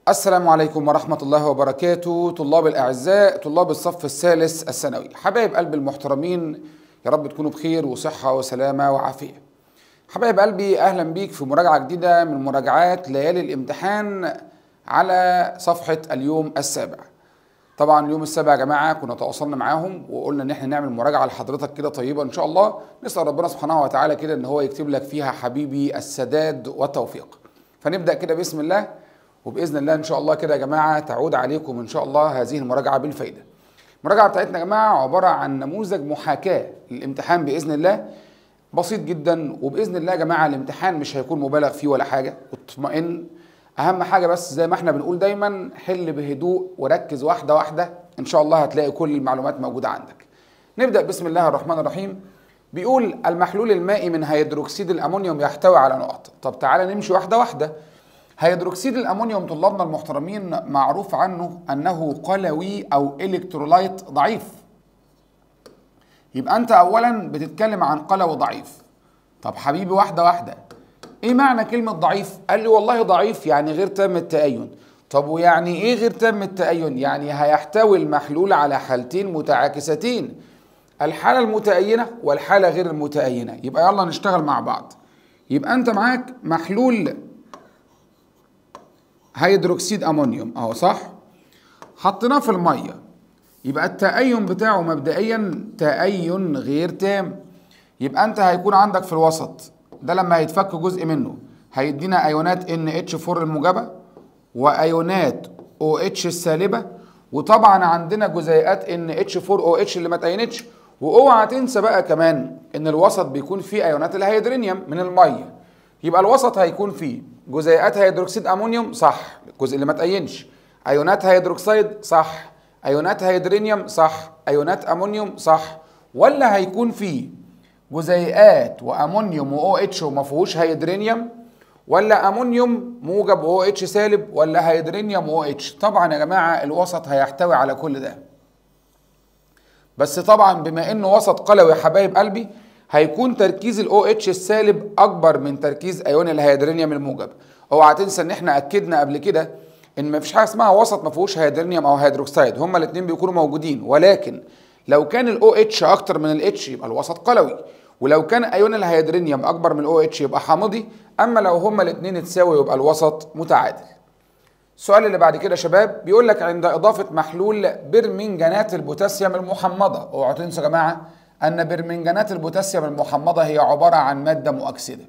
السلام عليكم ورحمة الله وبركاته طلاب الأعزاء طلاب الصف الثالث الثانوي حبايب قلب المحترمين يا رب تكونوا بخير وصحة وسلامة وعافية حبايب قلبي أهلا بيك في مراجعة جديدة من مراجعات ليالي الامتحان على صفحة اليوم السابع طبعا اليوم السابع يا جماعة كنا تواصلنا معاهم وقلنا ان احنا نعمل مراجعة لحضرتك كده طيبة ان شاء الله نسأل ربنا سبحانه وتعالى كده ان هو يكتب لك فيها حبيبي السداد والتوفيق فنبدأ كده بسم الله وباذن الله ان شاء الله كده يا جماعه تعود عليكم ان شاء الله هذه المراجعه بالفائده. المراجعه بتاعتنا يا جماعه عباره عن نموذج محاكاه للامتحان باذن الله بسيط جدا وباذن الله يا جماعه الامتحان مش هيكون مبالغ فيه ولا حاجه واطمئن اهم حاجه بس زي ما احنا بنقول دايما حل بهدوء وركز واحده واحده ان شاء الله هتلاقي كل المعلومات موجوده عندك. نبدا بسم الله الرحمن الرحيم بيقول المحلول المائي من هيدروكسيد الامونيوم يحتوي على نقط طب تعالى نمشي واحده واحده هيدروكسيد الامونيوم طلابنا المحترمين معروف عنه انه قلوي او الكترولايت ضعيف يبقى انت اولا بتتكلم عن قلوي ضعيف طب حبيبي واحده واحده ايه معنى كلمه ضعيف قال لي والله ضعيف يعني غير تام التأين طب ويعني ايه غير تام التأين يعني هيحتوي المحلول على حالتين متعاكستين الحاله المتأينه والحاله غير المتأينه يبقى يلا نشتغل مع بعض يبقى انت معاك محلول هيدروكسيد امونيوم اهو صح حطيناه في الميه يبقى التأين بتاعه مبدئيا تأين غير تام يبقى انت هيكون عندك في الوسط ده لما هيتفك جزء منه هيدينا ايونات NH4 الموجبه وايونات OH السالبه وطبعا عندنا جزيئات NH4OH اللي ما تأينتش واوعى تنسى بقى كمان ان الوسط بيكون فيه ايونات الهيدرينيوم من الميه يبقى الوسط هيكون فيه جزيئات هيدروكسيد امونيوم صح الجزء اللي ما تأينش ايونات هيدروكسيد صح ايونات هيدرينيوم صح ايونات امونيوم صح ولا هيكون فيه جزيئات وامونيوم و اتش وما فيهوش هيدرينيوم ولا امونيوم موجب و اتش سالب ولا هيدرينيوم و اتش طبعا يا جماعه الوسط هيحتوي على كل ده بس طبعا بما انه وسط قلوي يا حبايب قلبي هيكون تركيز الاو اتش السالب اكبر من تركيز ايون الهيدرينيوم الموجب اوعى تنسى ان احنا اكدنا قبل كده ان مفيش حاجه اسمها وسط ما فيهوش هيدرينيوم او هيدروكسيد هما الاثنين بيكونوا موجودين ولكن لو كان الاو اتش اكتر من الاتش يبقى الوسط قلوي ولو كان ايون الهيدرينيوم اكبر من الاو اتش يبقى حامضي اما لو هما الاثنين تساوي يبقى الوسط متعادل السؤال اللي بعد كده يا شباب بيقول لك عند اضافه محلول برمنجانات البوتاسيوم المحمضه اوعوا تنسوا يا جماعه ان برمنجانات البوتاسيوم المحمضه هي عباره عن ماده مؤكسده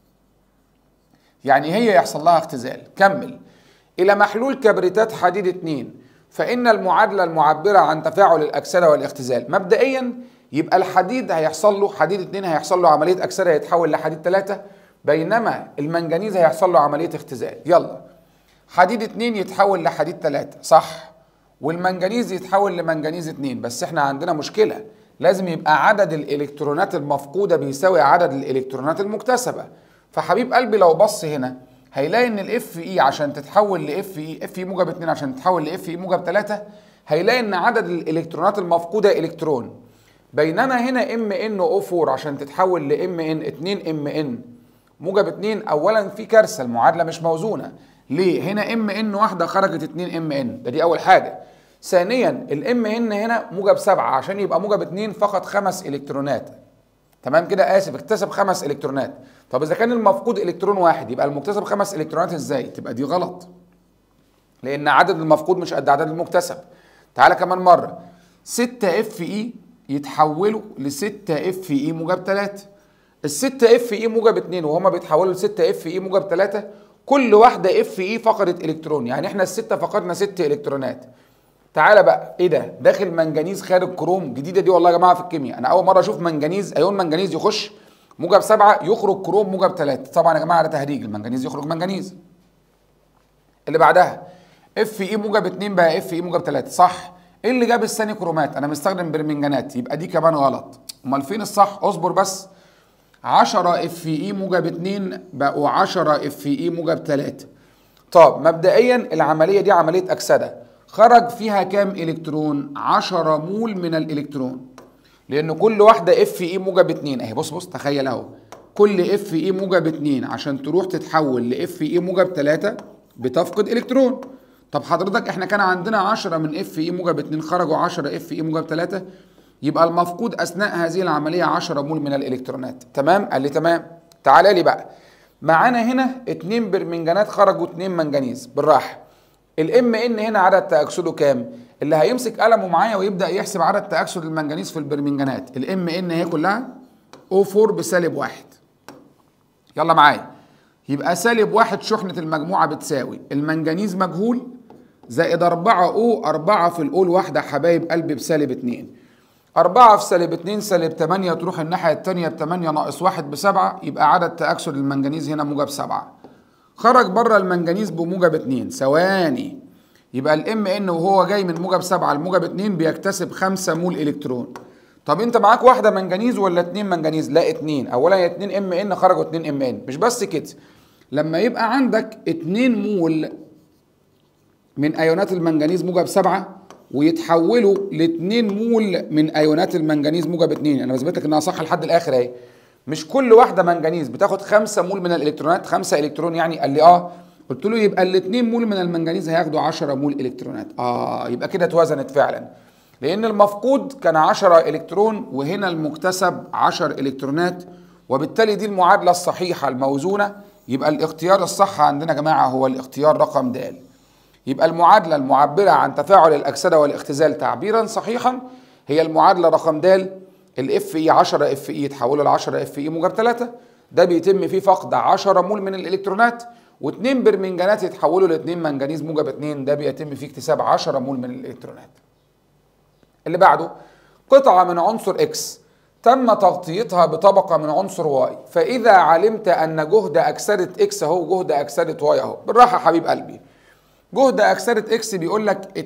يعني هي يحصل لها اختزال كمل الى محلول كبريتات حديد 2 فان المعادله المعبره عن تفاعل الاكسده والاختزال مبدئيا يبقى الحديد هيحصل له حديد 2 هيحصل له عمليه اكسده يتحول لحديد 3 بينما المنجنيز هيحصل له عمليه اختزال يلا حديد 2 يتحول لحديد 3 صح والمنجنيز يتحول لمنجنيز 2 بس احنا عندنا مشكله لازم يبقى عدد الالكترونات المفقوده بيساوي عدد الالكترونات المكتسبه فحبيب قلبي لو بص هنا هيلاقي ان الاف اي عشان تتحول لاف اي اف اي موجب 2 عشان تتحول لاف اي موجب 3 هيلاقي ان عدد الالكترونات المفقوده الكترون بينما هنا ام ان او 4 عشان تتحول لام ان 2 ام ان موجب 2 اولا في كارثه المعادله مش موزونه ليه هنا ام ان واحده خرجت 2 ام ان ده دي اول حاجه ثانيا الام ان هنا موجب 7 عشان يبقى موجب 2 فقط خمس الكترونات تمام كده اسف اكتسب خمس الكترونات طب اذا كان المفقود الكترون واحد يبقى المكتسب خمس الكترونات ازاي تبقى دي غلط لان عدد المفقود مش قد عدد المكتسب تعالى كمان مره 6 اف اي يتحولوا ل 6 اف اي موجب 3 ال 6 اف اي موجب 2 وهما بيتحولوا ل 6 اف اي موجب 3 كل واحده اف اي فقدت الكترون يعني احنا السته فقدنا 6 الكترونات تعالى بقى ايه ده داخل منجنيز خارج كروم جديده دي والله يا جماعه في الكيمياء انا اول مره اشوف منجنيز ايون منجنيز يخش موجب سبعة يخرج كروم موجب ثلاثة طبعا يا جماعه ده تهريج المنجنيز يخرج منجنيز اللي بعدها اف اي موجب 2 بقى اف اي موجب 3 صح ايه اللي جاب الثاني كرومات انا مستخدم برمنجانات يبقى دي كمان غلط امال فين الصح اصبر بس 10 اف اي موجب 2 بقوا 10 اف اي موجب 3 طب مبدئيا العمليه دي عمليه اكسده خرج فيها كام الكترون 10 مول من الالكترون لان كل واحده اف اي موجب 2 اهي بص بص تخيل اهو كل اف اي موجب 2 عشان تروح تتحول لاف اي موجب 3 بتفقد الكترون طب حضرتك احنا كان عندنا 10 من اف اي موجب 2 خرجوا 10 اف اي موجب 3 يبقى المفقود اثناء هذه العمليه 10 مول من الالكترونات تمام قال لي تمام تعالى لي بقى معانا هنا 2 برمنجانات خرجوا 2 منجنيز بالراحه الام ان هنا عدد تاكسده كام اللي هيمسك قلمه معايا ويبدا يحسب عدد تاكسد المنجنيز في البرمنجانات الام ان هي كلها O4 بسالب واحد يلا معايا يبقى سالب واحد شحنة المجموعة بتساوي المنجنيز مجهول زائد أربعة أو أربعة في الأول واحدة حبايب قلبي بسالب اتنين أربعة في سالب اتنين سالب تمانية تروح الناحية التانية بتمانية ناقص واحد بسبعة يبقى عدد تأكسد المنجنيز هنا موجب سبعة خرج بره المنجنيز بموجب اتنين ثواني يبقى الام ان وهو جاي من موجب سبعة لموجب اتنين بيكتسب خمسة مول الكترون طب انت معاك واحده منجنيز ولا اتنين منجنيز لا اتنين اولا يا اتنين ام ان خرجوا اتنين ام ان مش بس كده لما يبقى عندك اتنين مول من ايونات المنجنيز موجب سبعة ويتحولوا لاتنين مول من ايونات المنجنيز موجب اتنين انا بثبت لك انها صح لحد الاخر اهي مش كل واحده منجنيز بتاخد خمسة مول من الالكترونات خمسة الكترون يعني قال لي اه قلت له يبقى الاتنين مول من المنجنيز هياخدوا 10 مول الكترونات اه يبقى كده اتوزنت فعلا لأن المفقود كان 10 إلكترون وهنا المكتسب 10 إلكترونات وبالتالي دي المعادلة الصحيحة الموزونة يبقى الاختيار الصح عندنا يا جماعة هو الاختيار رقم د يبقى المعادلة المعبرة عن تفاعل الأكسدة والاختزال تعبيرا صحيحا هي المعادلة رقم د الاف اي 10 اف اي يتحولوا ل 10 اف اي موجب 3 ده بيتم فيه فقد 10 مول من الالكترونات واثنين برمنجانات يتحولوا لاثنين منجنيز موجب 2 ده بيتم فيه اكتساب 10 مول من الالكترونات اللي بعده قطعة من عنصر اكس تم تغطيتها بطبقة من عنصر واي فإذا علمت أن جهد أكسدة اكس أهو جهد أكسدة واي أهو بالراحة حبيب قلبي جهد أكسدة اكس بيقول لك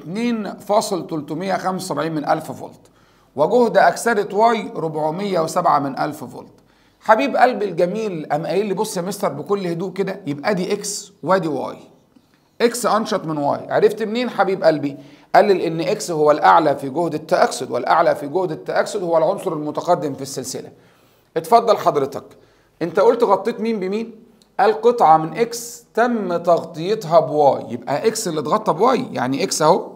2.375 من ألف فولت وجهد أكسدة واي 407 من ألف فولت حبيب قلبي الجميل قام قايل لي بص يا مستر بكل هدوء كده يبقى دي اكس وادي واي اكس انشط من واي عرفت منين حبيب قلبي قال لي ان اكس هو الاعلى في جهد التاكسد والاعلى في جهد التاكسد هو العنصر المتقدم في السلسله اتفضل حضرتك انت قلت غطيت مين بمين قال قطعه من اكس تم تغطيتها بواي يبقى اكس اللي اتغطى بواي يعني اكس اهو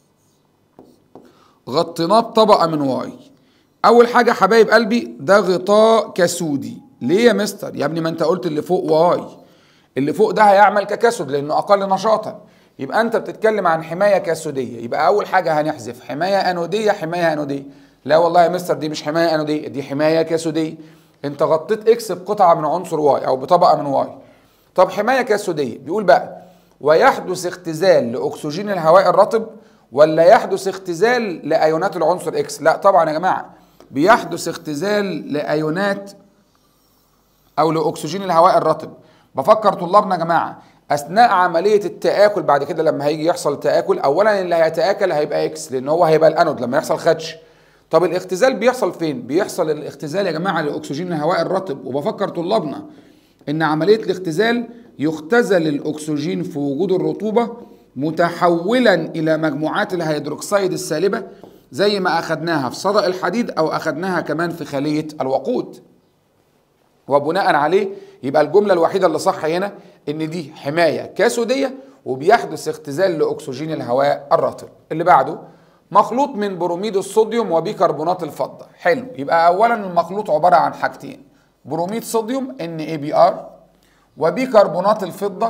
غطيناه بطبقه من واي اول حاجه حبايب قلبي ده غطاء كسودي ليه يا مستر يا ابني ما انت قلت اللي فوق واي اللي فوق ده هيعمل ككسد لانه اقل نشاطا يبقى انت بتتكلم عن حمايه كاسوديه يبقى اول حاجه هنحذف حمايه انوديه حمايه انوديه لا والله يا مستر دي مش حمايه انوديه دي حمايه كاسوديه انت غطيت اكس بقطعه من عنصر واي او بطبقه من واي طب حمايه كاسوديه بيقول بقى ويحدث اختزال لاكسجين الهواء الرطب ولا يحدث اختزال لايونات العنصر اكس لا طبعا يا جماعه بيحدث اختزال لايونات او لاكسجين الهواء الرطب بفكر طلابنا يا جماعه اثناء عمليه التاكل بعد كده لما هيجي يحصل تاكل اولا اللي هيتاكل هيبقى اكس لان هو هيبقى الانود لما يحصل خدش طب الاختزال بيحصل فين بيحصل الاختزال يا جماعه لاكسجين الهواء الرطب وبفكر طلابنا ان عمليه الاختزال يختزل الاكسجين في وجود الرطوبه متحولا الى مجموعات الهيدروكسيد السالبه زي ما اخذناها في صدأ الحديد او اخذناها كمان في خليه الوقود وبناء عليه يبقى الجملة الوحيدة اللي صح هنا إن دي حماية كاسودية وبيحدث اختزال لأكسجين الهواء الرطب اللي بعده مخلوط من بروميد الصوديوم وبيكربونات الفضة حلو يبقى أولا المخلوط عبارة عن حاجتين بروميد صوديوم NaBr وبيكربونات الفضة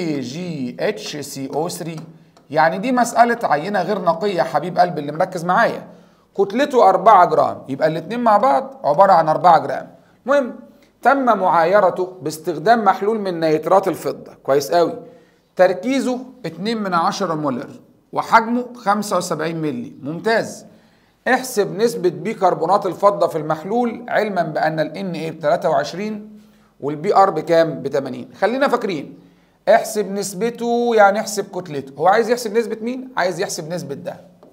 AgHCO3 يعني دي مسألة عينة غير نقية حبيب قلبي اللي مركز معايا كتلته 4 جرام يبقى الاتنين مع بعض عبارة عن 4 جرام المهم تم معايرته باستخدام محلول من نيترات الفضة كويس قوي تركيزه 2 من 10 مولر وحجمه 75 ملي ممتاز احسب نسبة بيكربونات الفضة في المحلول علما بأن ال Na ب 23 والبي ار بكام؟ ب 80 خلينا فاكرين احسب نسبته يعني احسب كتلته هو عايز يحسب نسبة مين؟ عايز يحسب نسبة ده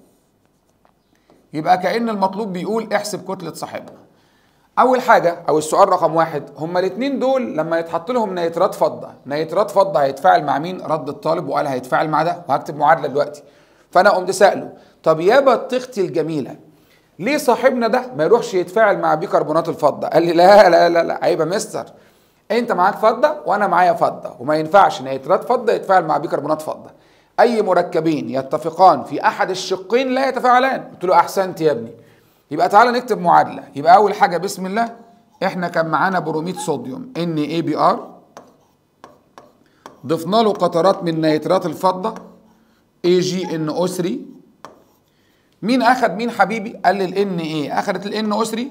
يبقى كأن المطلوب بيقول احسب كتلة صاحبنا اول حاجه او السؤال رقم واحد هما الاثنين دول لما يتحط لهم نيترات فضه نيترات فضه هيتفاعل مع مين رد الطالب وقال هيتفاعل مع ده وهكتب معادله دلوقتي فانا قمت ساله طب يا بطيختي الجميله ليه صاحبنا ده ما يروحش يتفاعل مع بيكربونات الفضه قال لي لا لا لا لا عيب يا مستر انت معاك فضه وانا معايا فضه وما ينفعش نيترات فضه يتفاعل مع بيكربونات فضه اي مركبين يتفقان في احد الشقين لا يتفاعلان قلت له احسنت يا ابني يبقى تعالى نكتب معادله يبقى اول حاجه بسم الله احنا كان معانا بروميد صوديوم ان اي بي ار ضفنا له قطرات من نيترات الفضه اي جي ان او 3 مين اخد مين حبيبي قال لي الان اي اخدت الان او 3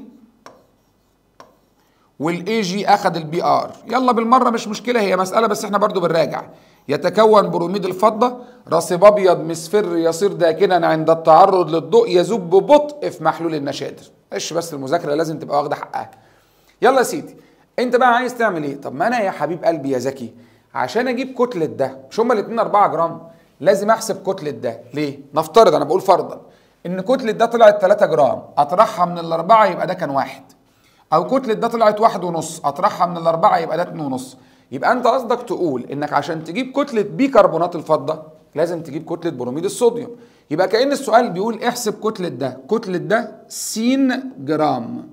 والاي جي اخد البي ار يلا بالمره مش مشكله هي مساله بس احنا برضو بنراجع يتكون بروميد الفضه رصيب ابيض مصفر يصير داكنا عند التعرض للضوء يذوب ببطء في محلول النشادر ايش بس المذاكره لازم تبقى واخده حقها يلا يا سيدي انت بقى عايز تعمل ايه طب ما انا يا حبيب قلبي يا ذكي عشان اجيب كتله ده مش هما الاثنين 4 جرام لازم احسب كتله ده ليه نفترض انا بقول فرضا ان كتله ده طلعت 3 جرام اطرحها من الاربعه يبقى ده كان واحد او كتله ده طلعت واحد ونص اطرحها من الاربعه يبقى ده اتنين ونص يبقى انت قصدك تقول انك عشان تجيب كتله بيكربونات الفضه لازم تجيب كتله بروميد الصوديوم يبقى كأن السؤال بيقول احسب كتله ده كتله ده س جرام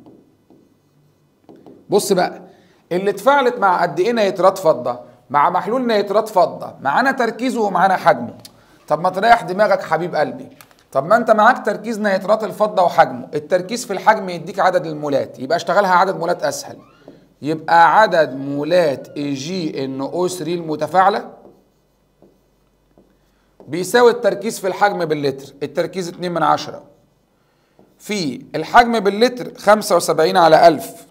بص بقى اللي اتفاعلت مع قد ايه نيترات فضه مع محلول نيترات فضه معانا تركيزه ومعانا حجمه طب ما تريح دماغك حبيب قلبي طب ما انت معاك تركيز نيترات الفضه وحجمه التركيز في الحجم يديك عدد المولات يبقى اشتغلها عدد مولات اسهل يبقى عدد مولات اي جي ان او 3 المتفاعله بيساوي التركيز في الحجم باللتر التركيز 2 من 10 في الحجم باللتر 75 على 1000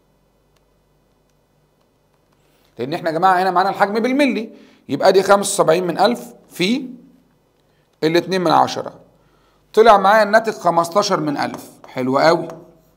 لان احنا يا جماعه هنا معانا الحجم بالملي يبقى دي 75 من 1000 في ال 2 من 10 طلع معايا الناتج 15 من 1000 حلو قوي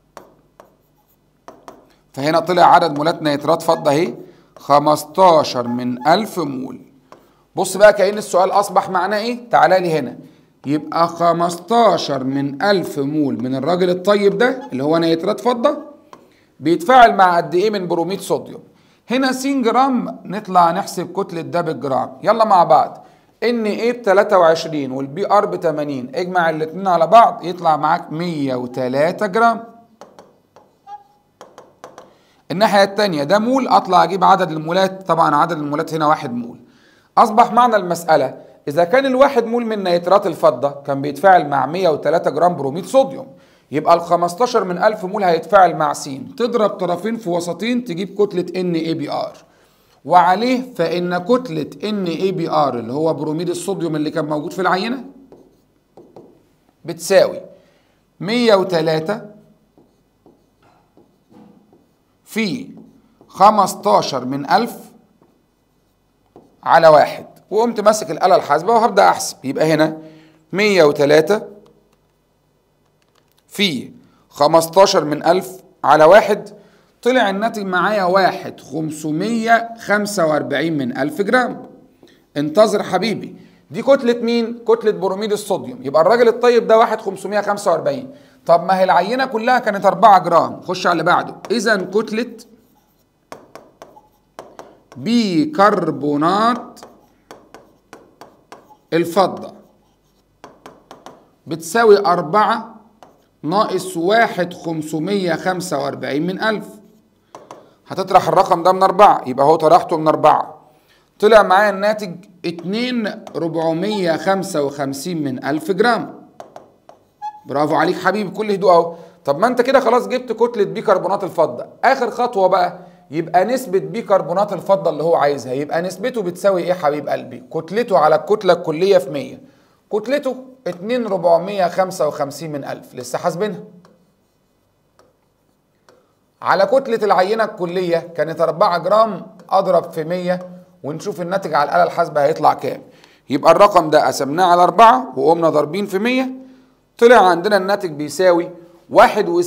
فهنا طلع عدد مولات نيترات فضه اهي 15 من 1000 مول بص بقى كأن السؤال أصبح معناه إيه؟ تعالى لي هنا يبقى 15 من 1000 مول من الراجل الطيب ده اللي هو نيترات فضة بيتفاعل مع قد إيه من بروميد صوديوم هنا س جرام نطلع نحسب كتلة ده بالجرام يلا مع بعض ان ايه ب 23 والبي ار ب 80 اجمع الاثنين على بعض يطلع معاك 103 جرام الناحية التانية ده مول اطلع اجيب عدد المولات طبعا عدد المولات هنا واحد مول اصبح معنى المسألة اذا كان الواحد مول من نيترات الفضة كان بيتفاعل مع 103 جرام بروميد صوديوم يبقى ال 15 من 1000 مول هيتفاعل مع س تضرب طرفين في وسطين تجيب كتلة ان اي بي ار وعليه فان كتلة ان اي بي ار اللي هو بروميد الصوديوم اللي كان موجود في العينة بتساوي 103 في 15 من 1000 على واحد وقمت ماسك الآلة الحاسبة وهبدأ أحسب يبقى هنا 103 في 15 من 1000 على واحد طلع الناتج معايا واحد 545 من 1000 جرام انتظر حبيبي دي كتلة مين؟ كتلة بروميد الصوديوم يبقى الراجل الطيب ده واحد 545 طب ما هي العينة كلها كانت 4 جرام خش على اللي بعده إذا كتلة بيكربونات الفضة بتساوي أربعة ناقص واحد خمسمية خمسة وأربعين من ألف هتطرح الرقم ده من أربعة يبقى هو طرحته من أربعة طلع معايا الناتج اتنين ربعمية خمسة وخمسين من ألف جرام برافو عليك حبيبي كل هدوء أهو طب ما أنت كده خلاص جبت كتلة بيكربونات الفضة آخر خطوة بقى يبقى نسبة بيكربونات الفضة اللي هو عايزها يبقى نسبته بتساوي ايه حبيب قلبي؟ كتلته على الكتلة الكلية في 100 كتلته 2455 من 1000 لسه حاسبينها على كتلة العينة الكلية كانت 4 جرام أضرب في 100 ونشوف الناتج على الآلة الحاسبة هيطلع كام يبقى الرقم ده قسمناه على 4 وقمنا ضاربين في 100 طلع عندنا الناتج بيساوي 61.375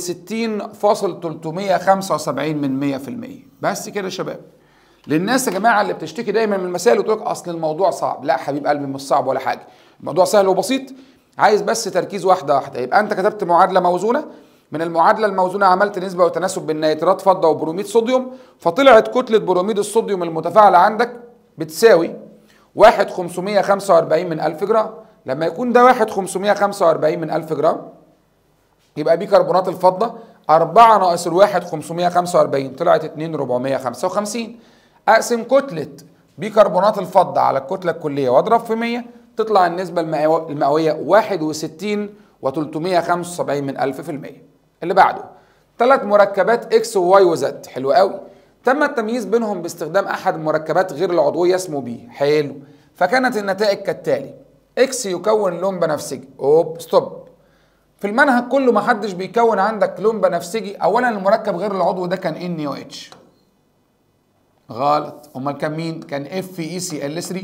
من 100% بس كده يا شباب للناس يا جماعه اللي بتشتكي دايما من المسائل وتقول لك اصل الموضوع صعب لا حبيب قلبي مش صعب ولا حاجه الموضوع سهل وبسيط عايز بس تركيز واحده واحده يبقى انت كتبت معادله موزونه من المعادله الموزونه عملت نسبه وتناسب بين نيترات فضه وبروميد صوديوم فطلعت كتله بروميد الصوديوم المتفاعله عندك بتساوي 1 545 من 1000 جرام لما يكون ده 1 545 من 1000 جرام يبقى بيكربونات الفضة 4 ناقص الواحد 545 طلعت 2 455 أقسم كتلة بيكربونات الفضة على الكتلة الكلية وأضرب في 100 تطلع النسبة المئو- المئوية 61 و375 من ألف في المية اللي بعده ثلاث مركبات اكس وواي وزد حلو قوي تم التمييز بينهم باستخدام احد المركبات غير العضويه اسمه بي حلو فكانت النتائج كالتالي اكس يكون لون بنفسجي اوب ستوب في المنهج كله ما حدش بيكون عندك لون بنفسجي اولا المركب غير العضوي ده كان ان او اتش غلط امال كان مين كان اف اي سي ال 3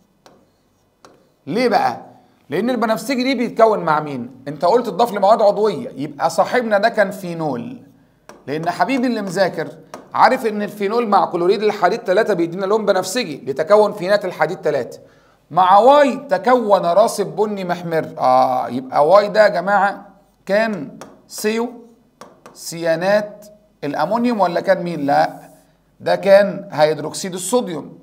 ليه بقى لان البنفسجي دي بيتكون مع مين انت قلت تضاف لمواد عضويه يبقى صاحبنا ده كان فينول لان حبيبي اللي مذاكر عارف ان الفينول مع كلوريد الحديد 3 بيدينا لون بنفسجي لتكون فينات الحديد 3 مع واي تكون راسب بني محمر اه يبقى واي ده يا جماعه كان سيو سيانات الامونيوم ولا كان مين لا ده كان هيدروكسيد الصوديوم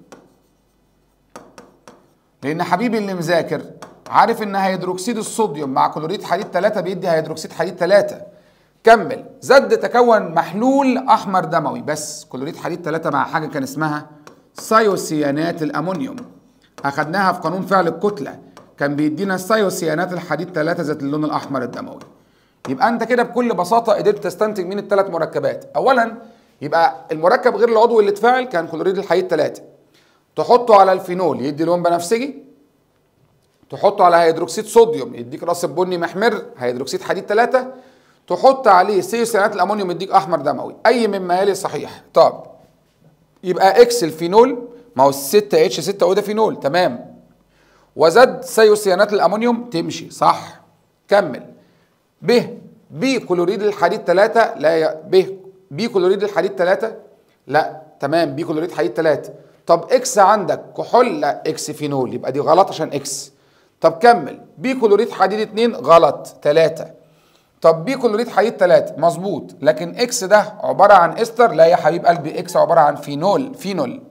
لان حبيبي اللي مذاكر عارف ان هيدروكسيد الصوديوم مع كلوريد حديد 3 بيدي هيدروكسيد حديد 3 كمل زد تكون محلول احمر دموي بس كلوريد حديد 3 مع حاجه كان اسمها سايوسيانات الامونيوم اخدناها في قانون فعل الكتله كان بيدينا سايوسيانات الحديد 3 ذات اللون الاحمر الدموي يبقى انت كده بكل بساطه قدرت تستنتج من الثلاث مركبات اولا يبقى المركب غير العضوي اللي اتفاعل كان كلوريد الحديد 3 تحطه على الفينول يدي لون بنفسجي تحطه على هيدروكسيد صوديوم يديك راسب بني محمر هيدروكسيد حديد 3 تحط عليه سيوسيانات الامونيوم يديك احمر دموي اي مما يلي صحيح طب يبقى اكس الفينول ما هو 6 اتش 6 او ده فينول تمام وزد سيوسيانات الامونيوم تمشي صح كمل ب بي كلوريد الحديد 3 لا ي... ب بي كلوريد الحديد 3 لا تمام بي كلوريد حديد 3 طب اكس عندك كحول لا اكس فينول يبقى دي غلط عشان اكس طب كمل بي كلوريد حديد 2 غلط 3 طب بي كلوريد حديد 3 مظبوط لكن اكس ده عباره عن استر لا يا حبيب قلبي اكس عباره عن فينول فينول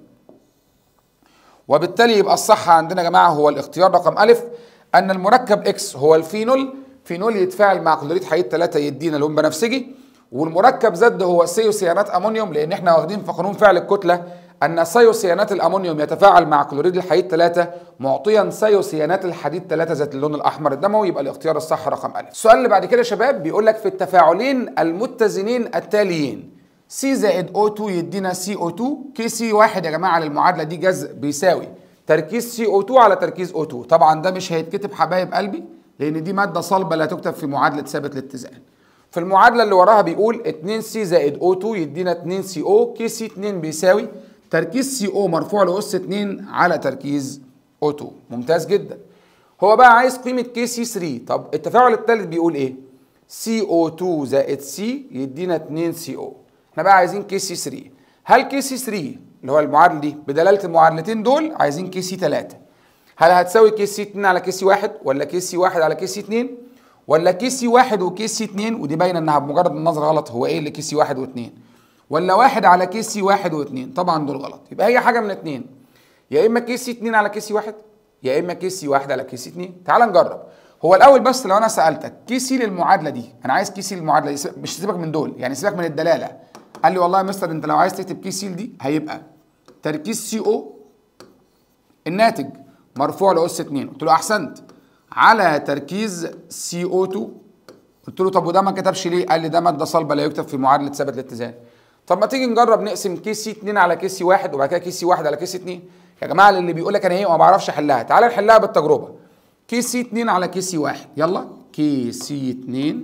وبالتالي يبقى الصح عندنا يا جماعه هو الاختيار رقم الف ان المركب اكس هو الفينول فينول يتفاعل مع كلوريد حديد 3 يدينا لون بنفسجي والمركب زد هو سيوسيانات امونيوم لان احنا واخدين في قانون فعل الكتله ان سيوسيانات الامونيوم يتفاعل مع كلوريد الحديد 3 معطيا سيوسيانات الحديد 3 ذات اللون الاحمر الدموي يبقى الاختيار الصح رقم الف. السؤال اللي بعد كده يا شباب بيقول لك في التفاعلين المتزنين التاليين سي زائد او 2 يدينا سي او 2 كي سي واحد يا جماعه للمعادله دي جذر بيساوي تركيز سي او 2 على تركيز او 2 طبعا ده مش هيتكتب حبايب قلبي لان دي ماده صلبه لا تكتب في معادله ثابت الاتزان. في المعادله اللي وراها بيقول 2 سي زائد او 2 يدينا 2 سي او كي سي 2 بيساوي تركيز سي او مرفوع لاس 2 على تركيز او 2 ممتاز جدا هو بقى عايز قيمه كي سي 3 طب التفاعل الثالث بيقول ايه سي او 2 زائد سي يدينا 2 سي او احنا بقى عايزين كي سي 3 هل كي سي 3 اللي هو المعادله دي بدلاله المعادلتين دول عايزين كي سي 3 هل هتساوي كي سي 2 على كي سي 1 ولا كي سي 1 على كي سي 2 ولا كي سي 1 وكي سي 2 ودي باينه انها بمجرد النظر غلط هو ايه اللي كي سي 1 و2 ولا واحد على كي سي واحد واثنين طبعا دول غلط يبقى هي حاجه من اتنين يا اما كي سي اتنين على كي سي واحد يا اما كي سي واحد على كي سي اتنين تعال نجرب هو الاول بس لو انا سالتك كي سي للمعادله دي انا عايز كي سي للمعادله دي مش سيبك من دول يعني سيبك من الدلاله قال لي والله يا مستر انت لو عايز تكتب كي سي دي هيبقى تركيز سي او الناتج مرفوع لاس 2 قلت له احسنت على تركيز سي او 2 قلت له طب وده ما كتبش ليه قال لي ده ماده صلبه لا يكتب في معادله ثابت الاتزان طب ما تيجي نجرب نقسم كي سي 2 على كي سي 1 وبعد كده كي سي 1 على كي سي 2 يا جماعه اللي بيقول لك انا ايه وما بعرفش احلها تعالى نحلها بالتجربه كي سي 2 على كي سي 1 يلا كي سي 2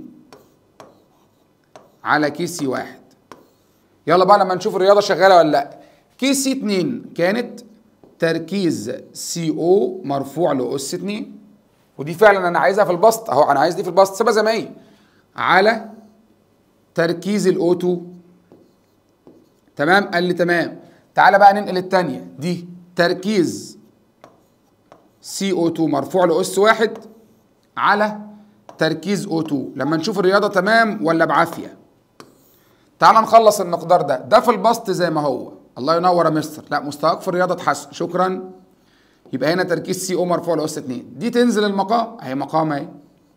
على كي سي 1 يلا بقى لما نشوف الرياضه شغاله ولا لا كي سي 2 كانت تركيز سي او مرفوع لاس 2 ودي فعلا انا عايزها في البسط اهو انا عايز دي في البسط سيبها زي ما هي على تركيز الاو 2 تمام قال لي تمام تعالى بقى ننقل الثانيه دي تركيز سي او 2 مرفوع لاس واحد على تركيز او 2 لما نشوف الرياضه تمام ولا بعافيه تعال نخلص المقدار ده ده في البسط زي ما هو الله ينور يا مستر لا مستواك في الرياضه اتحسن شكرا يبقى هنا تركيز سي او مرفوع لاس 2 دي تنزل المقام اهي مقام اهي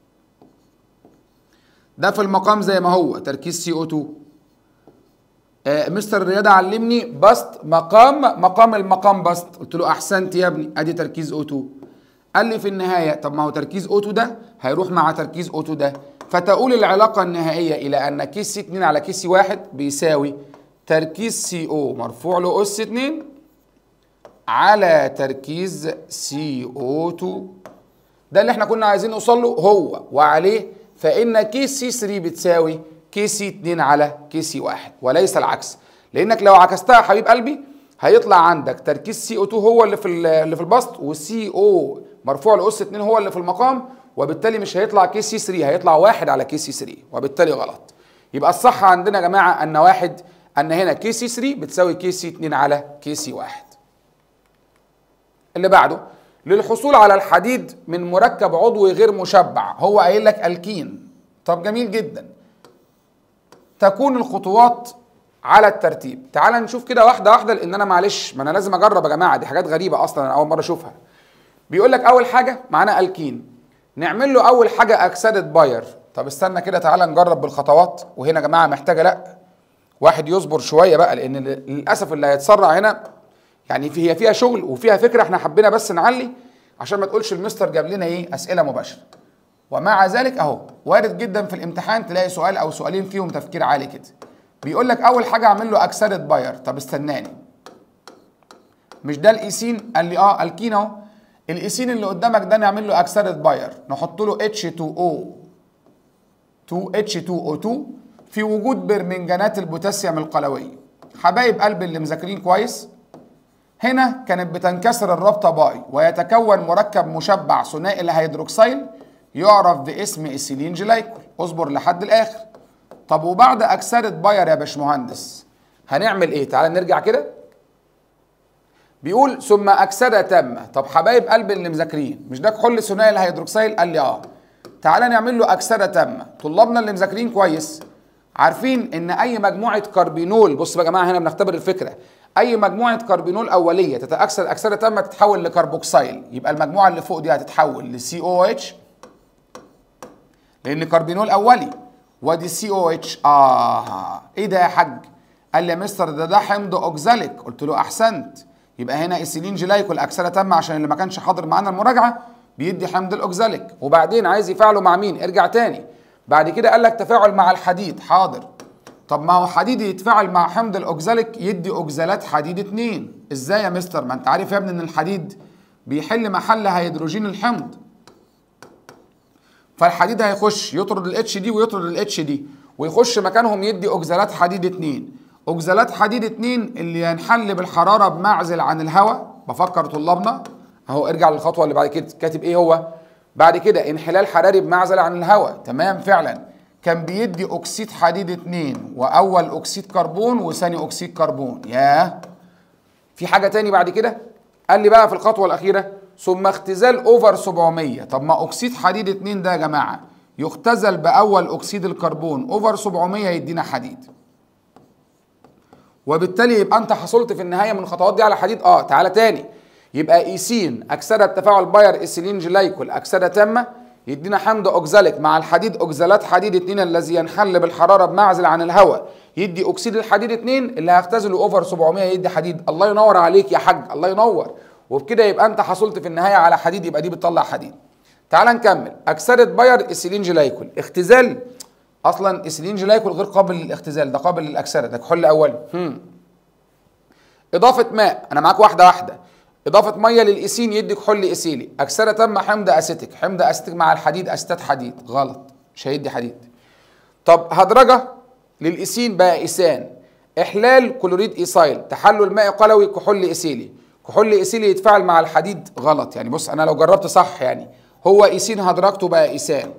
ده في المقام زي ما هو تركيز سي او 2 آه مستر الرياضه علمني بسط مقام مقام المقام بسط قلت له احسنت يا ابني ادي تركيز او 2 قال لي في النهايه طب ما هو تركيز اوتو ده هيروح مع تركيز اوتو ده فتقول العلاقه النهائيه الى ان كيس سي 2 على كيس سي 1 بيساوي تركيز سي او مرفوع له اس 2 على تركيز سي او 2 ده اللي احنا كنا عايزين نوصل له هو وعليه فان كيس سي 3 بتساوي كي سي 2 على كي سي 1 وليس العكس لانك لو عكستها يا حبيب قلبي هيطلع عندك تركيز سي او 2 هو اللي في اللي في البسط والسي او مرفوع لاس 2 هو اللي في المقام وبالتالي مش هيطلع كي سي 3 هيطلع واحد على كي سي 3 وبالتالي غلط يبقى الصح عندنا يا جماعه ان واحد ان هنا كي سي 3 بتساوي كي سي 2 على كي سي 1 اللي بعده للحصول على الحديد من مركب عضوي غير مشبع هو قايل لك الكين طب جميل جدا تكون الخطوات على الترتيب تعال نشوف كده واحده واحده لان انا معلش ما انا لازم اجرب يا جماعه دي حاجات غريبه اصلا انا اول مره اشوفها بيقول لك اول حاجه معانا الكين نعمل له اول حاجه اكسده باير طب استنى كده تعالى نجرب بالخطوات وهنا يا جماعه محتاجه لا واحد يصبر شويه بقى لان للاسف اللي هيتسرع هنا يعني في هي فيها شغل وفيها فكره احنا حبينا بس نعلي عشان ما تقولش المستر جاب لنا ايه اسئله مباشره ومع ذلك اهو وارد جدا في الامتحان تلاقي سؤال او سؤالين فيهم تفكير عالي كده بيقول لك اول حاجه اعمل له اكسده باير طب استناني مش ده الايسين قال لي اه الكين اهو الايسين اللي قدامك ده نعمل له اكسده باير نحط له H2O 2 H2O2 في وجود برمنجانات البوتاسيوم القلويه حبايب قلبي اللي مذاكرين كويس هنا كانت بتنكسر الرابطه باي ويتكون مركب مشبع ثنائي الهيدروكسيل يعرف باسم ايثيلين جلايكول اصبر لحد الاخر طب وبعد اكسده باير يا باشمهندس هنعمل ايه تعال نرجع كده بيقول ثم اكسده تامه طب حبايب قلبي اللي مذاكرين مش ده كحول ثنائي الهيدروكسيل قال لي اه تعالى نعمل له اكسده تامه طلابنا اللي مذاكرين كويس عارفين ان اي مجموعه كربينول بص يا جماعه هنا بنختبر الفكره اي مجموعه كربينول اوليه تتاكسد اكسده تامه تتحول لكربوكسيل يبقى المجموعه اللي فوق دي هتتحول لسي او اتش لان كربينول اولي وادي سي او اتش اه ايه ده يا حاج قال لي يا مستر ده ده حمض اوكزاليك قلت له احسنت يبقى هنا ايثيلين جلايكول اكسده تامه عشان اللي ما كانش حاضر معانا المراجعه بيدي حمض الاوكزاليك وبعدين عايز يفعله مع مين ارجع تاني بعد كده قال لك تفاعل مع الحديد حاضر طب ما هو حديد يتفاعل مع حمض الاوكزاليك يدي اوكزالات حديد 2 ازاي يا مستر ما انت عارف يا ابني ان الحديد بيحل محل هيدروجين الحمض فالحديد هيخش يطرد الاتش دي ويطرد الاتش دي ويخش مكانهم يدي اوكزالات حديد 2 اوكزالات حديد 2 اللي ينحل بالحراره بمعزل عن الهواء بفكر طلابنا اهو ارجع للخطوه اللي بعد كده كاتب ايه هو بعد كده انحلال حراري بمعزل عن الهواء تمام فعلا كان بيدي اكسيد حديد 2 واول اكسيد كربون وثاني اكسيد كربون ياه في حاجه تاني بعد كده قال لي بقى في الخطوه الاخيره ثم اختزال اوفر 700 طب ما اكسيد حديد 2 ده يا جماعه يختزل باول اكسيد الكربون اوفر 700 يدينا حديد وبالتالي يبقى انت حصلت في النهايه من الخطوات دي على حديد اه تعالى تاني يبقى ايسين اكسده تفاعل باير ايثيلين جلايكول اكسده تامه يدينا حمض اوكزاليك مع الحديد اوكزالات حديد 2 الذي ينحل بالحراره بمعزل عن الهواء يدي اكسيد الحديد 2 اللي هيختزله اوفر 700 يدي حديد الله ينور عليك يا حاج الله ينور وبكده يبقى انت حصلت في النهايه على حديد يبقى دي بتطلع حديد تعال نكمل اكسده باير ايثيلين جلايكول اختزال اصلا ايثيلين جلايكول غير قابل للاختزال ده قابل للاكسده ده كحول اولي هم. اضافه ماء انا معاك واحده واحده اضافه ميه للايسين يدي كحول ايثيلي اكسده تم حمض اسيتيك حمض اسيتيك مع الحديد اسيتات حديد غلط مش هيدي حديد طب هدرجه للايسين بقى ايسان احلال كلوريد ايسايل تحلل ماء قلوي كحول ايثيلي كحول ايثيلي يتفاعل مع الحديد غلط يعني بص انا لو جربت صح يعني هو ايسين هدرجته بقى ايسان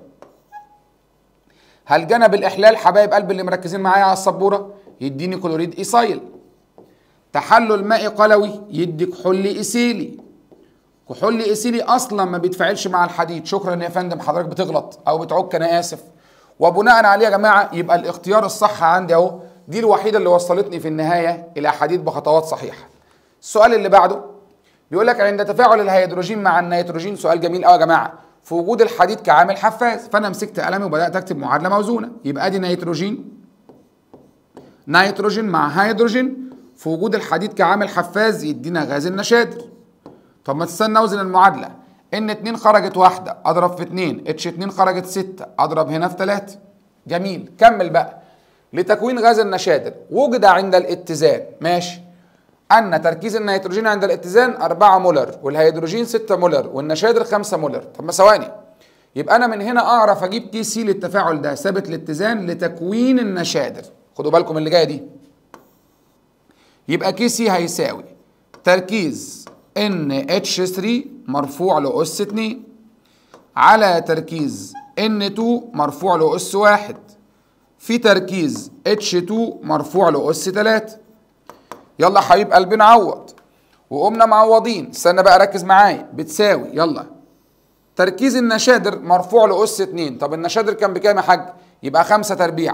هل جنب الاحلال حبايب قلب اللي مركزين معايا على السبوره يديني كلوريد ايسايل تحلل مائي قلوي يدي كحول ايثيلي كحول ايثيلي اصلا ما بيتفاعلش مع الحديد شكرا يا فندم حضرتك بتغلط او بتعك انا اسف وبناء عليه يا جماعه يبقى الاختيار الصح عندي اهو دي الوحيده اللي وصلتني في النهايه الى حديد بخطوات صحيحه السؤال اللي بعده بيقول لك عند تفاعل الهيدروجين مع النيتروجين سؤال جميل قوي يا جماعه في وجود الحديد كعامل حفاز فانا مسكت قلمي وبدات اكتب معادله موزونه يبقى ادي نيتروجين نيتروجين مع هيدروجين في وجود الحديد كعامل حفاز يدينا غاز النشادر طب ما تستنى اوزن المعادله ان 2 خرجت واحده اضرب في 2 اتش 2 خرجت 6 اضرب هنا في 3 جميل كمل بقى لتكوين غاز النشادر وجد عند الاتزان ماشي ان تركيز النيتروجين عند الاتزان 4 مولر والهيدروجين 6 مولر والنشادر 5 مولر طب ما ثواني يبقى انا من هنا اعرف اجيب كي سي للتفاعل ده ثابت الاتزان لتكوين النشادر خدوا بالكم اللي جايه دي يبقى كي سي هيساوي تركيز ان اتش 3 مرفوع لاس 2 على تركيز ان 2 مرفوع لاس 1 في تركيز اتش 2 مرفوع لاس 3 يلا حبيب قلبي نعوض وقمنا معوضين استنى بقى ركز معايا بتساوي يلا تركيز النشادر مرفوع لاس 2 طب النشادر كان بكام يا حاج يبقى 5 تربيع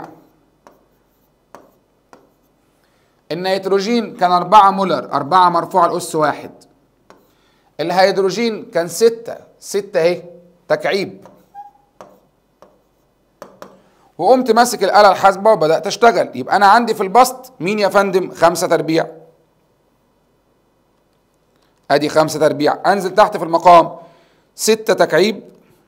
النيتروجين كان 4 مولر 4 مرفوع لاس 1 الهيدروجين كان 6 6 اهي تكعيب وقمت ماسك الآلة الحاسبة وبدأت أشتغل يبقى أنا عندي في البسط مين يا فندم خمسة تربيع أدي خمسة تربيع أنزل تحت في المقام ستة تكعيب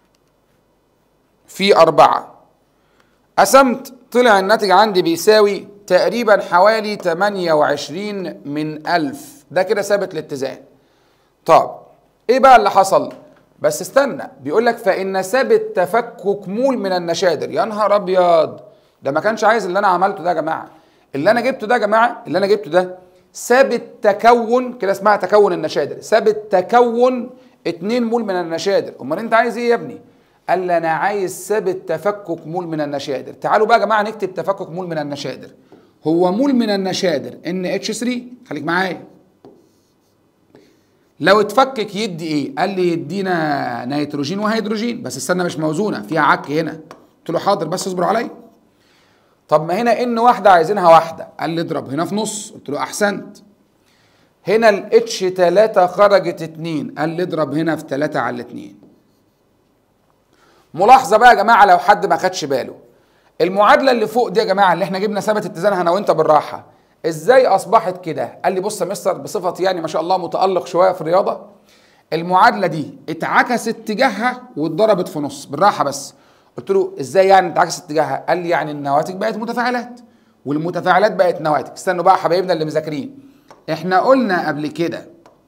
في أربعة قسمت طلع الناتج عندي بيساوي تقريبا حوالي 28 من ألف ده كده ثابت الاتزان طب ايه بقى اللي حصل بس استنى بيقول لك فان ثابت تفكك مول من النشادر يا نهار ابيض ده ما كانش عايز اللي انا عملته ده يا جماعه اللي انا جبته ده يا جماعه اللي انا جبته ده ثابت تكون كده اسمها تكون النشادر ثابت تكون 2 مول من النشادر امال انت عايز ايه يا ابني قال لي انا عايز ثابت تفكك مول من النشادر تعالوا بقى يا جماعه نكتب تفكك مول من النشادر هو مول من النشادر ان اتش 3 خليك معايا لو اتفكك يدي ايه؟ قال لي يدينا نيتروجين وهيدروجين بس استنى مش موزونه فيها عك هنا قلت له حاضر بس اصبر عليا طب ما هنا ان واحده عايزينها واحده قال لي اضرب هنا في نص قلت له احسنت هنا الاتش 3 خرجت 2 قال لي اضرب هنا في 3 على 2 ملاحظه بقى يا جماعه لو حد ما خدش باله المعادله اللي فوق دي يا جماعه اللي احنا جبنا ثابت اتزانها انا وانت بالراحه ازاي اصبحت كده قال لي بص يا مستر بصفتي يعني ما شاء الله متالق شويه في الرياضه المعادله دي اتعكس اتجاهها واتضربت في نص بالراحه بس قلت له ازاي يعني اتعكس اتجاهها قال لي يعني النواتج بقت متفاعلات والمتفاعلات بقت نواتج استنوا بقى حبايبنا اللي مذاكرين احنا قلنا قبل كده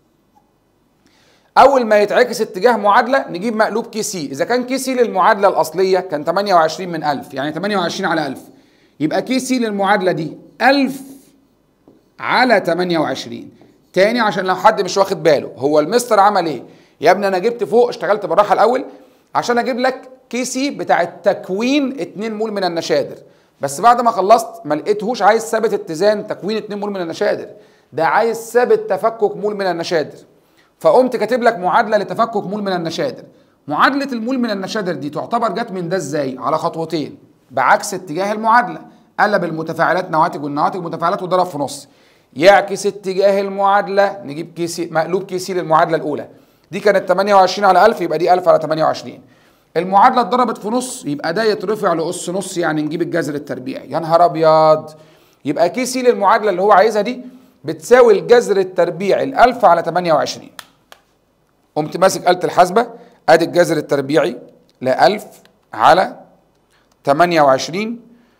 اول ما يتعكس اتجاه معادله نجيب مقلوب كي سي اذا كان كي سي للمعادله الاصليه كان 28 من 1000 يعني 28 على 1000 يبقى كي سي للمعادله دي 1000 على 28 تاني عشان لو حد مش واخد باله هو المستر عمل ايه يا ابني انا جبت فوق اشتغلت بالراحه الاول عشان اجيب لك كي سي بتاع التكوين 2 مول من النشادر بس بعد ما خلصت ما لقيتهوش عايز ثابت اتزان تكوين 2 مول من النشادر ده عايز ثابت تفكك مول من النشادر فقمت كاتب لك معادله لتفكك مول من النشادر معادله المول من النشادر دي تعتبر جت من ده ازاي على خطوتين بعكس اتجاه المعادله قلب المتفاعلات نواتج والنواتج متفاعلات وضرب في نص يعكس اتجاه المعادله نجيب كيسي مقلوب كيسي للمعادله الاولى دي كانت 28 على 1000 يبقى دي 1000 على 28 المعادله اتضربت في نص يبقى ده يترفع لاس نص يعني نجيب الجذر التربيعي يا نهار ابيض يبقى كيسي للمعادله اللي هو عايزها دي بتساوي الجذر التربيعي ال 1000 على 28 قمت ماسك آلة الحاسبة ادي الجذر التربيعي ل 1000 على 28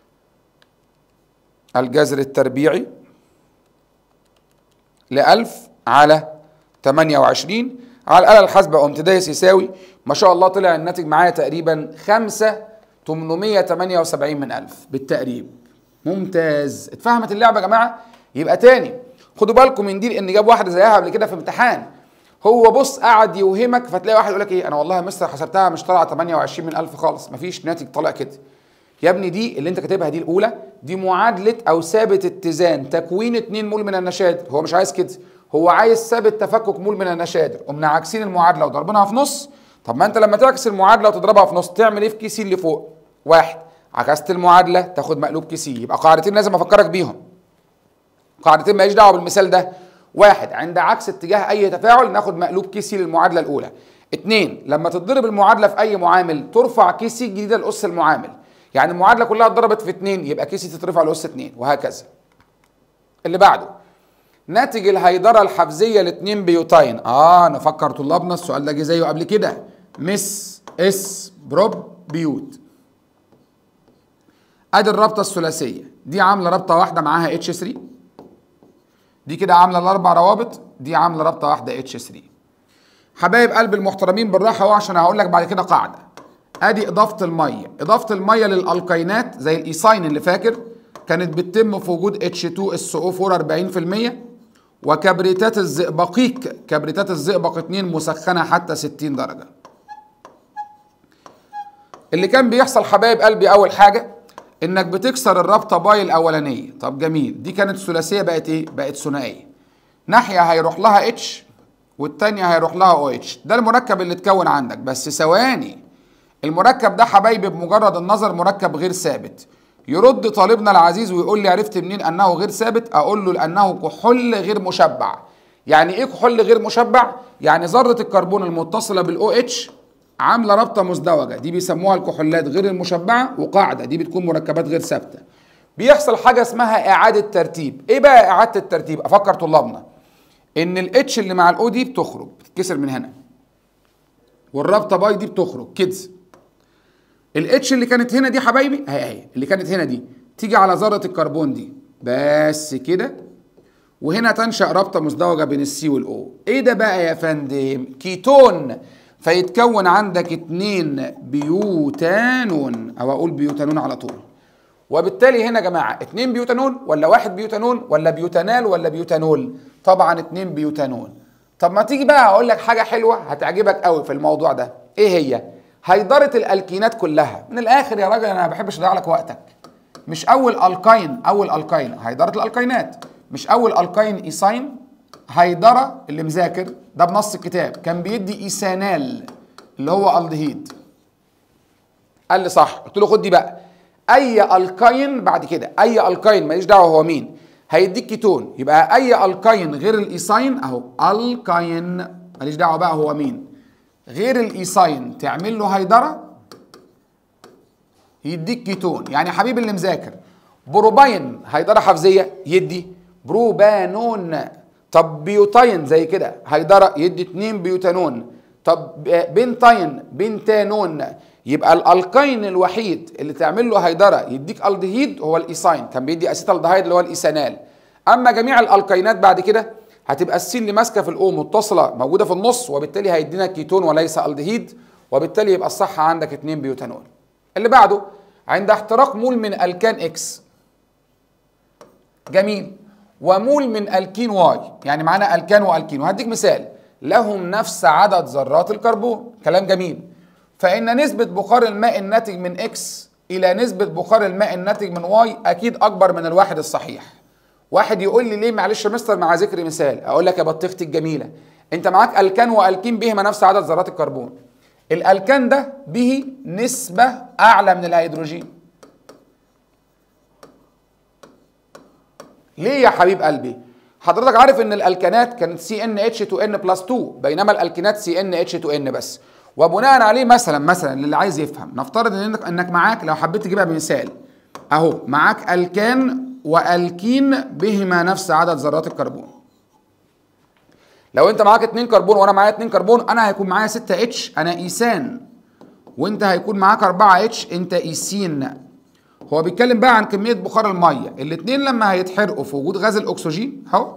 الجذر التربيعي ل 1000 على 28 على الآلة الحاسبة قمت دايس يساوي ما شاء الله طلع الناتج معايا تقريبا 5 878 من 1000 بالتقريب ممتاز اتفهمت اللعبة يا جماعة يبقى تاني خدوا بالكم من دي لان جاب واحدة زيها قبل كده في امتحان هو بص قعد يوهمك فتلاقي واحد يقول لك ايه انا والله يا مستر حسبتها مش طالعه 28 من 1000 خالص مفيش ناتج طالع كده يا ابني دي اللي انت كاتبها دي الاولى دي معادله او ثابت اتزان تكوين 2 مول من النشادر هو مش عايز كده هو عايز ثابت تفكك مول من النشادر قمنا عاكسين المعادله وضربناها في نص طب ما انت لما تعكس المعادله وتضربها في نص تعمل ايه في كيسي اللي فوق واحد عكست المعادله تاخد مقلوب كيسي يبقى قاعدتين لازم افكرك بيهم قاعدتين ماليش دعوه بالمثال ده واحد عند عكس اتجاه اي تفاعل ناخد مقلوب كيسي للمعادله الاولى اتنين لما تتضرب المعادله في اي معامل ترفع كيسي جديده لاس المعامل يعني المعادله كلها اتضربت في اتنين يبقى كيسي تترفع لاس اتنين وهكذا اللي بعده ناتج الهيدرة الحفزية لاتنين بيوتين اه نفكر طلابنا السؤال ده جه زيه قبل كده مس اس بروب بيوت ادي الرابطة الثلاثية دي عاملة رابطة واحدة معاها اتش 3 دي كده عاملة الاربع روابط دي عاملة رابطة واحدة اتش 3 حبايب قلب المحترمين بالراحة اهو عشان هقول لك بعد كده قاعدة ادي اضافة المية اضافة المية للالقينات زي الايساين اللي فاكر كانت بتتم في وجود H2SO4 40% وكبريتات الزئبقيق كبريتات الزئبق 2 مسخنة حتى 60 درجة اللي كان بيحصل حبايب قلبي أول حاجة إنك بتكسر الرابطة باي الأولانية طب جميل دي كانت ثلاثية بقت إيه؟ بقت ثنائية ناحية هيروح لها اتش والتانية هيروح لها او اتش ده المركب اللي اتكون عندك بس ثواني المركب ده حبايبي بمجرد النظر مركب غير ثابت يرد طالبنا العزيز ويقول لي عرفت منين انه غير ثابت اقول له لانه كحول غير مشبع يعني ايه كحول غير مشبع يعني ذره الكربون المتصله بالاو اتش عامله رابطه مزدوجه دي بيسموها الكحولات غير المشبعه وقاعده دي بتكون مركبات غير ثابته بيحصل حاجه اسمها اعاده ترتيب ايه بقى اعاده الترتيب افكر طلابنا ان الاتش اللي مع الاو دي بتخرج بتتكسر من هنا والرابطه باي دي بتخرج كده الاتش اللي كانت هنا دي حبايبي اهي اهي اللي كانت هنا دي تيجي على ذره الكربون دي بس كده وهنا تنشا رابطه مزدوجه بين السي والاو ايه ده بقى يا فندم كيتون فيتكون عندك اتنين بيوتانون او اقول بيوتانون على طول وبالتالي هنا يا جماعه اتنين بيوتانون ولا واحد بيوتانون ولا بيوتانال ولا بيوتانول طبعا اتنين بيوتانون طب ما تيجي بقى اقول لك حاجه حلوه هتعجبك قوي في الموضوع ده ايه هي هيدرة الالكينات كلها من الاخر يا راجل انا ما بحبش اضيع لك وقتك مش اول الكاين اول الكاين هيدرة الالكاينات مش اول الكاين ايساين هيدرة اللي مذاكر ده بنص الكتاب كان بيدي ايثانال اللي هو الدهيد قال لي صح قلت له خد دي بقى اي الكاين بعد كده اي الكاين ماليش دعوه هو مين هيديك كيتون يبقى اي الكاين غير الايساين اهو الكاين ماليش دعوه بقى هو مين غير الايساين تعمل له هيدره يديك كيتون يعني يا حبيبي اللي مذاكر بروباين هيدره حفظيه يدي بروبانون طب بيوتاين زي كده هيدره يدي 2 بيوتانون طب بنتاين بنتانون يبقى الالكاين الوحيد اللي تعمل له هيدره يديك الدهيد هو الايساين كان بيدي اسيتالدهايد اللي هو الايثانال اما جميع الالكاينات بعد كده هتبقى السين اللي ماسكه في الاو متصله موجوده في النص وبالتالي هيدينا كيتون وليس الدهيد وبالتالي يبقى الصح عندك 2 بيوتانول اللي بعده عند احتراق مول من الكان اكس جميل ومول من الكين واي يعني معانا الكان والكين وهديك مثال لهم نفس عدد ذرات الكربون كلام جميل فإن نسبة بخار الماء الناتج من إكس إلى نسبة بخار الماء الناتج من واي أكيد أكبر من الواحد الصحيح. واحد يقول لي ليه معلش يا مستر مع ذكر مثال أقول لك يا بطيختي الجميلة أنت معاك ألكان وألكين بهما نفس عدد ذرات الكربون. الألكان ده به نسبة أعلى من الهيدروجين. ليه يا حبيب قلبي؟ حضرتك عارف ان الالكانات كانت سي ان اتش 2 ان بلس 2 بينما الالكينات سي ان اتش 2 ان بس. وبناء عليه مثلا مثلا للي عايز يفهم نفترض انك انك معاك لو حبيت تجيبها بمثال اهو معاك الكان والكين بهما نفس عدد ذرات الكربون لو انت معاك 2 كربون وانا معايا 2 كربون انا هيكون معايا 6 اتش انا ايثان وانت هيكون معاك 4 اتش انت ايثين هو بيتكلم بقى عن كميه بخار الميه الاثنين لما هيتحرقوا في وجود غاز الاكسجين اهو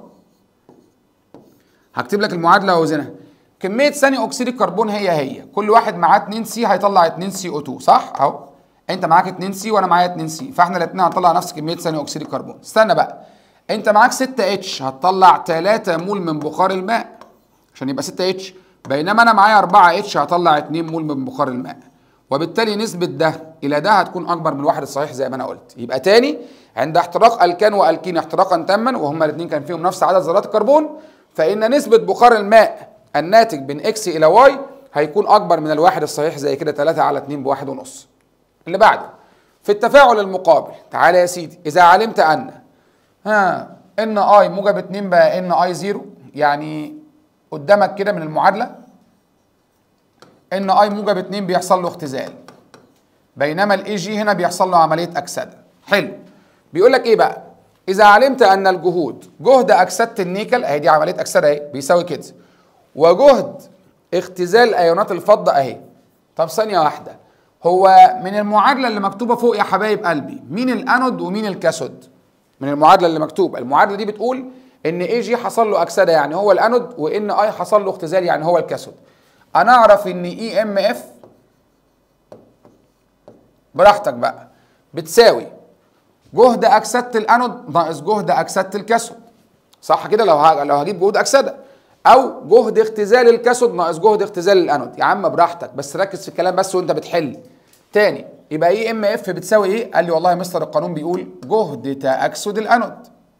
هكتب لك المعادله واوزنها كميه ثاني اكسيد الكربون هي هي كل واحد معاه 2 سي هيطلع 2 سي او 2 صح اهو انت معاك 2 سي وانا معايا 2 سي فاحنا الاثنين هنطلع نفس كميه ثاني اكسيد الكربون استنى بقى انت معاك 6 اتش هتطلع 3 مول من بخار الماء عشان يبقى 6 اتش بينما انا معايا 4 اتش هطلع 2 مول من بخار الماء وبالتالي نسبة ده إلى ده هتكون أكبر من الواحد الصحيح زي ما أنا قلت يبقى تاني عند احتراق الكان والكين احتراقا تاما وهما الاثنين كان فيهم نفس عدد ذرات الكربون فإن نسبة بخار الماء الناتج بين اكس الى واي هيكون اكبر من الواحد الصحيح زي كده 3 على 2 بواحد ونص اللي بعده في التفاعل المقابل تعالى يا سيدي اذا علمت ان ها ان اي موجب 2 بقى ان اي 0 يعني قدامك كده من المعادله ان اي موجب 2 بيحصل له اختزال بينما الاي جي هنا بيحصل له عمليه اكسده حلو بيقول لك ايه بقى اذا علمت ان الجهود جهد اكسده النيكل اهي دي عمليه اكسده اهي بيساوي كده وجهد اختزال ايونات الفضه اهي طب ثانيه واحده هو من المعادله اللي مكتوبه فوق يا حبايب قلبي مين الانود ومين الكاثود من المعادله اللي مكتوبه المعادله دي بتقول ان اي جي حصل له اكسده يعني هو الانود وان اي حصل له اختزال يعني هو الكاثود انا اعرف ان اي ام اف براحتك بقى بتساوي جهد اكسده الانود ناقص جهد اكسده الكاثود صح كده لو ه- لو هجيب جهد اكسده او جهد اختزال الكاثود ناقص جهد اختزال الانود يا عم براحتك بس ركز في الكلام بس وانت بتحل تاني يبقى اي ام اف بتساوي ايه قال لي والله يا مستر القانون بيقول جهد تاكسد الانود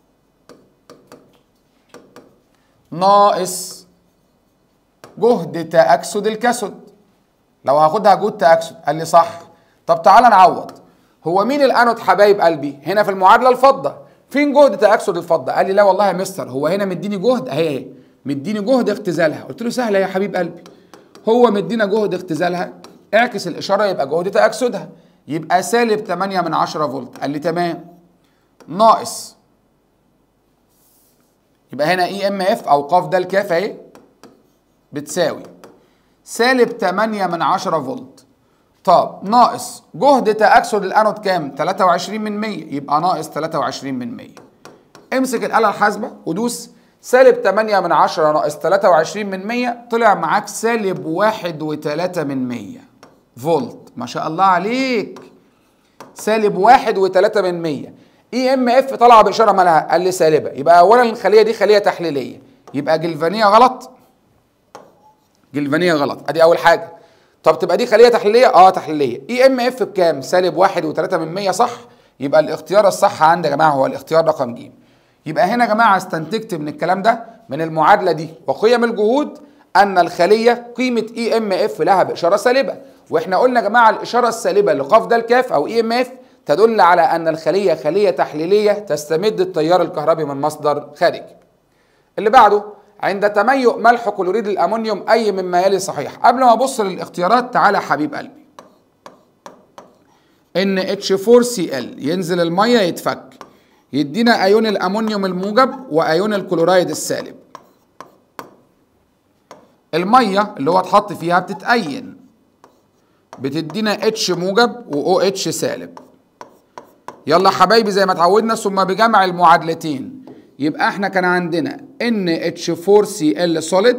ناقص جهد تاكسد الكاثود لو هاخدها جهد تاكسد قال لي صح طب تعالى نعوض هو مين الانود حبايب قلبي هنا في المعادله الفضه فين جهد تاكسد الفضه قال لي لا والله يا مستر هو هنا مديني جهد اهي اهي مديني جهد اختزالها قلت له سهله يا حبيب قلبي هو مدينا جهد اختزالها اعكس الاشاره يبقى جهد تاكسدها يبقى سالب 8 من 10 فولت قال لي تمام ناقص يبقى هنا اي ام اف او ق د الكاف اهي بتساوي سالب 8 من 10 فولت طب ناقص جهد تأكسد الانود كام 23 من 100 يبقى ناقص 23 من 100 امسك الآلة الحاسبة ودوس سالب 8 من 10 ناقص 23 من 100 طلع معاك سالب 1 و3 من 100 فولت ما شاء الله عليك سالب 1 و3 من 100 اي ام اف طالعه باشاره مالها قال لي سالبه يبقى اولا الخليه دي خليه تحليليه يبقى جلفانيه غلط جلفانيه غلط ادي اول حاجه طب تبقى دي خليه تحليليه اه تحليليه اي ام اف بكام سالب 1 و3 من 100 صح يبقى الاختيار الصح عندي يا جماعه هو الاختيار رقم ج يبقى هنا يا جماعه استنتجت من الكلام ده من المعادله دي وقيم الجهود ان الخليه قيمه اي ام اف لها باشاره سالبه واحنا قلنا يا جماعه الاشاره السالبه لقاف ده الكاف او اي ام اف تدل على ان الخليه خليه تحليليه تستمد التيار الكهربي من مصدر خارجي اللي بعده عند تميؤ ملح كلوريد الامونيوم اي مما يلي صحيح قبل ما ابص للاختيارات تعالى حبيب قلبي ان اتش 4 سي ال ينزل الميه يتفك يدينا ايون الامونيوم الموجب وايون الكلورايد السالب الميه اللي هو اتحط فيها بتتأين بتدينا اتش موجب و او اتش سالب يلا حبايبي زي ما اتعودنا ثم بجمع المعادلتين يبقى احنا كان عندنا NH4Cl solid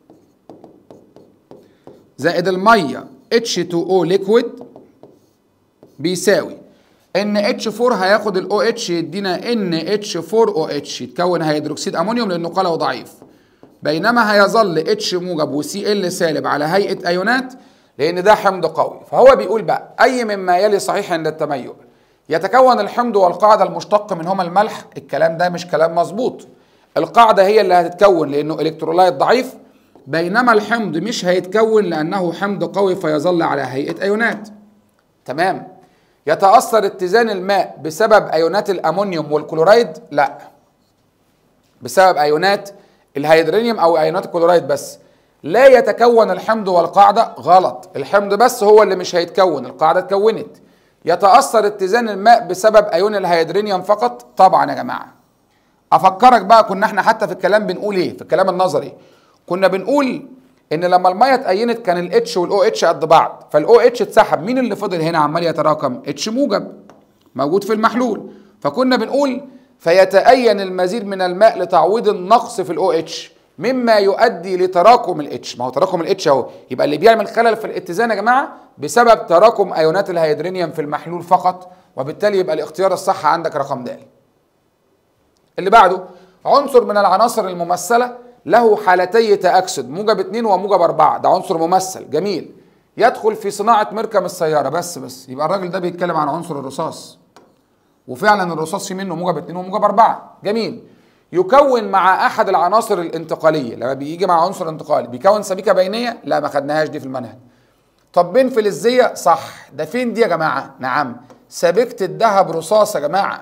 زائد الميه H2O liquid بيساوي NH4 هياخد ال OH يدينا NH4OH يتكون هيدروكسيد امونيوم لانه قلوي ضعيف بينما هيظل H موجب و Cl سالب على هيئه ايونات لان ده حمض قوي فهو بيقول بقى اي مما يلي صحيح عند التميؤ يتكون الحمض والقاعده المشتق منهما الملح الكلام ده مش كلام مظبوط القاعده هي اللي هتتكون لانه الكترولايت ضعيف بينما الحمض مش هيتكون لانه حمض قوي فيظل على هيئه ايونات تمام يتاثر اتزان الماء بسبب ايونات الامونيوم والكلورايد لا بسبب ايونات الهيدرونيوم او ايونات الكلورايد بس لا يتكون الحمض والقاعده غلط الحمض بس هو اللي مش هيتكون القاعده اتكونت يتاثر اتزان الماء بسبب ايون الهيدرونيوم فقط طبعا يا جماعه افكرك بقى كنا احنا حتى في الكلام بنقول ايه في الكلام النظري كنا بنقول ان لما الميه اتأينت كان الاتش والاو اتش قد بعض فالاو اتش اتسحب مين اللي فضل هنا عمال يتراكم اتش موجب موجود في المحلول فكنا بنقول فيتأين المزيد من الماء لتعويض النقص في الاو اتش مما يؤدي لتراكم الاتش ما هو تراكم الاتش اهو يبقى اللي بيعمل خلل في الاتزان يا جماعه بسبب تراكم ايونات الهيدرونيوم في المحلول فقط وبالتالي يبقى الاختيار الصح عندك رقم د اللي بعده عنصر من العناصر الممثله له حالتي تأكسد موجب 2 وموجب 4 ده عنصر ممثل جميل يدخل في صناعة مركب السيارة بس بس يبقى الراجل ده بيتكلم عن عنصر الرصاص وفعلا الرصاص في منه موجب 2 وموجب 4 جميل يكون مع احد العناصر الانتقاليه لما بيجي مع عنصر انتقالي بيكون سبيكه بينيه لا ما خدناهاش دي في المنهج طب بين فلزيه صح ده فين دي يا جماعه نعم سبيكه الذهب رصاص يا جماعه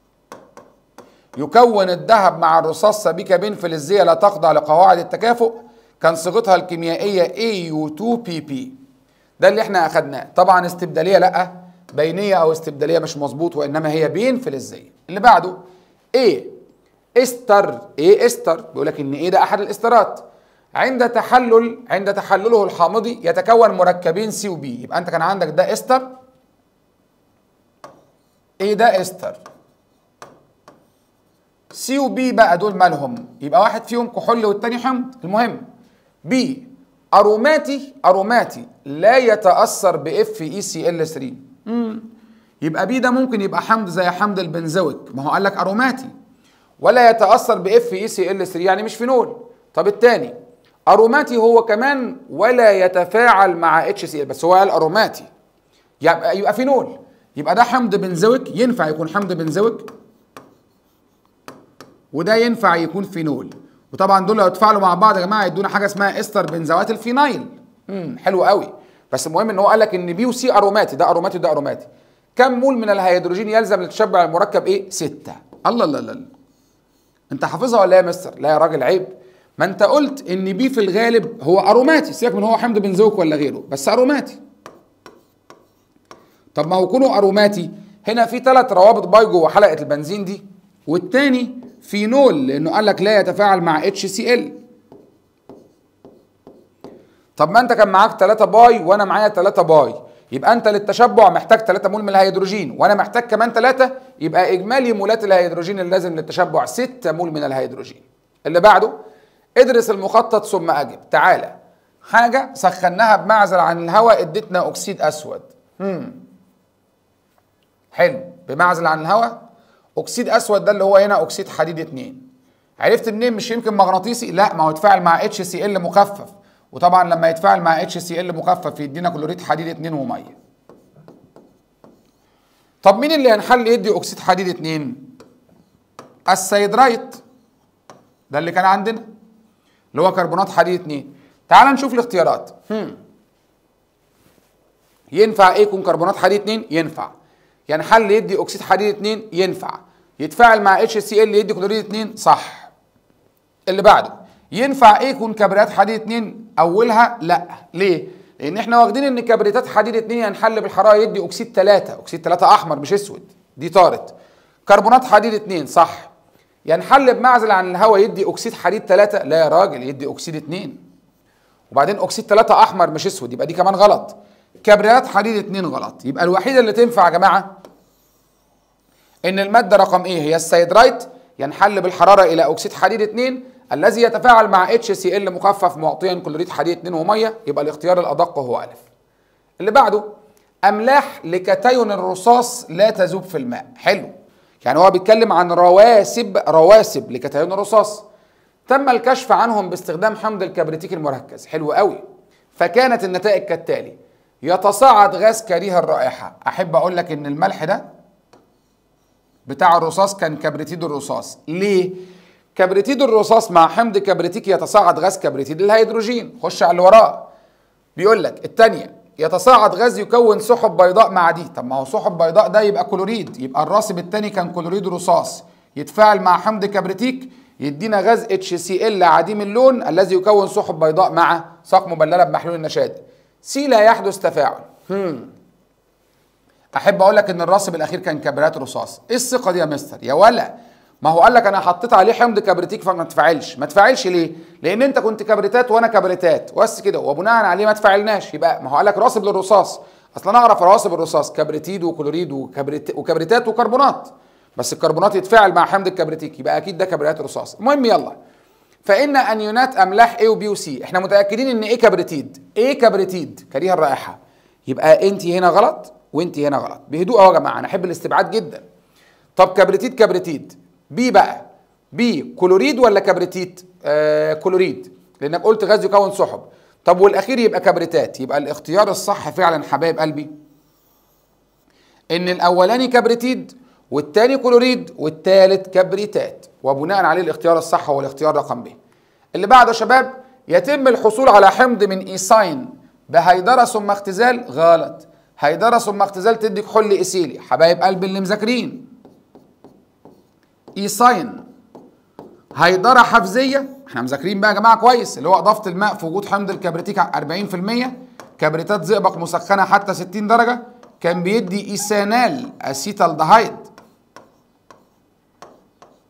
يكون الذهب مع الرصاص سبيكه بين فلزيه لا تخضع لقواعد التكافؤ كان صيغتها الكيميائيه AU2PP ده اللي احنا اخدناه طبعا استبداليه لا بينيه او استبداليه مش مظبوط وانما هي بين فلزيه اللي بعده ايه استر ايه استر بيقول لك ان ايه ده احد الاسترات عند تحلل عند تحلله الحامضي يتكون مركبين سي وبي يبقى انت كان عندك ده استر ايه ده استر سي وبي بقى دول مالهم يبقى واحد فيهم كحول والتاني حمض المهم بي اروماتي اروماتي لا يتاثر باف اي سي ال 3 يبقى بي ده ممكن يبقى حمض زي حمض البنزويك ما هو قال لك اروماتي ولا يتاثر باف اي سي ال 3 يعني مش فينول طب الثاني اروماتي هو كمان ولا يتفاعل مع اتش سي ال بس هو قال اروماتي يبقى يبقى فينول يبقى ده حمض بنزويك ينفع يكون حمض بنزويك وده ينفع يكون فينول وطبعا دول لو اتفاعلوا مع بعض يا جماعه يدونا حاجه اسمها استر بنزوات الفينايل امم حلو قوي بس المهم ان هو قال لك ان بي وسي اروماتي ده اروماتي وده اروماتي كم مول من الهيدروجين يلزم لتشبع المركب ايه؟ ستة الله الله الله انت حافظها ولا ايه يا مستر؟ لا يا راجل عيب ما انت قلت ان بي في الغالب هو اروماتي سيبك من هو حمض بنزويك ولا غيره بس اروماتي طب ما هو كونه اروماتي هنا في ثلاث روابط باي جوه حلقه البنزين دي والتاني فينول لانه قال لك لا يتفاعل مع اتش سي ال طب ما انت كان معاك 3 باي وانا معايا 3 باي يبقى انت للتشبع محتاج 3 مول من الهيدروجين وانا محتاج كمان 3 يبقى اجمالي مولات الهيدروجين اللازم للتشبع 6 مول من الهيدروجين اللي بعده ادرس المخطط ثم اجب تعالى حاجه سخناها بمعزل عن الهواء ادتنا اكسيد اسود امم حلو بمعزل عن الهواء اكسيد اسود ده اللي هو هنا اكسيد حديد 2 عرفت منين مش يمكن مغناطيسي لا ما هو يتفاعل مع اتش سي ال مخفف وطبعا لما يتفاعل مع اتش سي ال مخفف يدينا كلوريد حديد 2 وميه طب مين اللي هنحل يدي اكسيد حديد 2 السيدرايت ده اللي كان عندنا اللي هو كربونات حديد 2 تعال نشوف الاختيارات هم. ينفع ايه يكون كربونات حديد 2 ينفع ينحل يدي اكسيد حديد 2 ينفع يتفاعل مع اتش سي ال يدي كلوريد 2 صح اللي بعده ينفع ايه يكون كبريتات حديد 2 اولها لا ليه لان احنا واخدين ان كبريتات حديد 2 ينحل بالحراره يدي اكسيد 3 اكسيد 3 احمر مش اسود دي طارت كربونات حديد 2 صح ينحل بمعزل عن الهواء يدي اكسيد حديد 3 لا يا راجل يدي اكسيد 2 وبعدين اكسيد 3 احمر مش اسود يبقى دي كمان غلط كبريتات حديد 2 غلط يبقى الوحيده اللي تنفع يا جماعه ان الماده رقم ايه هي السيدرايت ينحل بالحراره الى اكسيد حديد 2 الذي يتفاعل مع اتش سي ال مخفف معطيا كلوريد حديد 2 وميه يبقى الاختيار الادق هو الف اللي بعده املاح لكتيون الرصاص لا تذوب في الماء حلو يعني هو بيتكلم عن رواسب رواسب لكتيون الرصاص تم الكشف عنهم باستخدام حمض الكبريتيك المركز حلو قوي فكانت النتائج كالتالي يتصاعد غاز كريه الرائحه احب اقول لك ان الملح ده بتاع الرصاص كان كبريتيد الرصاص ليه كبريتيد الرصاص مع حمض كبريتيك يتصاعد غاز كبريتيد الهيدروجين خش على اللي وراه بيقول لك الثانيه يتصاعد غاز يكون سحب بيضاء مع دي طب ما هو سحب بيضاء ده يبقى كلوريد يبقى الراسب الثاني كان كلوريد رصاص يتفاعل مع حمض كبريتيك يدينا غاز اتش سي ال عديم اللون الذي يكون سحب بيضاء مع ساق مبلله بمحلول النشاد سي لا يحدث تفاعل هم. احب اقول لك ان الراسب الاخير كان كبريت رصاص ايه الثقه دي يا مستر يا ولا ما هو قال لك انا حطيت عليه حمض كبريتيك فما تفاعلش ما تفاعلش ليه لان انت كنت كبريتات وانا كبريتات بس كده وبناء عليه ما تفاعلناش يبقى ما هو قال لك راسب للرصاص اصلا انا اعرف رواسب الرصاص كبريتيد وكلوريد وكبريت وكبريتات وكربونات بس الكربونات يتفاعل مع حمض الكبريتيك يبقى اكيد ده كبريتات رصاص المهم يلا فان انيونات املاح A وبي وسي احنا متاكدين ان ايه كبريتيد ايه كبريتيد كريه الرائحه يبقى انت هنا غلط وانت هنا غلط بهدوء اهو يا جماعه انا احب الاستبعاد جدا طب كبريتيد كبريتيد بي بقى بي كلوريد ولا كبريتيد آه كلوريد لانك قلت غاز يكون سحب طب والاخير يبقى كبريتات يبقى الاختيار الصح فعلا حبايب قلبي ان الاولاني كبريتيد والتاني كلوريد والتالت كبريتات وبناء عليه الاختيار الصح هو الاختيار رقم ب اللي بعده يا شباب يتم الحصول على حمض من ايساين بهيدره ثم اختزال غلط هيدره ثم اختزال تدي كحول ايثيلي حبايب قلبي اللي مذاكرين ايساين هيدره حفزيه احنا مذاكرين بقى يا جماعه كويس اللي هو اضافه الماء في وجود حمض الكبريتيك 40% كبريتات زئبق مسخنه حتى 60 درجه كان بيدي ايثانال اسيتالدهايد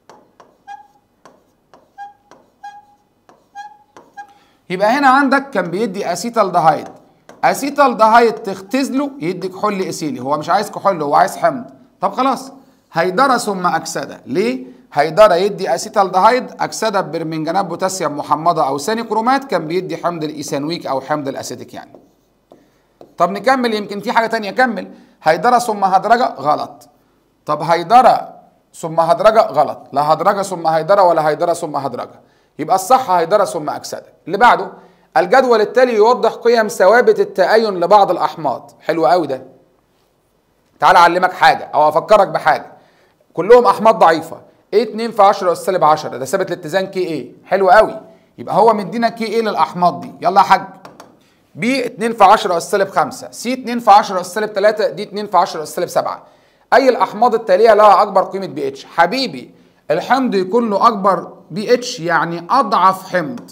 يبقى هنا عندك كان بيدي اسيتالدهايد اسيتالدهايد تختزله يدي كحول اسيلي هو مش عايز كحول هو عايز حمض طب خلاص هيدرة ثم اكسده ليه هيدرة يدي اسيتالدهايد اكسده برمنجانات بوتاسيوم محمضه او ثاني كرومات كان بيدي حمض الايثانويك او حمض الاسيتيك يعني طب نكمل يمكن في حاجه تانية كمل هيدرة ثم هدرجه غلط طب هيدرة ثم هدرجه غلط لا هدرجه ثم هيدرة ولا هيدرة ثم هدرجه يبقى الصح هيدرة ثم اكسده اللي بعده الجدول التالي يوضح قيم ثوابت التأين لبعض الأحماض حلو قوي ده تعال أعلمك حاجة أو أفكرك بحاجة كلهم أحماض ضعيفة ايه 2 في 10 أس سالب 10 ده ثابت الاتزان كي ايه حلو قوي يبقى هو مدينا كي ايه للأحماض دي يلا يا حاج بي 2 في 10 أس سالب 5 سي 2 في 10 أس سالب 3 دي 2 في 10 أس سالب 7 أي الأحماض التالية لها أكبر قيمة بي اتش حبيبي الحمض يكون له أكبر بي اتش يعني أضعف حمض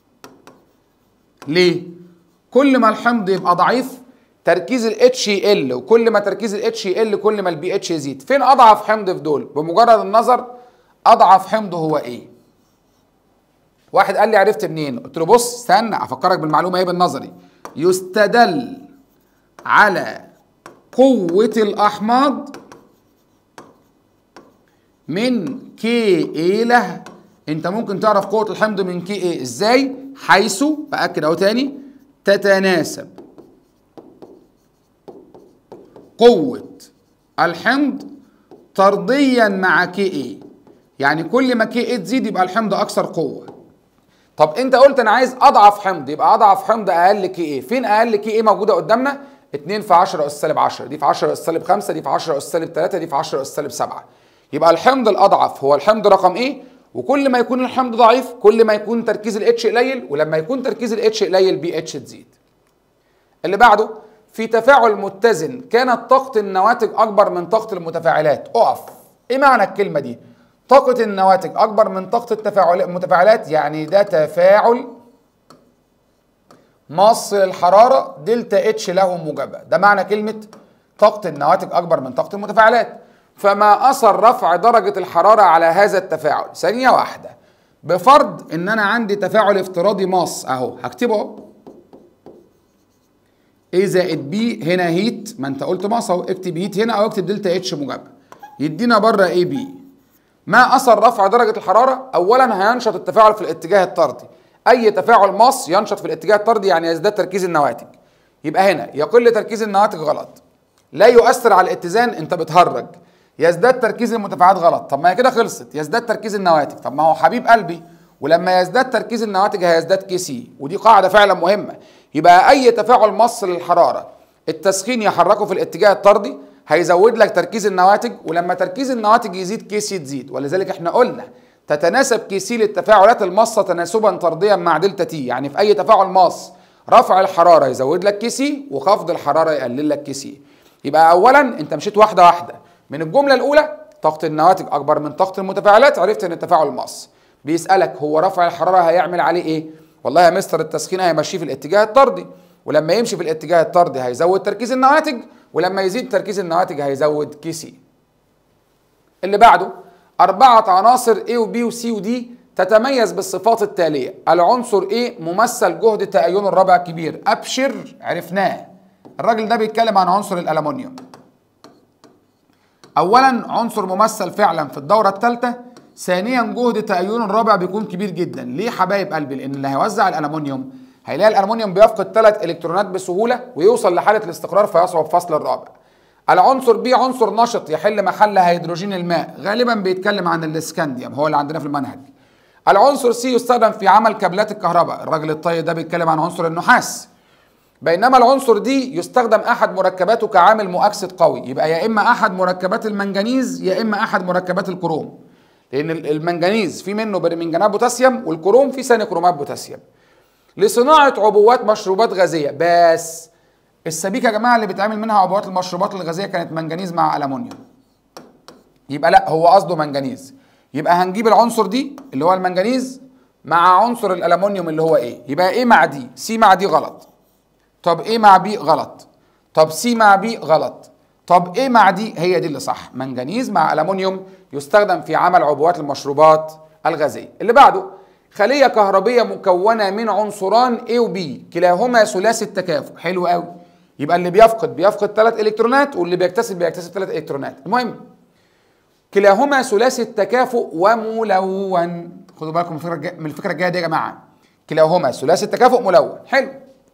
ليه؟ كل ما الحمض يبقى ضعيف تركيز الاتش يقل وكل ما تركيز الاتش يقل كل ما البي اتش يزيد فين اضعف حمض في دول بمجرد النظر اضعف حمض هو ايه واحد قال لي عرفت منين قلت له بص استنى افكرك بالمعلومه ايه بالنظري يستدل على قوه الاحماض من كي ايه لها انت ممكن تعرف قوه الحمض من كي ايه ازاي حيث باكد اهو تاني تتناسب قوه الحمض طرديا مع كي ايه يعني كل ما كي ايه تزيد يبقى الحمض اكثر قوه طب انت قلت انا عايز اضعف حمض يبقى اضعف حمض اقل كي ايه فين اقل كي ايه موجوده قدامنا 2 في 10 اس سالب 10 دي في 10 اس سالب 5 دي في 10 اس سالب 3 دي في 10 اس سالب 7 يبقى الحمض الاضعف هو الحمض رقم ايه وكل ما يكون الحمض ضعيف كل ما يكون تركيز الاتش قليل ولما يكون تركيز الاتش قليل بي اتش تزيد اللي بعده في تفاعل متزن كانت طاقة النواتج أكبر من طاقة المتفاعلات أقف إيه معنى الكلمة دي؟ طاقة النواتج أكبر من طاقة التفاعل المتفاعلات يعني ده تفاعل مص الحرارة دلتا اتش له موجبة ده معنى كلمة طاقة النواتج أكبر من طاقة المتفاعلات فما أثر رفع درجة الحرارة على هذا التفاعل ثانية واحدة بفرض إن أنا عندي تفاعل افتراضي ماس أهو هكتبه أهو A زائد B هنا هيت ما أنت قلت ماس أهو اكتب هيت هنا أو اكتب دلتا اتش موجبة يدينا بره اي بي ما أثر رفع درجة الحرارة أولا هينشط التفاعل في الاتجاه الطردي أي تفاعل ماس ينشط في الاتجاه الطردي يعني يزداد تركيز النواتج يبقى هنا يقل تركيز النواتج غلط لا يؤثر على الاتزان أنت بتهرج يزداد تركيز المتفاعلات غلط طب ما هي كده خلصت يزداد تركيز النواتج طب ما هو حبيب قلبي ولما يزداد تركيز النواتج هيزداد كي سي ودي قاعده فعلا مهمه يبقى اي تفاعل مص للحراره التسخين يحركه في الاتجاه الطردي هيزود لك تركيز النواتج ولما تركيز النواتج يزيد كي سي تزيد ولذلك احنا قلنا تتناسب كي سي للتفاعلات المصه تناسبا طرديا مع دلتا تي يعني في اي تفاعل ماص رفع الحراره يزود لك كي سي وخفض الحراره يقلل لك كي سي يبقى اولا انت مشيت واحده واحده من الجمله الاولى طاقه النواتج اكبر من طاقه المتفاعلات عرفت ان التفاعل ماص بيسالك هو رفع الحراره هيعمل عليه ايه والله يا مستر التسخين هيمشيه في الاتجاه الطردي ولما يمشي في الاتجاه الطردي هيزود تركيز النواتج ولما يزيد تركيز النواتج هيزود كي سي اللي بعده أربعة عناصر A و B و C و D تتميز بالصفات التالية العنصر A ممثل جهد تأين الرابع كبير أبشر عرفناه الراجل ده بيتكلم عن عنصر الألمنيوم أولا عنصر ممثل فعلا في الدورة الثالثة ثانيا جهد تأين الرابع بيكون كبير جدا ليه حبايب قلبي لأن اللي هيوزع الألمنيوم هيلاقي الألمنيوم بيفقد ثلاث إلكترونات بسهولة ويوصل لحالة الاستقرار فيصعب فصل الرابع العنصر بي عنصر نشط يحل محل هيدروجين الماء غالبا بيتكلم عن الاسكانديوم هو اللي عندنا في المنهج العنصر سي يستخدم في عمل كابلات الكهرباء الراجل الطيب ده بيتكلم عن عنصر النحاس بينما العنصر دي يستخدم احد مركباته كعامل مؤكسد قوي يبقى يا اما احد مركبات المنجنيز يا اما احد مركبات الكروم لان المنجنيز في منه برمنجانات بوتاسيوم والكروم فيه ثاني كرومات بوتاسيوم لصناعه عبوات مشروبات غازيه بس السبيكه يا جماعه اللي بيتعمل منها عبوات المشروبات الغازيه كانت منجنيز مع الومنيوم يبقى لا هو قصده منجنيز يبقى هنجيب العنصر دي اللي هو المنجنيز مع عنصر الالومنيوم اللي هو ايه يبقى ايه مع دي سي مع دي غلط طب ايه مع بي غلط طب سي مع بي غلط طب ايه مع دي هي دي اللي صح منجنيز مع الومنيوم يستخدم في عمل عبوات المشروبات الغازيه اللي بعده خليه كهربيه مكونه من عنصران A و B كلاهما ثلاثي التكافؤ حلو قوي يبقى اللي بيفقد بيفقد ثلاث الكترونات واللي بيكتسب بيكتسب ثلاث الكترونات المهم كلاهما ثلاثي التكافؤ وملون خدوا بالكم من الفكره الجايه من الفكره الجايه دي يا جماعه كلاهما ثلاثي التكافؤ ملون حلو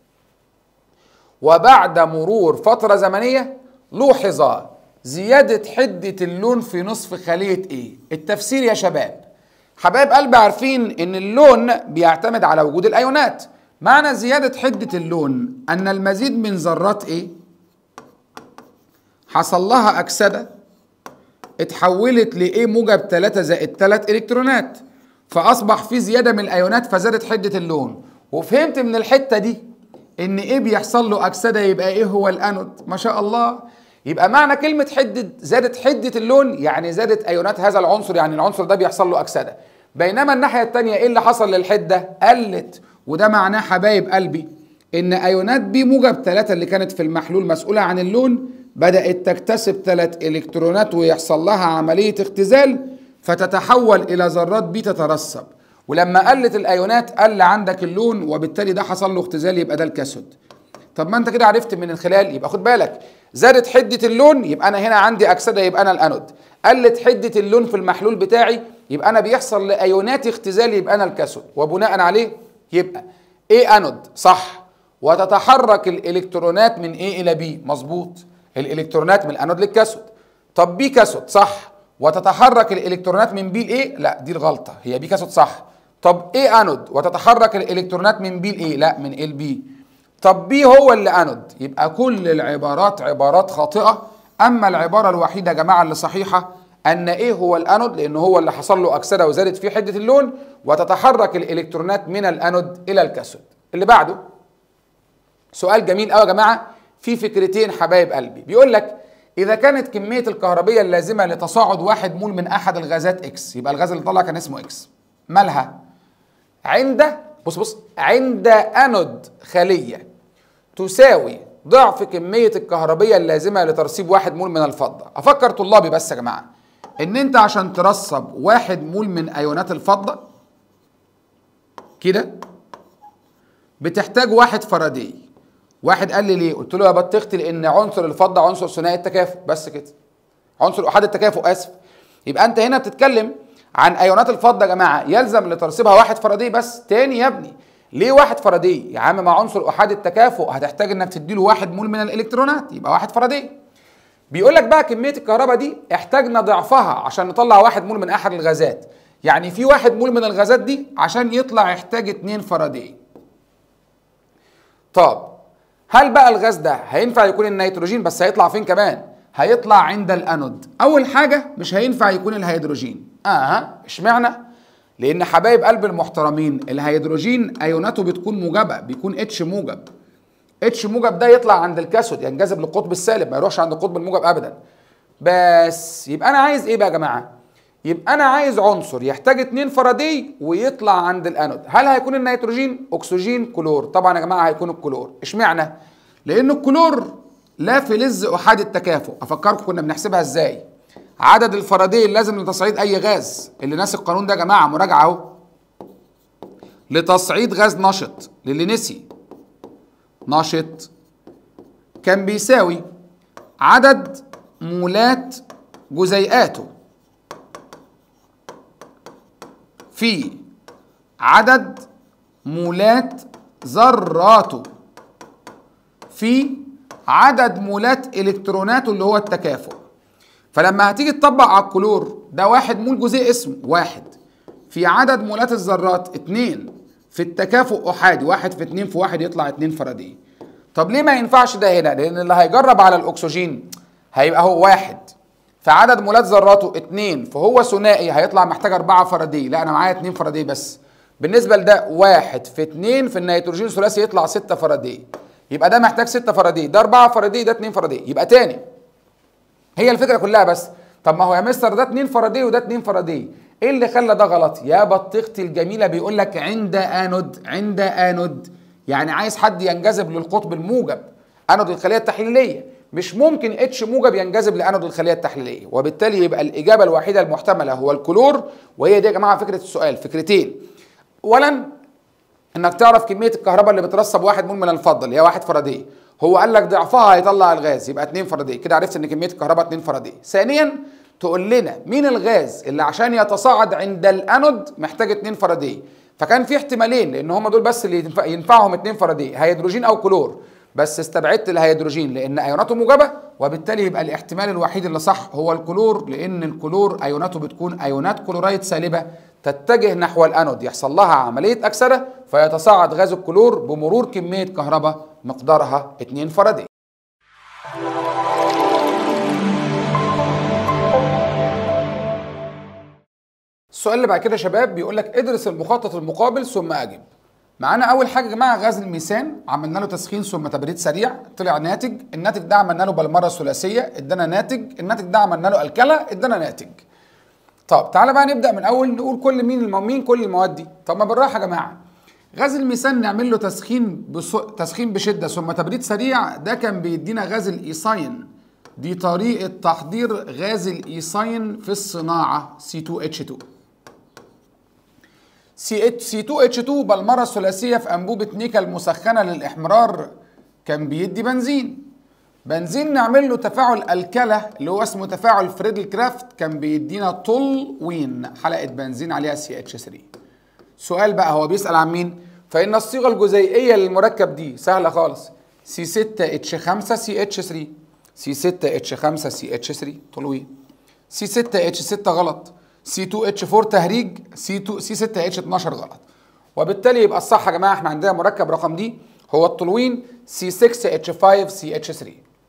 وبعد مرور فتره زمنيه لوحظ زياده حده اللون في نصف خليه ايه التفسير يا شباب حبايب قلبي عارفين ان اللون بيعتمد على وجود الايونات معنى زياده حده اللون ان المزيد من ذرات ايه حصل لها اكسده اتحولت لايه موجب 3 زائد 3 الكترونات فاصبح في زياده من الايونات فزادت حده اللون وفهمت من الحته دي ان ايه بيحصل له اكسده يبقى ايه هو الانود ما شاء الله يبقى معنى كلمه حده زادت حده اللون يعني زادت ايونات هذا العنصر يعني العنصر ده بيحصل له اكسده بينما الناحيه الثانيه ايه اللي حصل للحده قلت وده معناه حبايب قلبي ان ايونات بي موجب 3 اللي كانت في المحلول مسؤوله عن اللون بدات تكتسب ثلاث الكترونات ويحصل لها عمليه اختزال فتتحول الى ذرات بي تترسب ولما قلت الايونات قل عندك اللون وبالتالي ده حصل له اختزال يبقى ده الكاثود طب ما انت كده عرفت من الخلال يبقى خد بالك زادت حده اللون يبقى انا هنا عندي اكسده يبقى انا الانود قلت حده اللون في المحلول بتاعي يبقى انا بيحصل لايونات اختزال يبقى انا الكاثود وبناء عليه يبقى ايه انود صح وتتحرك الالكترونات من ايه الى بي مظبوط الالكترونات من الانود للكاثود طب بي كاثود صح وتتحرك الالكترونات من بي لايه لا دي الغلطه هي بي كاثود صح طب ايه انود وتتحرك الالكترونات من بي لايه لا من ال بي طب بي هو اللي انود يبقى كل العبارات عبارات خاطئه اما العباره الوحيده يا جماعه اللي صحيحه ان ايه هو الانود لان هو اللي حصل له اكسده وزادت فيه حده اللون وتتحرك الالكترونات من الانود الى الكاثود اللي بعده سؤال جميل قوي يا جماعه في فكرتين حبايب قلبي بيقول لك اذا كانت كميه الكهربيه اللازمه لتصاعد واحد مول من احد الغازات اكس يبقى الغاز اللي طلع كان اسمه اكس مالها عند بص بص عند انود خليه تساوي ضعف كميه الكهربيه اللازمه لترسيب واحد مول من الفضه افكر طلابي بس يا جماعه ان انت عشان ترسب واحد مول من ايونات الفضه كده بتحتاج واحد فاراداي واحد قال لي ليه قلت له يا بطختي لان عنصر الفضه عنصر ثنائي التكافؤ بس كده عنصر احاد التكافؤ اسف يبقى انت هنا بتتكلم عن ايونات الفضه يا جماعه يلزم لترسيبها واحد فاراداي بس تاني يا ابني ليه واحد فاراداي يا عم مع عنصر احاد التكافؤ هتحتاج انك تديله واحد مول من الالكترونات يبقى واحد فاراداي بيقول لك بقى كميه الكهرباء دي احتاجنا ضعفها عشان نطلع واحد مول من احد الغازات يعني في واحد مول من الغازات دي عشان يطلع يحتاج 2 فاراداي طب هل بقى الغاز ده هينفع يكون النيتروجين بس هيطلع فين كمان هيطلع عند الانود اول حاجه مش هينفع يكون الهيدروجين اه اشمعنى لان حبايب قلب المحترمين الهيدروجين ايوناته بتكون موجبه بيكون اتش موجب اتش موجب ده يطلع عند الكاثود ينجذب للقطب السالب ما يروحش عند القطب الموجب ابدا بس يبقى انا عايز ايه بقى يا جماعه يبقى انا عايز عنصر يحتاج 2 فاراداي ويطلع عند الانود هل هيكون النيتروجين اكسجين كلور طبعا يا جماعه هيكون الكلور اشمعنى لان الكلور لا فلز احاد التكافؤ افكركم كنا بنحسبها ازاي عدد الفاراداي اللازم لتصعيد اي غاز اللي ناسي القانون ده يا جماعه مراجعه اهو لتصعيد غاز نشط للي نسي نشط كان بيساوي عدد مولات جزيئاته في عدد مولات ذراته في عدد مولات الكتروناته اللي هو التكافؤ فلما هتيجي تطبق على الكلور ده واحد مول جزيء اسمه واحد في عدد مولات الذرات اتنين في التكافؤ احادي واحد في اتنين في واحد يطلع اتنين فاراداي طب ليه ما ينفعش ده هنا لان اللي هيجرب على الاكسجين هيبقى هو واحد فعدد مولات ذراته اتنين فهو ثنائي هيطلع محتاج أربعة فاراداي لا أنا معايا اتنين فاراداي بس بالنسبة لده واحد في اتنين في النيتروجين ثلاثي يطلع ستة فاراداي يبقى ده محتاج ستة فاراداي ده أربعة فاراداي ده اتنين فاراداي يبقى تاني هي الفكرة كلها بس طب ما هو يا مستر ده اتنين فاراداي وده اتنين فاراداي ايه اللي خلى ده غلط يا بطيختي الجميلة بيقول لك عند انود عند انود يعني عايز حد ينجذب للقطب الموجب انود الخلية التحليلية مش ممكن اتش موجب ينجذب لانود الخليه التحليليه وبالتالي يبقى الاجابه الوحيده المحتمله هو الكلور وهي دي يا جماعه فكره السؤال فكرتين اولا انك تعرف كميه الكهرباء اللي بترسب واحد مول من الفضه اللي هي 1 فاراداي هو قال لك ضعفها هيطلع الغاز يبقى 2 فاراداي كده عرفت ان كميه الكهرباء 2 فاراداي ثانيا تقول لنا مين الغاز اللي عشان يتصاعد عند الانود محتاج 2 فاراداي فكان في احتمالين لان هم دول بس اللي ينفع ينفعهم 2 فاراداي هيدروجين او كلور بس استبعدت الهيدروجين لان ايوناته موجبه وبالتالي يبقى الاحتمال الوحيد اللي صح هو الكلور لان الكلور ايوناته بتكون ايونات كلورايد سالبه تتجه نحو الانود يحصل لها عمليه اكسده فيتصاعد غاز الكلور بمرور كميه كهرباء مقدارها 2 فاراداي السؤال اللي بعد كده يا شباب بيقول لك ادرس المخطط المقابل ثم اجب معانا اول حاجه يا جماعه غاز الميثان عملنا له تسخين ثم تبريد سريع طلع ناتج الناتج ده عملنا له بالمره الثلاثيه ادانا ناتج الناتج ده عملنا له الكلا ادانا ناتج طب تعالى بقى نبدا من اول نقول كل مين المو... مين كل المواد دي طب ما بالراحه يا جماعه غاز الميثان نعمل له تسخين بس... تسخين بشده ثم تبريد سريع ده كان بيدينا غاز الايثاين دي طريقه تحضير غاز الايثاين في الصناعه C2H2 C2H2 بالمرة الثلاثية في أنبوبة نيكل مسخنة للإحمرار كان بيدي بنزين بنزين نعمل له تفاعل الكلة اللي هو اسمه تفاعل فريدل كرافت كان بيدينا طلوين حلقة بنزين عليها CH3 سؤال بقى هو بيسأل عن مين فإن الصيغة الجزيئية للمركب دي سهلة خالص C6H5CH3 C6H5CH3 طلوين C6H6 غلط C2H4 تهريج C2 C6H12 غلط وبالتالي يبقى الصح يا جماعه احنا عندنا مركب رقم دي هو التولوين C6H5CH3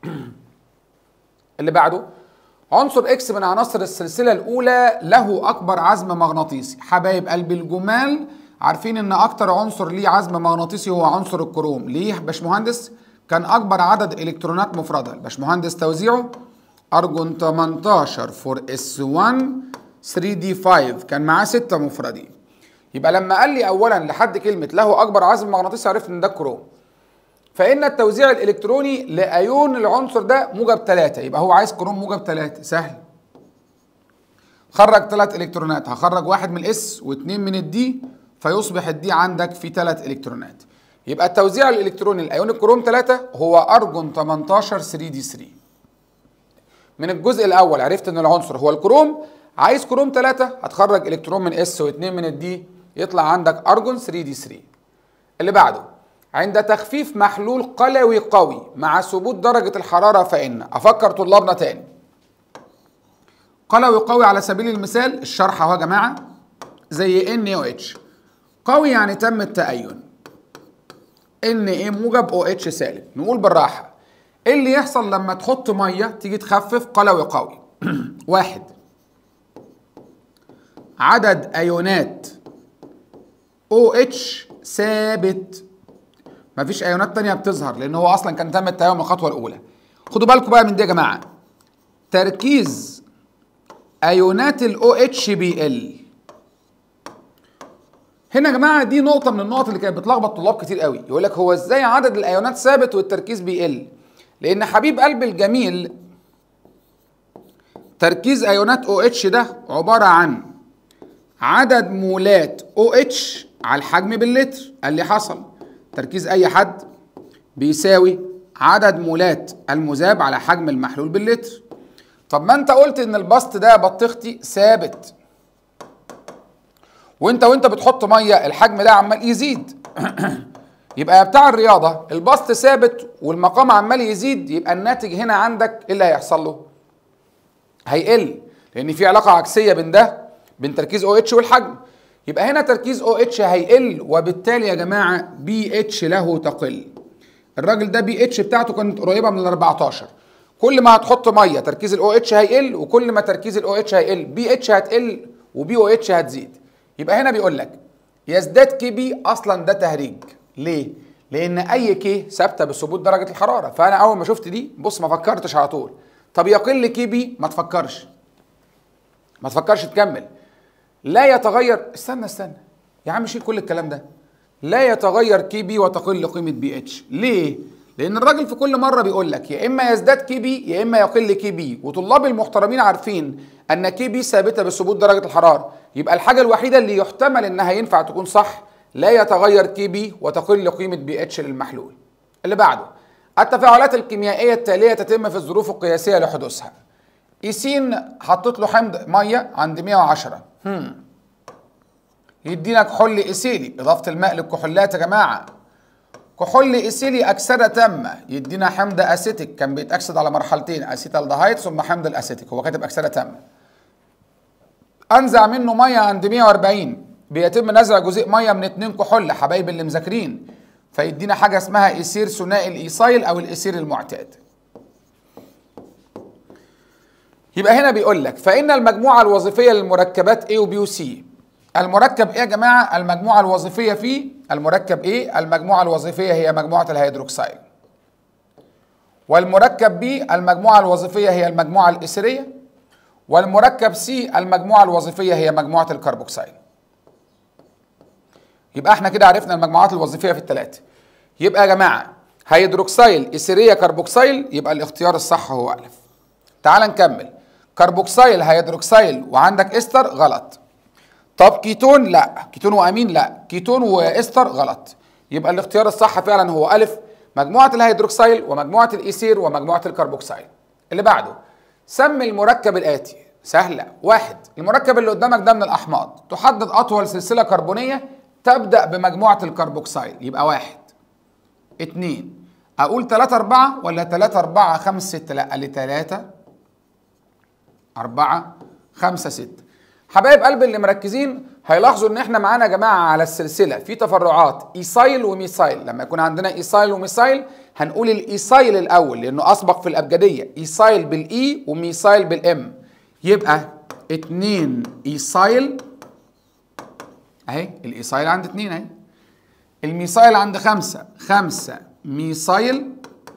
اللي بعده عنصر اكس من عناصر السلسله الاولى له اكبر عزم مغناطيسي حبايب قلب الجمال عارفين ان اكتر عنصر ليه عزم مغناطيسي هو عنصر الكروم ليه باشمهندس كان اكبر عدد الكترونات مفرده الباشمهندس توزيعه ارجون 18 فور اس 1 3 دي 5 كان معاه 6 مفردين يبقى لما قال لي اولا لحد كلمه له اكبر عزم مغناطيسي عرفت ان ده كروم فان التوزيع الالكتروني لايون العنصر ده موجب 3 يبقى هو عايز كروم موجب 3 سهل خرج ثلاث الكترونات هخرج واحد من الاس واثنين من الدي فيصبح الدي عندك في ثلاث الكترونات يبقى التوزيع الالكتروني لايون الكروم 3 هو ارجون 18 3 دي 3 من الجزء الاول عرفت ان العنصر هو الكروم عايز كروم 3 هتخرج الكترون من اس و2 من الدي يطلع عندك ارجون 3 دي 3 اللي بعده عند تخفيف محلول قلوي قوي مع ثبوت درجة الحرارة فإن أفكر طلابنا تاني قلوي قوي على سبيل المثال الشرح اهو يا جماعة زي NaOH قوي يعني تم التأين Na موجب OH سالب نقول بالراحة ايه اللي يحصل لما تحط مية تيجي تخفف قلوي قوي واحد عدد ايونات OH ثابت مفيش ايونات تانية بتظهر لان هو اصلا كان تم التيمم الخطوه الاولى خدوا بالكم بقى من دي يا جماعه تركيز ايونات الاو اتش بي ال هنا يا جماعه دي نقطه من النقط اللي كانت بتلخبط طلاب كتير قوي يقول لك هو ازاي عدد الايونات ثابت والتركيز بيقل لان حبيب قلب الجميل تركيز ايونات او اتش ده عباره عن عدد مولات او اتش على الحجم باللتر اللي حصل تركيز اي حد بيساوي عدد مولات المذاب على حجم المحلول باللتر طب ما انت قلت ان البسط ده بطيختي ثابت وانت وانت بتحط ميه الحجم ده عمال يزيد يبقى يا بتاع الرياضه البسط ثابت والمقام عمال يزيد يبقى الناتج هنا عندك ايه اللي هيحصل له هيقل لان في علاقه عكسيه بين ده بين تركيز او اتش والحجم يبقى هنا تركيز او اتش هيقل وبالتالي يا جماعه بي اتش له تقل الراجل ده بي اتش بتاعته كانت قريبه من ال 14 كل ما هتحط ميه تركيز الاو اتش هيقل وكل ما تركيز الاو اتش هيقل بي اتش هتقل وبي او اتش هتزيد يبقى هنا بيقول لك يزداد كي بي اصلا ده تهريج ليه لان اي كي ثابته بثبوت درجه الحراره فانا اول ما شفت دي بص ما فكرتش على طول طب يقل كي بي ما تفكرش ما تفكرش تكمل لا يتغير استنى استنى يا عم شيل كل الكلام ده لا يتغير كي بي وتقل قيمه بي اتش ليه لان الراجل في كل مره بيقول لك يا اما يزداد كي بي يا اما يقل كي بي وطلاب المحترمين عارفين ان كي بي ثابته بثبوت درجه الحراره يبقى الحاجه الوحيده اللي يحتمل انها ينفع تكون صح لا يتغير كي بي وتقل قيمه بي اتش للمحلول اللي بعده التفاعلات الكيميائيه التاليه تتم في الظروف القياسيه لحدوثها ايسين حطيت له حمض ميه عند 110 هم. يدينا كحول ايثيلي اضافه الماء للكحولات يا جماعه كحول ايثيلي اكسده تامه يدينا حمض اسيتيك كان بيتاكسد على مرحلتين اسيتالدهايد ثم حمض الاسيتيك هو كاتب اكسده تامه انزع منه ميه عند 140 بيتم نزع جزيء ميه من اتنين كحول حبايب اللي مذاكرين فيدينا حاجه اسمها ايثير ثنائي الايصايل او الايثير المعتاد يبقى هنا بيقول لك فان المجموعه الوظيفيه للمركبات A و B و C المركب ايه يا جماعه المجموعه الوظيفيه فيه المركب ايه المجموعه الوظيفيه هي مجموعه الهيدروكسيل والمركب بي المجموعه الوظيفيه هي المجموعه الاثريه والمركب سي المجموعه الوظيفيه هي مجموعه الكربوكسيل يبقى احنا كده عرفنا المجموعات الوظيفيه في الثلاثه يبقى يا جماعه هيدروكسيل اثريه كربوكسيل يبقى الاختيار الصح هو الف تعال نكمل كربوكسيل هيدروكسيل وعندك استر غلط طب كيتون لا كيتون وامين لا كيتون واستر غلط يبقى الاختيار الصح فعلا هو الف مجموعه الهيدروكسيل ومجموعه الايثير ومجموعه الكربوكسيل اللي بعده سمي المركب الاتي سهله واحد المركب اللي قدامك ده من الاحماض تحدد اطول سلسله كربونيه تبدا بمجموعه الكربوكسيل يبقى واحد اتنين اقول تلاتة اربعة ولا تلاتة اربعة خمسة ستة لا قال لي تلاتة اربعة خمسة ستة حبايب قلب اللي مركزين هيلاحظوا ان احنا معانا يا جماعه على السلسله في تفرعات ايسايل وميسايل لما يكون عندنا ايسايل وميسايل هنقول الايسايل الاول لانه اسبق في الابجديه ايسايل بالاي وميسايل بالام يبقى اتنين ايسايل اهي الايسايل عند اتنين اهي الميسايل عند خمسة خمسة ميسايل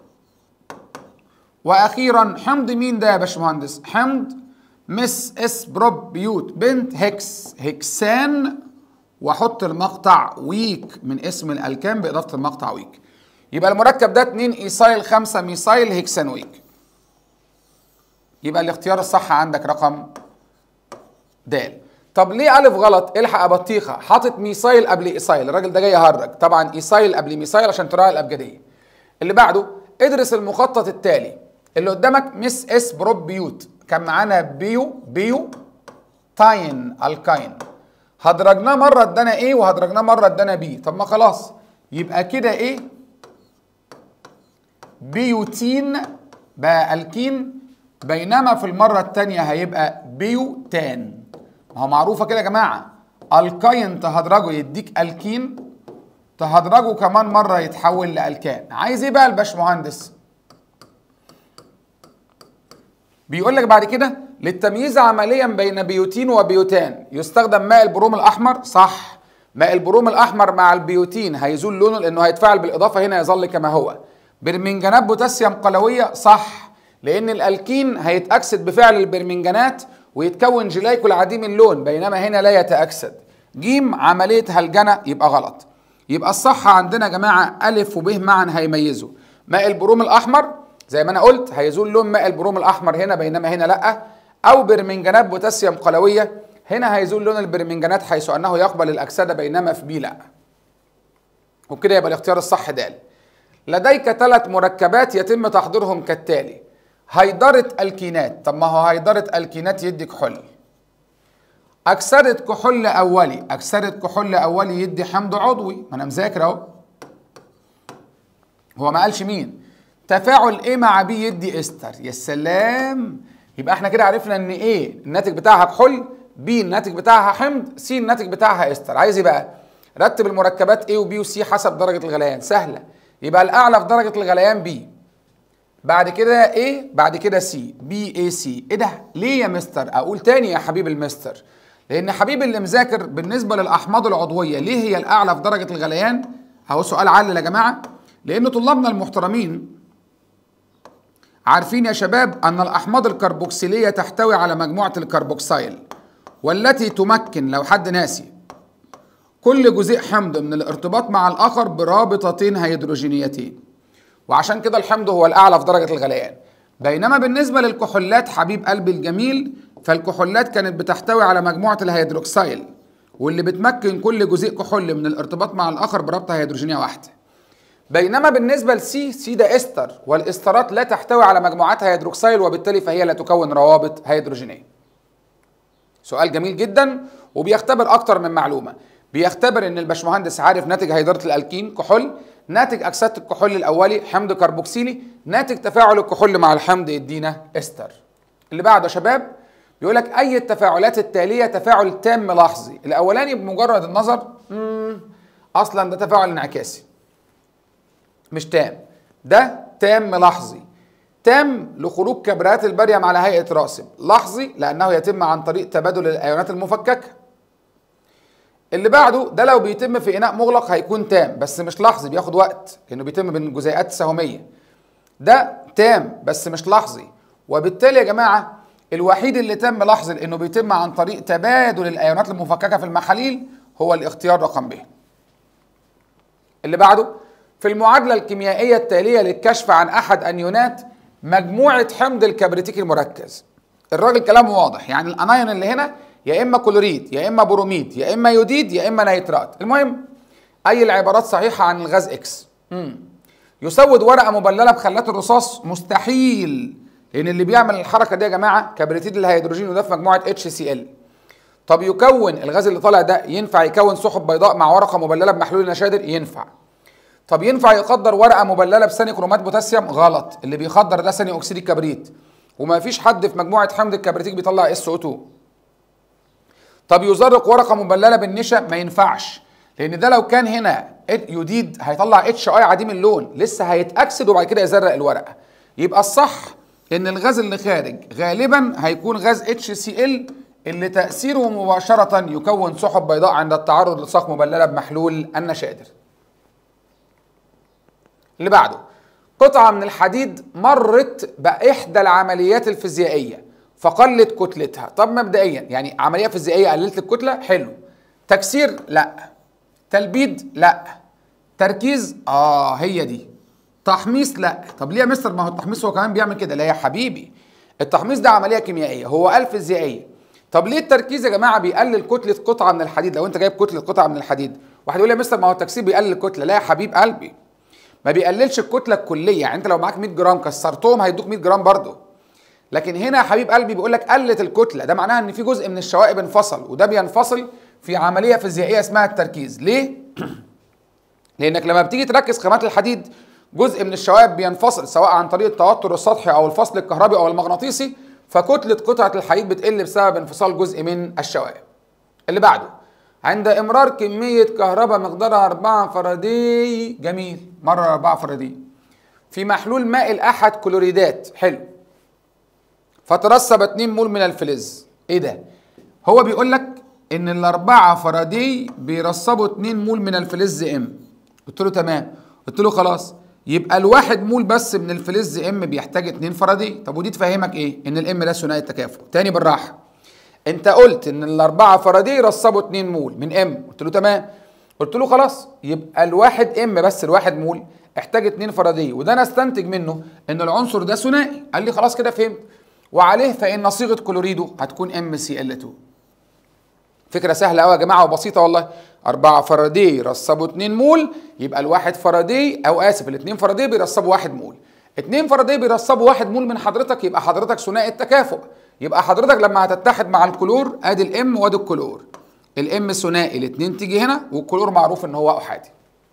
واخيرا حمض مين ده يا باشمهندس حمض مس اس بروب بيوت بنت هكس هكسان واحط المقطع ويك من اسم الالكان باضافه المقطع ويك يبقى المركب ده 2 ايسايل 5 ميسايل هكسان ويك يبقى الاختيار الصح عندك رقم د طب ليه الف غلط الحق يا بطيخه حاطط ميسايل قبل ايسايل الراجل ده جاي يهرج طبعا ايسايل قبل ميسايل عشان تراعي الابجديه اللي بعده ادرس المخطط التالي اللي قدامك مس اس بروب بيوت كان معانا بيو بيو تاين الكاين هدرجناه مره ادانا ايه وهدرجناه مره ادانا بي طب ما خلاص يبقى كده ايه بيوتين بقى الكين بينما في المره الثانيه هيبقى بيوتان ما هو معروفه كده يا جماعه الكاين تهدرجه يديك الكين تهدرجه كمان مره يتحول لالكان عايز ايه بقى الباشمهندس بيقول لك بعد كده للتمييز عمليا بين بيوتين وبيوتان يستخدم ماء البروم الاحمر صح ماء البروم الاحمر مع البيوتين هيزول لونه لانه هيتفاعل بالاضافه هنا يظل كما هو برمنجانات بوتاسيوم قلويه صح لان الالكين هيتاكسد بفعل البرمنجانات ويتكون جلايكول عديم اللون بينما هنا لا يتاكسد جيم عمليه هلجنه يبقى غلط يبقى الصح عندنا يا جماعه الف وب معا هيميزوا ماء البروم الاحمر زي ما انا قلت هيزول لون ماء البروم الاحمر هنا بينما هنا لا او برمنجانات بوتاسيوم قلويه هنا هيزول لون البرمنجانات حيث انه يقبل الاكسده بينما في بي لا وبكده يبقى الاختيار الصح د لديك ثلاث مركبات يتم تحضيرهم كالتالي هيدرة الكينات طب ما هو هيدرة الكينات يدي كحول أكسدة كحول أولي أكسدة كحول أولي يدي حمض عضوي ما أنا مذاكر أهو هو ما قالش مين تفاعل ايه مع بي يدي استر يا سلام يبقى احنا كده عرفنا ان ايه الناتج بتاعها كحول بي الناتج بتاعها حمض سي الناتج بتاعها استر عايز ايه بقى رتب المركبات A وبي وسي حسب درجة الغليان سهلة يبقى الأعلى في درجة الغليان بي بعد كده A بعد كده سي بي اي سي ايه ده ليه يا مستر اقول تاني يا حبيب المستر لان حبيبي اللي مذاكر بالنسبة للأحماض العضوية ليه هي الأعلى في درجة الغليان اهو سؤال علل يا جماعة لأن طلابنا المحترمين عارفين يا شباب أن الأحماض الكربوكسيلية تحتوي على مجموعة الكربوكسيل والتي تمكن لو حد ناسي كل جزيء حمض من الارتباط مع الآخر برابطتين هيدروجينيتين وعشان كده الحمض هو الاعلى في درجه الغليان بينما بالنسبه للكحولات حبيب قلبي الجميل فالكحولات كانت بتحتوي على مجموعه الهيدروكسيل واللي بتمكن كل جزيء كحول من الارتباط مع الاخر برابطه هيدروجينيه واحده بينما بالنسبه لسي سي ده استر والاسترات لا تحتوي على مجموعات هيدروكسيل وبالتالي فهي لا تكون روابط هيدروجينيه سؤال جميل جدا وبيختبر اكتر من معلومه بيختبر ان الباشمهندس عارف ناتج هيدره الالكين كحول ناتج اكسده الكحول الاولي حمض كربوكسيلي ناتج تفاعل الكحول مع الحمض يدينا استر اللي بعده يا شباب بيقول لك اي التفاعلات التاليه تفاعل تام لحظي الاولاني بمجرد النظر مم اصلا ده تفاعل انعكاسي مش تام ده تام لحظي تام لخروج كبريات الباريوم على هيئه راسب لحظي لانه يتم عن طريق تبادل الايونات المفككه اللي بعده ده لو بيتم في اناء مغلق هيكون تام بس مش لحظي بياخد وقت لانه بيتم بين جزيئات تساهميه ده تام بس مش لحظي وبالتالي يا جماعه الوحيد اللي تم لحظي لانه بيتم عن طريق تبادل الايونات المفككه في المحاليل هو الاختيار رقم ب اللي بعده في المعادله الكيميائيه التاليه للكشف عن احد انيونات مجموعه حمض الكبريتيك المركز الراجل كلامه واضح يعني الانايون اللي هنا يا اما كلوريد يا اما بروميد يا اما يوديد يا اما نيترات المهم اي العبارات صحيحه عن الغاز اكس مم. يسود ورقه مبلله بخلات الرصاص مستحيل لان اللي بيعمل الحركه دي يا جماعه كبريتيد الهيدروجين وده في مجموعه اتش سي ال طب يكون الغاز اللي طالع ده ينفع يكون سحب بيضاء مع ورقه مبلله بمحلول نشادر ينفع طب ينفع يقدر ورقه مبلله بثاني كرومات بوتاسيوم غلط اللي بيخدر ده ثاني اكسيد الكبريت وما فيش حد في مجموعه حمض الكبريتيك بيطلع اس او 2 طب يزرق ورقه مبلله بالنشا ما ينفعش لان ده لو كان هنا يوديد هيطلع اتش اي عديم اللون لسه هيتاكسد وبعد كده يزرق الورقه يبقى الصح ان الغاز اللي خارج غالبا هيكون غاز اتش سي ال اللي تاثيره مباشره يكون سحب بيضاء عند التعرض لصاق مبلله بمحلول النشادر اللي بعده قطعه من الحديد مرت باحدى العمليات الفيزيائيه فقلت كتلتها طب مبدئيا يعني عمليه فيزيائيه قللت الكتله حلو تكسير لا تلبيد لا تركيز اه هي دي تحميص لا طب ليه يا مستر ما هو التحميص هو كمان بيعمل كده لا يا حبيبي التحميص ده عمليه كيميائيه هو قال فيزيائيه طب ليه التركيز يا جماعه بيقلل كتله قطعه من الحديد لو انت جايب كتله قطعه من الحديد واحد يقول لي يا مستر ما هو التكسير بيقلل الكتله لا يا حبيب قلبي ما بيقللش الكتله الكليه يعني انت لو معاك 100 جرام كسرتهم هيدوك 100 جرام برضه لكن هنا يا حبيب قلبي بيقول لك قلت الكتله ده معناها ان في جزء من الشوائب انفصل وده بينفصل في عمليه فيزيائيه اسمها التركيز ليه لانك لما بتيجي تركز خامات الحديد جزء من الشوائب بينفصل سواء عن طريق التوتر السطحي او الفصل الكهربي او المغناطيسي فكتله قطعه الحديد بتقل بسبب انفصال جزء من الشوائب اللي بعده عند امرار كميه كهرباء مقدارها 4 فاراداي جميل مره 4 فاراداي في محلول مائل احد كلوريدات حلو فترسب 2 مول من الفلز ايه ده هو بيقول لك ان الاربعه فاراداي بيرسبوا 2 مول من الفلز ام قلت له تمام قلت له خلاص يبقى الواحد مول بس من الفلز ام بيحتاج 2 فاراداي طب ودي تفهمك ايه ان الام ده ثنائي التكافؤ تاني بالراحه انت قلت ان الاربعه فاراداي رسبوا 2 مول من ام قلت له تمام قلت له خلاص يبقى الواحد ام بس الواحد مول احتاج 2 فاراداي وده انا استنتج منه ان العنصر ده ثنائي قال لي خلاص كده فهمت وعليه فان صيغه كلوريدو هتكون ام سي ال 2 فكره سهله قوي يا جماعه وبسيطه والله 4 فاراداي رسبوا 2 مول يبقى الواحد فاراداي او اسف الاثنين فاراداي بيرسبوا 1 مول 2 فاراداي بيرسبوا 1 مول من حضرتك يبقى حضرتك ثنائي التكافؤ يبقى حضرتك لما هتتحد مع الكلور ادي الام وادي الكلور الام ثنائي الاثنين تيجي هنا والكلور معروف ان هو احادي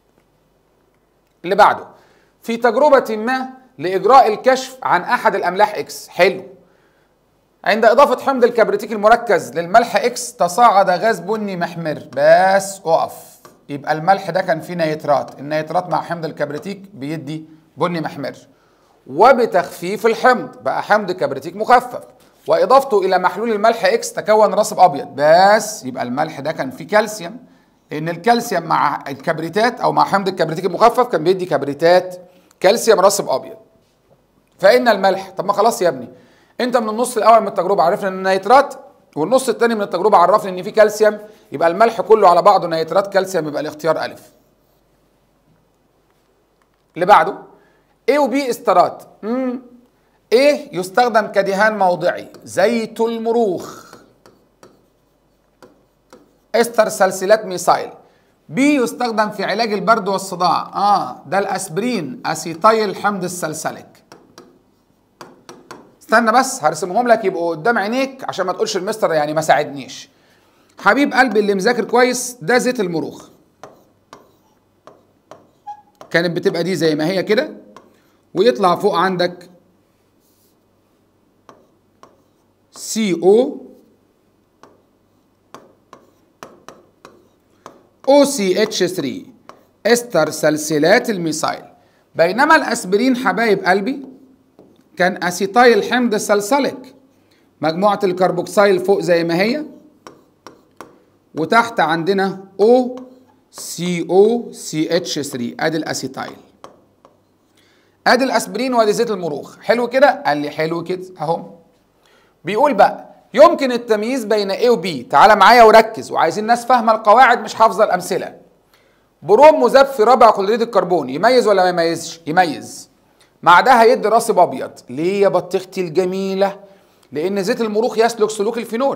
اللي بعده في تجربه ما لاجراء الكشف عن احد الاملاح اكس حلو عند إضافة حمض الكبريتيك المركز للملح إكس تصاعد غاز بني محمر بس أقف يبقى الملح ده كان فيه نيترات النيترات مع حمض الكبريتيك بيدي بني محمر وبتخفيف الحمض بقى حمض كبريتيك مخفف وإضافته إلى محلول الملح إكس تكون رصب أبيض بس يبقى الملح ده كان فيه كالسيوم لأن الكالسيوم مع الكبريتات أو مع حمض الكبريتيك المخفف كان بيدي كبريتات كالسيوم رصب أبيض فإن الملح طب ما خلاص يا ابني انت من النص الاول من التجربه عرفنا ان النيترات والنص الثاني من التجربه عرفني ان في كالسيوم يبقى الملح كله على بعضه نيترات كالسيوم يبقى الاختيار الف اللي بعده A و B استرات مم. A يستخدم كدهان موضعي زيت المروخ استر سلسلات ميثايل بي يستخدم في علاج البرد والصداع اه ده الاسبرين اسيتايل حمض السلسلك استنى بس هرسمهم لك يبقوا قدام عينيك عشان ما تقولش المستر يعني ما ساعدنيش حبيب قلبي اللي مذاكر كويس ده زيت المروخ كانت بتبقى دي زي ما هي كده ويطلع فوق عندك سي او او سي اتش 3 استر سلسلات الميثايل بينما الاسبرين حبايب قلبي كان اسيتايل حمض سلسلك مجموعة الكربوكسيل فوق زي ما هي وتحت عندنا او سي او سي اتش 3 ادي الاسيتايل ادي الاسبرين وادي زيت المروخ حلو كده قال لي حلو كده اهو بيقول بقى يمكن التمييز بين A و B تعال معايا وركز وعايزين ناس فاهمه القواعد مش حافظه الامثله بروم مذاب في ربع كلوريد الكربون يميز ولا ما يميزش يميز مع ده هيدي راسب ابيض ليه يا بطيختي الجميله لان زيت المروخ يسلك سلوك الفينول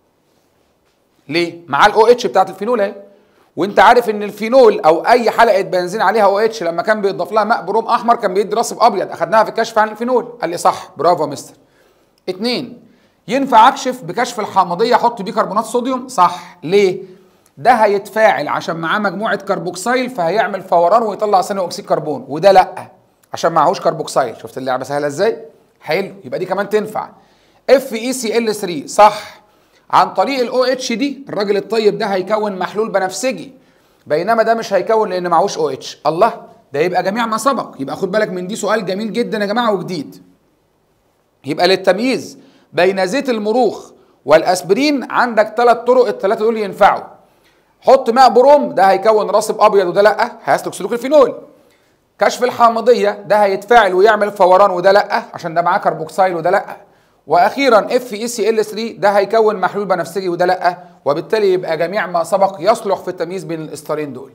ليه مع الاو اتش بتاعت الفينول اهي وانت عارف ان الفينول او اي حلقه بنزين عليها او اتش لما كان بيضاف لها ماء بروم احمر كان بيدي راسب ابيض اخدناها في الكشف عن الفينول قال لي صح برافو يا مستر اتنين ينفع اكشف بكشف الحامضيه احط بيه كربونات صوديوم صح ليه ده هيتفاعل عشان معاه مجموعه كربوكسيل فهيعمل فوران ويطلع ثاني اكسيد كربون وده لا عشان معهوش كربوكسيل شفت اللعبه سهله ازاي حلو يبقى دي كمان تنفع اف اي سي ال 3 صح عن طريق الاو اتش دي الراجل الطيب ده هيكون محلول بنفسجي بينما ده مش هيكون لان معهوش او اتش الله ده يبقى جميع ما سبق يبقى خد بالك من دي سؤال جميل جدا يا جماعه وجديد يبقى للتمييز بين زيت المروخ والاسبرين عندك ثلاث طرق الثلاثه دول ينفعوا حط ماء بروم ده هيكون راسب ابيض وده لا هيسلك سلوك الفينول كشف الحامضيه ده هيتفاعل ويعمل فوران وده لا عشان ده معاه كربوكسيل وده لا واخيرا اف اي سي ال 3 ده هيكون محلول بنفسجي وده لا وبالتالي يبقى جميع ما سبق يصلح في التمييز بين الاستارين دول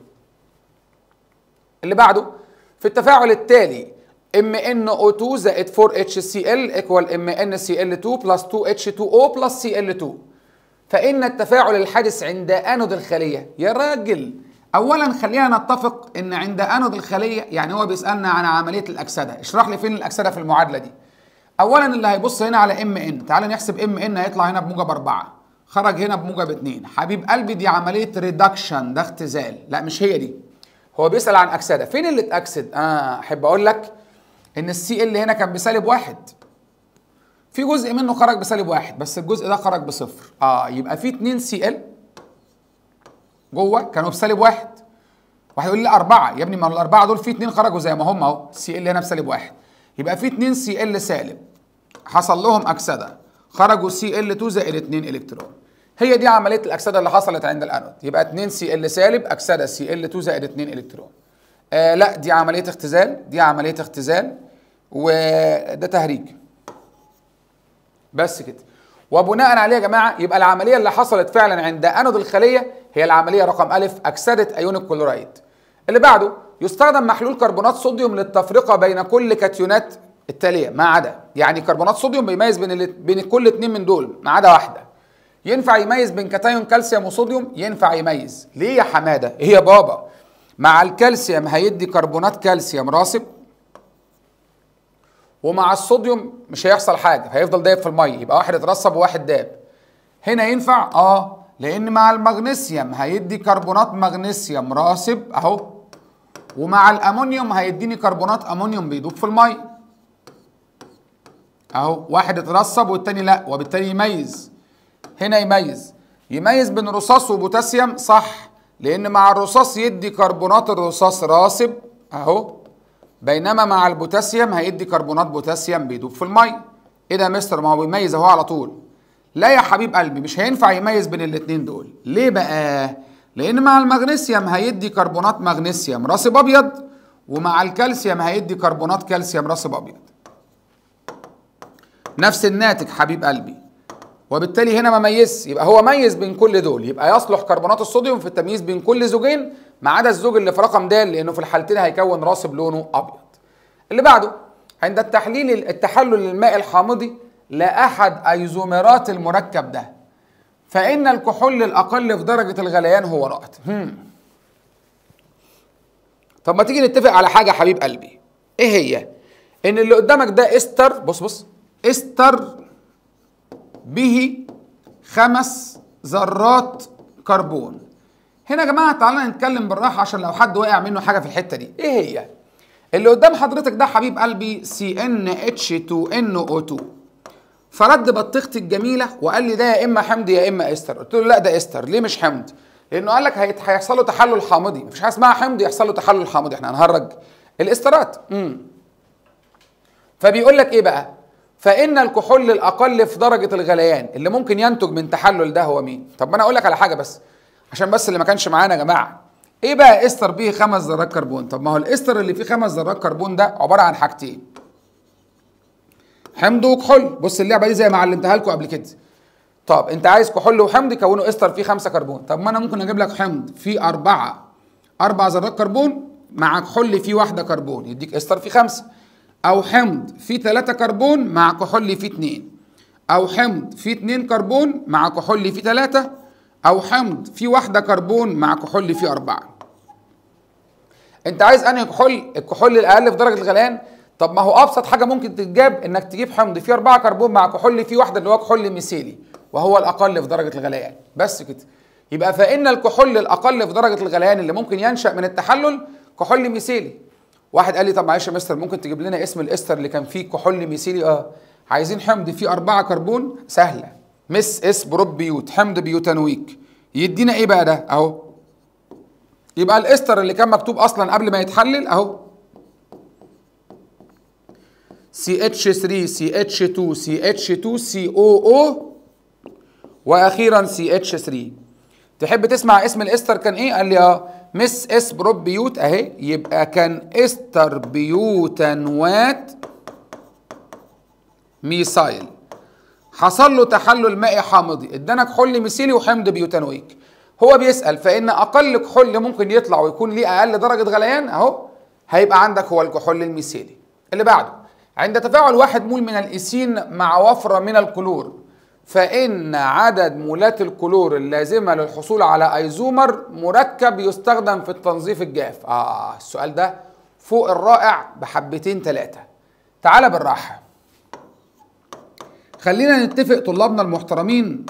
اللي بعده في التفاعل التالي MnO2 زائد 4HCl equal MnCl2 plus 2H2O plus Cl2 فإن التفاعل الحادث عند أنود الخلية يا راجل أولا خلينا نتفق إن عند أنود الخلية يعني هو بيسألنا عن عملية الأكسدة اشرح لي فين الأكسدة في المعادلة دي أولا اللي هيبص هنا على MN تعال نحسب MN هيطلع هنا بموجب 4 خرج هنا بموجب 2 حبيب قلبي دي عملية ريدكشن ده اختزال لا مش هي دي هو بيسأل عن أكسدة فين اللي اتأكسد آه أحب أقول لك ان السي ال هنا كان بسالب واحد في جزء منه خرج بسالب واحد بس الجزء ده خرج بصفر اه يبقى في 2 سي ال جوه كانوا بسالب واحد واحد يقول لي اربعه يا ابني ما الاربعه دول في اثنين خرجوا زي ما هم اهو السي ال هنا بسالب واحد يبقى في 2 سي ال سالب حصل لهم اكسده خرجوا سي ال 2 زائد 2 الكترون هي دي عمليه الاكسده اللي حصلت عند الانود يبقى 2 سي ال سالب اكسده سي ال 2 زائد 2 الكترون آه لا دي عمليه اختزال دي عمليه اختزال وده تهريج بس كده وبناء عليه يا جماعه يبقى العمليه اللي حصلت فعلا عند انود الخليه هي العمليه رقم الف اكسده ايون الكلورايد اللي بعده يستخدم محلول كربونات صوديوم للتفرقه بين كل كاتيونات التاليه ما عدا يعني كربونات صوديوم بيميز بين بين كل اتنين من دول ما عدا واحده ينفع يميز بين كاتيون كالسيوم وصوديوم ينفع يميز ليه يا حماده ايه يا بابا مع الكالسيوم هيدي كربونات كالسيوم راسب ومع الصوديوم مش هيحصل حاجه هيفضل دايب في الميه يبقى واحد اترسب وواحد داب هنا ينفع اه لان مع المغنيسيوم هيدي كربونات مغنيسيوم راسب اهو ومع الامونيوم هيديني كربونات امونيوم بيدوب في الميه اهو واحد اترسب والتاني لا وبالتالي يميز هنا يميز يميز بين رصاص وبوتاسيوم صح لان مع الرصاص يدي كربونات الرصاص راسب اهو بينما مع البوتاسيوم هيدي كربونات بوتاسيوم بيدوب في الميه ايه ده يا مستر ما هو بيميز اهو على طول لا يا حبيب قلبي مش هينفع يميز بين الاتنين دول ليه بقى لان مع المغنيسيوم هيدي كربونات مغنيسيوم راسب ابيض ومع الكالسيوم هيدي كربونات كالسيوم راسب ابيض نفس الناتج حبيب قلبي وبالتالي هنا ما ميزش يبقى هو ميز بين كل دول يبقى يصلح كربونات الصوديوم في التمييز بين كل زوجين ما عدا الزوج اللي في رقم د لانه في الحالتين هيكون راسب لونه ابيض اللي بعده عند التحليل التحلل الماء الحامضي لا احد ايزوميرات المركب ده فان الكحول الاقل في درجه الغليان هو نقط هم. طب ما تيجي نتفق على حاجه حبيب قلبي ايه هي ان اللي قدامك ده استر بص بص استر به خمس ذرات كربون هنا يا جماعه تعالى نتكلم بالراحه عشان لو حد وقع منه حاجه في الحته دي ايه هي اللي قدام حضرتك ده حبيب قلبي سي ان اتش 2 ان او 2 فرد بطيختي الجميله وقال لي ده يا اما حمض يا اما استر قلت له لا ده استر ليه مش حمض لانه قال لك هيت- هيحصل له تحلل حامضي مفيش حاجه اسمها حمض يحصل له تحلل حامضي احنا هنهرج الاسترات امم فبيقول لك ايه بقى فان الكحول الاقل في درجه الغليان اللي ممكن ينتج من تحلل ده هو مين طب ما انا اقول لك على حاجه بس عشان بس اللي ما كانش معانا يا جماعه ايه بقى استر به خمس ذرات كربون طب ما هو الاستر اللي فيه خمس ذرات كربون ده عباره عن حاجتين حمض وكحول بص اللعبه دي زي ما علمتها لكم قبل كده طب انت عايز كحول وحمض يكونوا استر فيه خمسة كربون طب ما انا ممكن اجيب لك حمض فيه أربعة أربع ذرات كربون مع كحول فيه واحدة كربون يديك استر فيه خمسة أو حمض فيه ثلاثة كربون مع كحول فيه اتنين أو حمض فيه اتنين كربون مع كحول فيه ثلاثة أو حمض فيه واحدة كربون مع كحول فيه أربعة انت عايز انهي كحول الكحول الاقل في درجه الغليان طب ما هو ابسط حاجه ممكن تتجاب انك تجيب حمض فيه 4 كربون مع كحول فيه واحده اللي هو كحول ميثيلي وهو الاقل في درجه الغليان بس كده يبقى فان الكحول الاقل في درجه الغليان اللي ممكن ينشا من التحلل كحول ميثيلي واحد قال لي طب معلش يا مستر ممكن تجيب لنا اسم الاستر اللي كان فيه كحول ميثيلي اه عايزين حمض فيه 4 كربون سهله مس اس بروب بيوت حمض بيوتانويك يدينا ايه بقى ده اهو يبقى الاستر اللي كان مكتوب اصلا قبل ما يتحلل اهو CH3 CH2 CH2 COO واخيرا CH3 تحب تسمع اسم الاستر كان ايه قال لي اه مس اس بروب بيوت اهي يبقى كان استر بيوتانوات ميثايل حصل له تحلل مائي حامضي ادانا كحول ميثيلي وحمض بيوتانويك هو بيسال فان اقل كحول ممكن يطلع ويكون ليه اقل درجه غليان اهو هيبقى عندك هو الكحول الميثيلي اللي بعده عند تفاعل واحد مول من الايثين مع وفره من الكلور فان عدد مولات الكلور اللازمه للحصول على ايزومر مركب يستخدم في التنظيف الجاف اه السؤال ده فوق الرائع بحبتين ثلاثه تعال بالراحه خلينا نتفق طلابنا المحترمين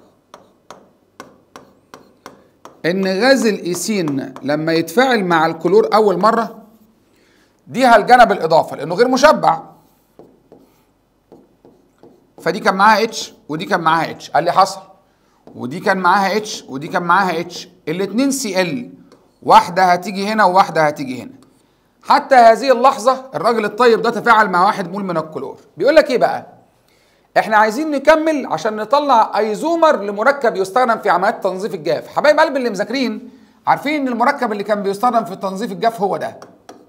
ان غاز الايثين لما يتفاعل مع الكلور اول مره دي الجانب الاضافه لانه غير مشبع فدي كان معاها اتش ودي كان معاها اتش قال لي حصل ودي كان معاها اتش ودي كان معاها اتش الاثنين سي ال واحده هتيجي هنا وواحده هتيجي هنا حتى هذه اللحظه الراجل الطيب ده تفاعل مع واحد مول من الكلور بيقول لك ايه بقى احنا عايزين نكمل عشان نطلع ايزومر لمركب يستخدم في عمليات تنظيف الجاف حبايب قلب اللي مذاكرين عارفين ان المركب اللي كان بيستخدم في تنظيف الجاف هو ده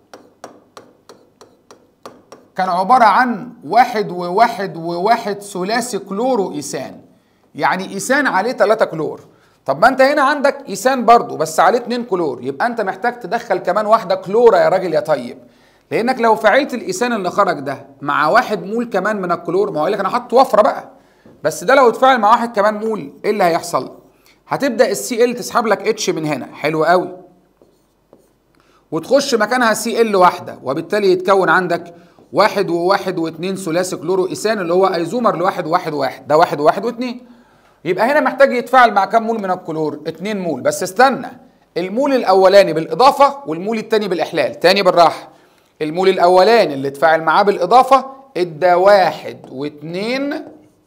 كان عبارة عن واحد وواحد وواحد ثلاثي كلورو إيثان يعني إيثان عليه 3 كلور طب ما انت هنا عندك إيثان برضو بس عليه 2 كلور يبقى انت محتاج تدخل كمان واحدة كلورة يا راجل يا طيب لانك لو فعلت الايثان اللي خرج ده مع واحد مول كمان من الكلور ما هو لك انا حاطط وفره بقى بس ده لو اتفاعل مع واحد كمان مول ايه اللي هيحصل هتبدا السي ال تسحب لك اتش من هنا حلو قوي وتخش مكانها سي ال واحده وبالتالي يتكون عندك واحد وواحد واثنين ثلاثي كلورو ايثان اللي هو ايزومر لواحد وواحد وواحد ده واحد وواحد واثنين يبقى هنا محتاج يتفاعل مع كام مول من الكلور 2 مول بس استنى المول الاولاني بالاضافه والمول الثاني بالاحلال تاني بالراحه المول الاولاني اللي اتفاعل معاه بالاضافه ادى واحد واثنين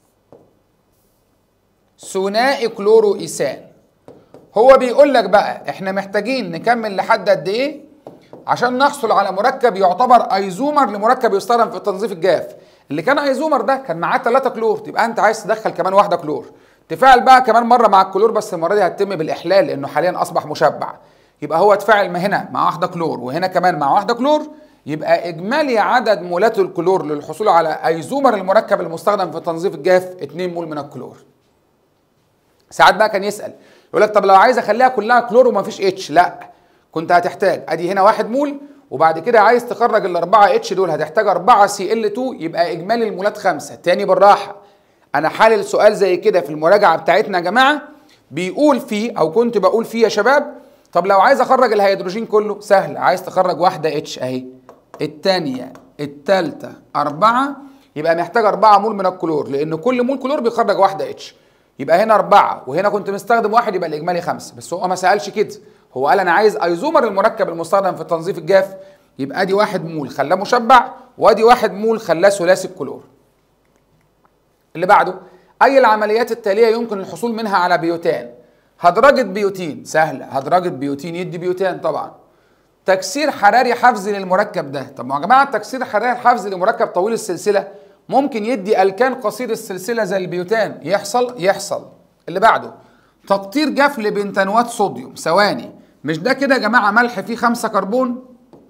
ثنائي كلورو ايثان هو بيقول لك بقى احنا محتاجين نكمل لحد قد ايه عشان نحصل على مركب يعتبر ايزومر لمركب يستخدم في تنظيف الجاف اللي كان ايزومر ده كان معاه 3 كلور تبقى انت عايز تدخل كمان واحده كلور تفاعل بقى كمان مره مع الكلور بس المره دي هتتم بالاحلال لانه حاليا اصبح مشبع يبقى هو اتفاعل ما هنا مع واحده كلور وهنا كمان مع واحده كلور يبقى اجمالي عدد مولات الكلور للحصول على ايزومر المركب المستخدم في تنظيف الجاف 2 مول من الكلور ساعات بقى كان يسال يقول لك طب لو عايز اخليها كلها كلور وما فيش اتش لا كنت هتحتاج ادي هنا واحد مول وبعد كده عايز تخرج الأربعة اتش دول هتحتاج 4 سي ال 2 يبقى إجمالي المولات خمسة تاني بالراحة أنا حالل سؤال زي كده في المراجعة بتاعتنا يا جماعة بيقول فيه أو كنت بقول فيه يا شباب طب لو عايز أخرج الهيدروجين كله سهل عايز تخرج واحدة اتش أهي التانية التالتة أربعة يبقى محتاج أربعة مول من الكلور لأن كل مول كلور بيخرج واحدة اتش يبقى هنا أربعة وهنا كنت مستخدم واحد يبقى الإجمالي خمسة بس هو ما سألش كده هو قال أنا عايز أيزومر المركب المستخدم في التنظيف الجاف يبقى ادي واحد مول خلاه مشبع وادي واحد مول خلاه ثلاثي الكلور اللي بعده أي العمليات التالية يمكن الحصول منها على بيوتان هدرجة بيوتين سهلة هدرجة بيوتين يدي بيوتان طبعا تكسير حراري حفزي للمركب ده طب ما يا جماعه التكسير الحراري الحفزي لمركب طويل السلسله ممكن يدي الكان قصير السلسله زي البيوتان يحصل يحصل اللي بعده تقطير جاف لبنتانوات صوديوم ثواني مش ده كده يا جماعه ملح فيه خمسة كربون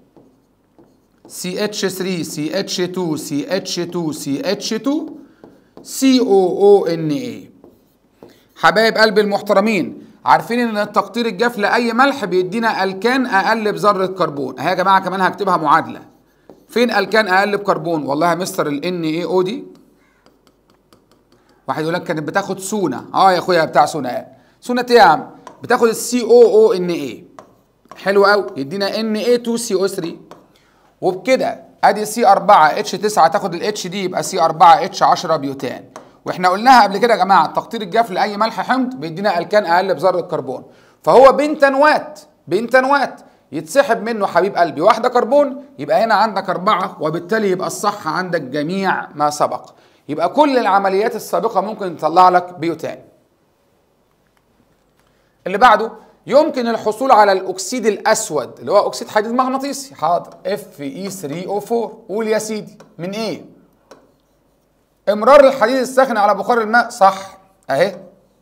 CH3 CH2 CH2 CH2 COONA حبايب قلبي المحترمين عارفين ان التقطير الجاف لاي ملح بيدينا الكان اقل بذره كربون اهي يا جماعه كمان هكتبها معادله فين الكان اقل بكربون والله يا مستر ال اي او دي واحد يقول لك كانت بتاخد سونا اه يا اخويا بتاع سونا سونا ايه يا عم بتاخد السي او او ان اي حلو قوي يدينا ان اي 2 سي او 3 وبكده ادي سي 4 اتش 9 تاخد الاتش دي يبقى سي 4 اتش 10 بيوتان واحنا قلناها قبل كده يا جماعه التقطير الجاف لاي ملح حمض بيدينا الكان اقل بذره كربون فهو بنتانوات بنتانوات يتسحب منه حبيب قلبي واحده كربون يبقى هنا عندك اربعه وبالتالي يبقى الصح عندك جميع ما سبق يبقى كل العمليات السابقه ممكن تطلع لك بيوتان اللي بعده يمكن الحصول على الاكسيد الاسود اللي هو اكسيد حديد مغناطيسي حاضر اف اي 3 او 4 قول يا سيدي من ايه امرار الحديد الساخن على بخار الماء صح اهي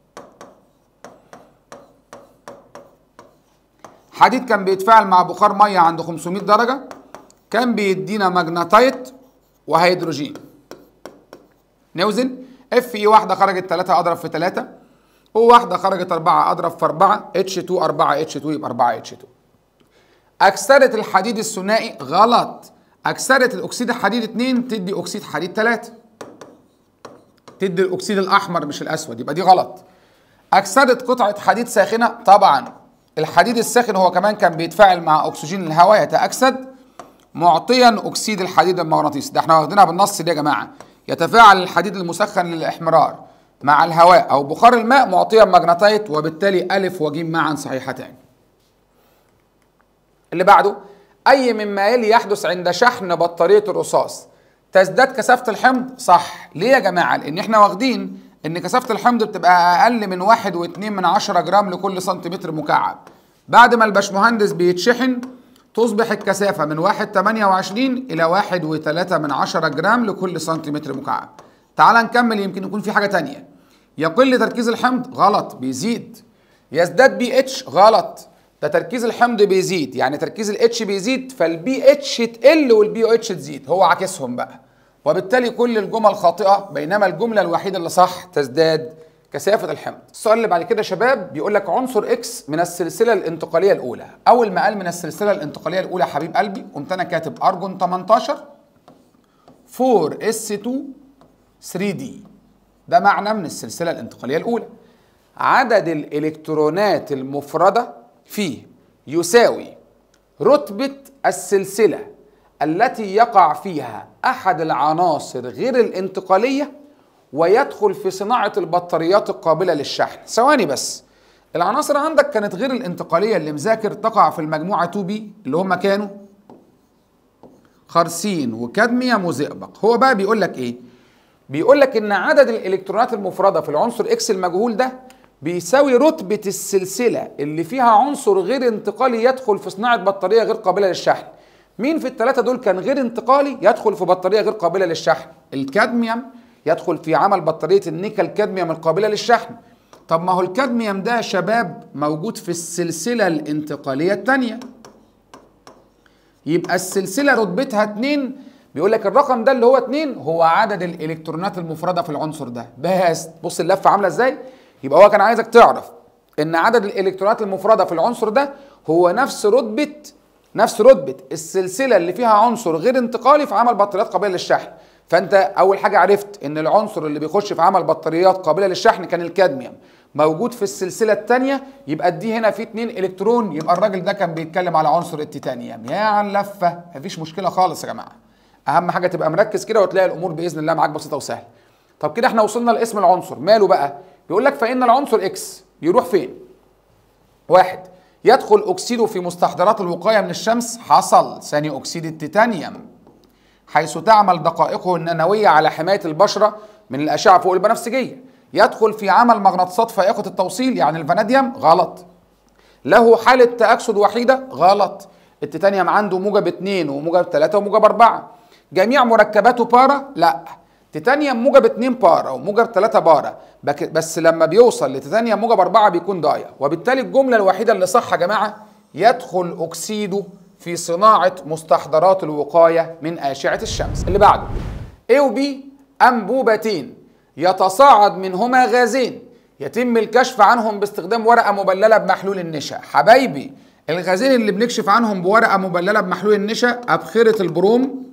حديد كان بيتفاعل مع بخار ميه عند 500 درجه كان بيدينا ماجنتايت وهيدروجين نوزن اف اي واحده خرجت 3 اضرب في 3 او واحده خرجت 4 اضرب في 4 اتش 2 4 اتش 2 يبقى 4 اتش 2 اكسده الحديد الثنائي غلط اكسده الاكسيد الحديد 2 تدي اكسيد حديد 3 تدي الاكسيد الاحمر مش الاسود يبقى دي غلط اكسده قطعه حديد ساخنه طبعا الحديد الساخن هو كمان كان بيتفاعل مع اكسجين الهواء يتاكسد معطيا اكسيد الحديد المغناطيسي ده احنا واخدينها بالنص دي يا جماعه يتفاعل الحديد المسخن للاحمرار مع الهواء او بخار الماء معطيا ماجنتايت وبالتالي الف وجيم معا صحيحتان اللي بعده اي مما يلي يحدث عند شحن بطاريه الرصاص تزداد كثافه الحمض صح ليه يا جماعه لان احنا واخدين ان كثافه الحمض بتبقى اقل من واحد واتنين من عشرة جرام لكل سنتيمتر مكعب بعد ما الباشمهندس بيتشحن تصبح الكثافة من واحد تمانية وعشرين إلى واحد وتلاتة من عشرة جرام لكل سنتيمتر مكعب تعال نكمل يمكن يكون في حاجة تانية يقل تركيز الحمض غلط بيزيد يزداد بي اتش غلط ده تركيز الحمض بيزيد يعني تركيز الاتش بيزيد فالبي اتش تقل والبي او اتش تزيد هو عكسهم بقى وبالتالي كل الجمل خاطئه بينما الجمله الوحيده اللي صح تزداد كثافه الحمض السؤال اللي بعد كده يا شباب بيقول لك عنصر اكس من السلسله الانتقاليه الاولى اول ما قال من السلسله الانتقاليه الاولى حبيب قلبي قمت انا كاتب ارجون 18 4 اس 2 3 دي ده معنى من السلسله الانتقاليه الاولى عدد الالكترونات المفرده فيه يساوي رتبه السلسله التي يقع فيها احد العناصر غير الانتقاليه ويدخل في صناعه البطاريات القابله للشحن ثواني بس العناصر عندك كانت غير الانتقاليه اللي مذاكر تقع في المجموعه 2 بي اللي هم كانوا خرسين وكادميوم وزئبق هو بقى بيقول لك ايه بيقول لك ان عدد الالكترونات المفرده في العنصر اكس المجهول ده بيساوي رتبه السلسله اللي فيها عنصر غير انتقالي يدخل في صناعه بطاريه غير قابله للشحن مين في الثلاثة دول كان غير انتقالي يدخل في بطارية غير قابلة للشحن الكادميوم يدخل في عمل بطارية النيكل كادميوم القابلة للشحن طب ما هو الكادميوم ده يا شباب موجود في السلسلة الانتقالية الثانية يبقى السلسلة رتبتها 2 بيقول لك الرقم ده اللي هو 2 هو عدد الالكترونات المفردة في العنصر ده بس بص اللفة عاملة ازاي يبقى هو كان عايزك تعرف ان عدد الالكترونات المفردة في العنصر ده هو نفس رتبة نفس رتبه السلسله اللي فيها عنصر غير انتقالي في عمل بطاريات قابله للشحن فانت اول حاجه عرفت ان العنصر اللي بيخش في عمل بطاريات قابله للشحن كان الكادميوم موجود في السلسله الثانيه يبقى دي هنا في اتنين الكترون يبقى الراجل ده كان بيتكلم على عنصر التيتانيوم يا عن لفه مفيش مشكله خالص يا جماعه اهم حاجه تبقى مركز كده وتلاقي الامور باذن الله معاك بسيطه وسهله طب كده احنا وصلنا لاسم العنصر ماله بقى بيقول لك فان العنصر اكس يروح فين واحد يدخل اكسيده في مستحضرات الوقايه من الشمس حصل ثاني اكسيد التيتانيوم حيث تعمل دقائقه النانويه على حمايه البشره من الاشعه فوق البنفسجيه يدخل في عمل مغناطيسات فائقه التوصيل يعني الفاناديوم غلط له حاله تاكسد وحيده غلط التيتانيوم عنده موجب 2 وموجب 3 وموجب 4 جميع مركباته بارا لا تيتانيوم موجب 2 بارا وموجب 3 بارا بس لما بيوصل لتيتانيوم موجب 4 بيكون ضايع وبالتالي الجمله الوحيده اللي صح يا جماعه يدخل اكسيده في صناعه مستحضرات الوقايه من اشعه الشمس اللي بعده A و B انبوبتين يتصاعد منهما غازين يتم الكشف عنهم باستخدام ورقه مبلله بمحلول النشا حبايبي الغازين اللي بنكشف عنهم بورقه مبلله بمحلول النشا ابخره البروم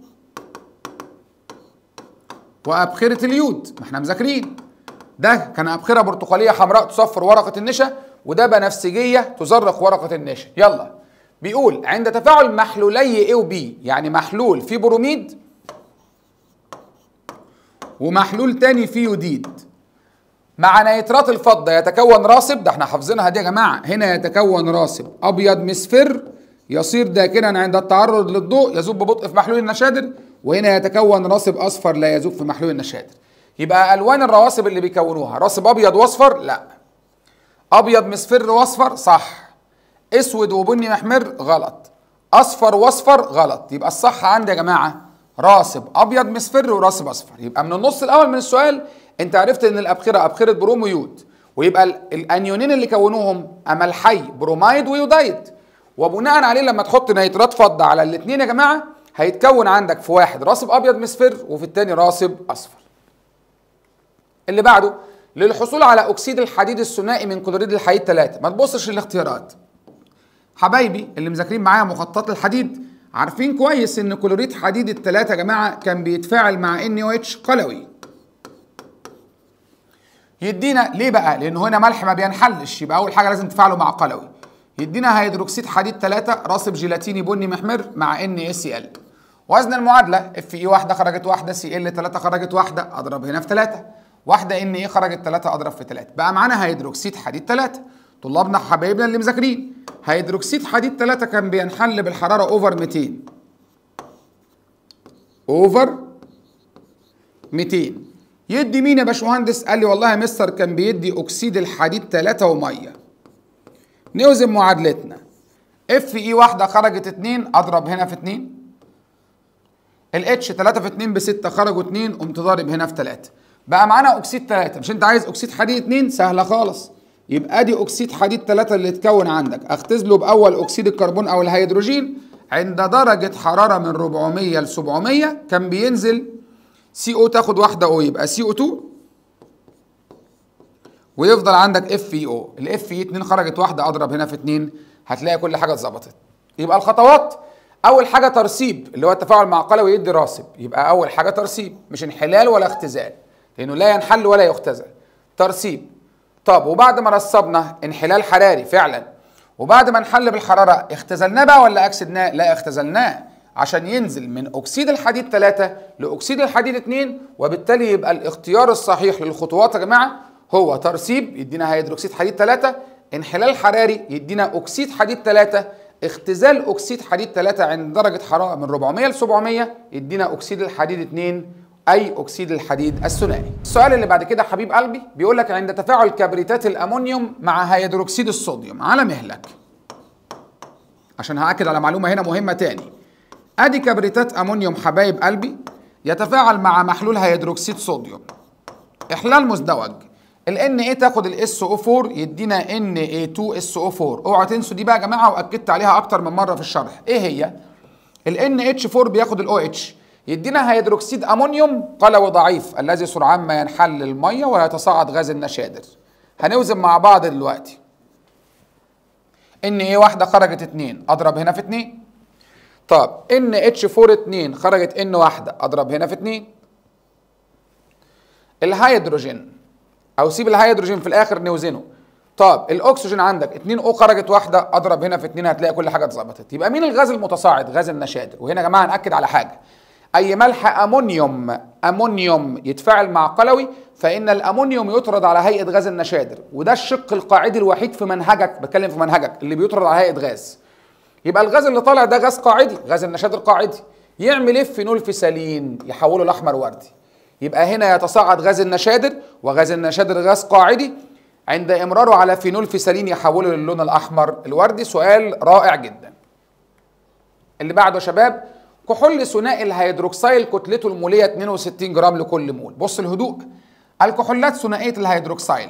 وابخره اليود ما احنا مذاكرين ده كان ابخره برتقاليه حمراء تصفر ورقه النشا وده بنفسجيه تزرق ورقه النشا يلا بيقول عند تفاعل محلولي A و B يعني محلول فيه بروميد ومحلول تاني فيه يوديد مع نيترات الفضة يتكون راسب ده احنا حافظينها دي يا جماعة هنا يتكون راسب أبيض مصفر يصير داكنا عند التعرض للضوء يذوب ببطء في محلول النشادر وهنا يتكون راسب أصفر لا يذوب في محلول النشادر يبقى ألوان الرواسب اللي بيكونوها راسب أبيض وأصفر لا أبيض مصفر وأصفر صح أسود وبني محمر غلط أصفر وأصفر غلط يبقى الصح عندي يا جماعة راسب ابيض مصفر وراسب اصفر يبقى من النص الاول من السؤال انت عرفت ان الابخره ابخره بروم ويود ويبقى الانيونين اللي كونوهم املحي برومايد ويودايد وبناء عليه لما تحط نيترات فضه على الاثنين يا جماعه هيتكون عندك في واحد راسب ابيض مصفر وفي الثاني راسب اصفر اللي بعده للحصول على اكسيد الحديد الثنائي من كلوريد الحديد 3 ما تبصش للاختيارات حبايبي اللي مذاكرين معايا مخططات الحديد عارفين كويس ان كلوريد حديد الثلاثة يا جماعة كان بيتفاعل مع ان او اتش قلوي يدينا ليه بقى؟ لان هنا ملح ما بينحلش يبقى اول حاجة لازم تفاعله مع قلوي يدينا هيدروكسيد حديد 3 راسب جيلاتيني بني محمر مع ان اس ال وزن المعادلة اف اي واحدة خرجت واحدة سي ال 3 خرجت واحدة اضرب هنا في 3 واحدة ان اي خرجت 3 اضرب في 3 بقى معانا هيدروكسيد حديد 3 طلابنا حبايبنا اللي مذاكرين هيدروكسيد حديد 3 كان بينحل بالحراره اوفر 200 اوفر 200 يدي مين يا باشمهندس قال لي والله يا مستر كان بيدي اكسيد الحديد 3 وميه نوزن معادلتنا اف اي واحده خرجت 2 اضرب هنا في 2 الاتش 3 في 2 ب 6 خرجوا 2 قمت ضارب هنا في 3 بقى معانا اكسيد 3 مش انت عايز اكسيد حديد 2 سهله خالص يبقى ادي اكسيد حديد 3 اللي اتكون عندك اختزله باول اكسيد الكربون او الهيدروجين عند درجة حرارة من 400 ل 700 كان بينزل سي او تاخد واحدة او يبقى سي او 2 ويفضل عندك اف اي او الاف اي 2 خرجت واحدة اضرب هنا في 2 هتلاقي كل حاجة اتظبطت يبقى الخطوات اول حاجة ترسيب اللي هو التفاعل مع قلوي يدي راسب يبقى اول حاجة ترسيب مش انحلال ولا اختزال لانه لا ينحل ولا يختزل ترسيب طب وبعد ما رسبنا انحلال حراري فعلا وبعد ما نحل بالحراره اختزلناه بقى ولا اكسدناه؟ لا اختزلناه عشان ينزل من اكسيد الحديد 3 لاكسيد الحديد 2 وبالتالي يبقى الاختيار الصحيح للخطوات يا جماعه هو ترسيب يدينا هيدروكسيد حديد 3 انحلال حراري يدينا اكسيد حديد 3 اختزال اكسيد حديد 3 عند درجه حراره من 400 ل 700 يدينا اكسيد الحديد 2 اي اكسيد الحديد الثنائي. السؤال اللي بعد كده حبيب قلبي بيقول لك عند تفاعل كبريتات الامونيوم مع هيدروكسيد الصوديوم على مهلك. عشان هاكد على معلومه هنا مهمه تاني. ادي كبريتات امونيوم حبايب قلبي يتفاعل مع محلول هيدروكسيد صوديوم. احلال مزدوج. ال Na تاخد ال SO4 يدينا Na2SO4 اوعوا تنسوا دي بقى يا جماعه واكدت عليها اكتر من مره في الشرح ايه هي ال NH4 بياخد ال OH يدينا هيدروكسيد امونيوم قلوي ضعيف الذي سرعان ما ينحل الميه ويتصاعد غاز النشادر هنوزن مع بعض دلوقتي ان ايه واحده خرجت اتنين اضرب هنا في اتنين طب ان اتش 4 2 خرجت ان واحده اضرب هنا في 2 الهيدروجين او سيب الهيدروجين في الاخر نوزنه طب الاكسجين عندك 2 او خرجت واحده اضرب هنا في 2 هتلاقي كل حاجه اتظبطت يبقى مين الغاز المتصاعد غاز النشادر وهنا يا جماعه ناكد على حاجه اي ملح امونيوم امونيوم يتفاعل مع قلوي فان الامونيوم يطرد على هيئه غاز النشادر وده الشق القاعدي الوحيد في منهجك بتكلم في منهجك اللي بيطرد على هيئه غاز يبقى الغاز اللي طالع ده غاز قاعدي غاز النشادر قاعدي يعمل ايه في فينول فيسالين يحوله لاحمر وردي يبقى هنا يتصاعد غاز النشادر وغاز النشادر غاز قاعدي عند امراره على فينول فيسالين يحوله للون الاحمر الوردي سؤال رائع جدا اللي بعده يا شباب كحول ثنائي الهيدروكسيل كتلته الموليه 62 جرام لكل مول بص الهدوء الكحولات ثنائيه الهيدروكسيل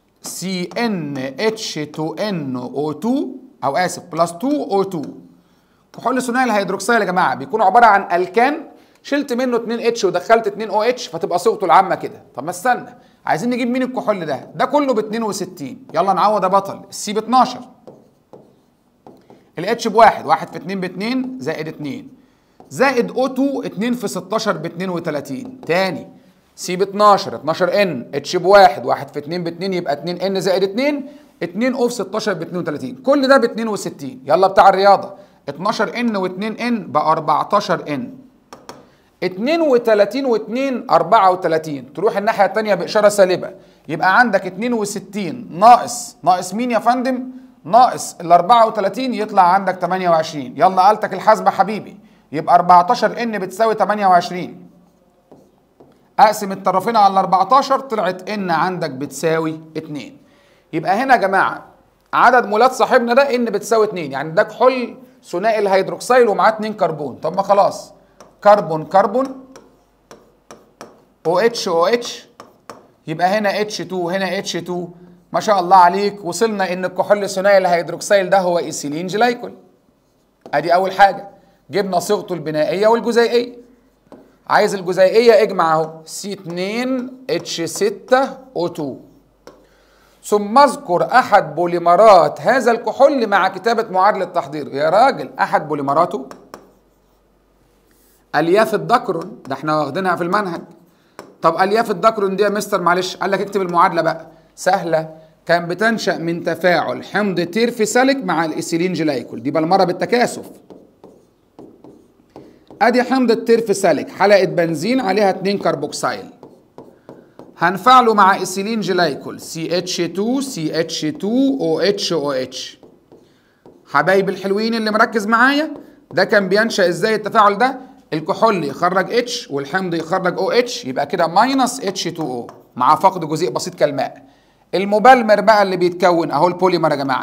CnH2nO2 او اسف بلس 2O2 كحول ثنائي الهيدروكسيل يا جماعه بيكون عباره عن الكان شلت منه 2 اتش ودخلت 2 او اتش فتبقى صيغته العامه كده طب ما استنى عايزين نجيب مين الكحول ده ده كله ب 62 يلا نعوض يا بطل السي ب 12 الاتش بواحد واحد في 2 ب 2 زائد 2 زائد او 2 2 في 16 ب 32 تاني سي ب 12 12 ان اتش بواحد واحد في 2 ب 2 يبقى 2 ان زائد 2 2 او في 16 ب 32 كل ده ب 62 يلا بتاع الرياضه 12 ان و2 ان بقى 14 ان 32 و2 34 تروح الناحيه الثانيه باشاره سالبه يبقى عندك 62 ناقص ناقص مين يا فندم ناقص ال 34 يطلع عندك 28 يلا آلتك الحاسبه حبيبي يبقى 14 ان بتساوي 28 اقسم الطرفين على 14 طلعت ان عندك بتساوي 2 يبقى هنا يا جماعه عدد مولات صاحبنا ده ان بتساوي 2 يعني ده كحول ثنائي الهيدروكسيل ومعاه 2 كربون طب ما خلاص كربون كربون او اتش او اتش يبقى هنا اتش 2 هنا اتش 2 ما شاء الله عليك وصلنا ان الكحول الثنائي الهيدروكسيل ده هو ايثيلين جلايكول ادي اول حاجه جبنا صيغته البنائيه والجزيئيه عايز الجزيئيه اجمع اهو سي 2 اتش 6 او 2 ثم اذكر احد بوليمرات هذا الكحول مع كتابه معادله تحضير يا راجل احد بوليمراته الياف الدكرون ده احنا واخدينها في المنهج طب الياف الدكرون دي يا مستر معلش قال لك اكتب المعادله بقى سهله كان بتنشا من تفاعل حمض تيرفيساليك مع الايثيلين جلايكول دي بالمره بالتكاثف ادي حمض التيرفيساليك حلقه بنزين عليها 2 كربوكسيل هنفعله مع ايثيلين جلايكول CH2 CH2 OH OH حبايب الحلوين اللي مركز معايا ده كان بينشا ازاي التفاعل ده الكحول يخرج اتش والحمض يخرج او اتش يبقى كده ماينس اتش 2 او مع فقد جزيء بسيط كالماء المبلمر بقى اللي بيتكون اهو البوليمر يا جماعه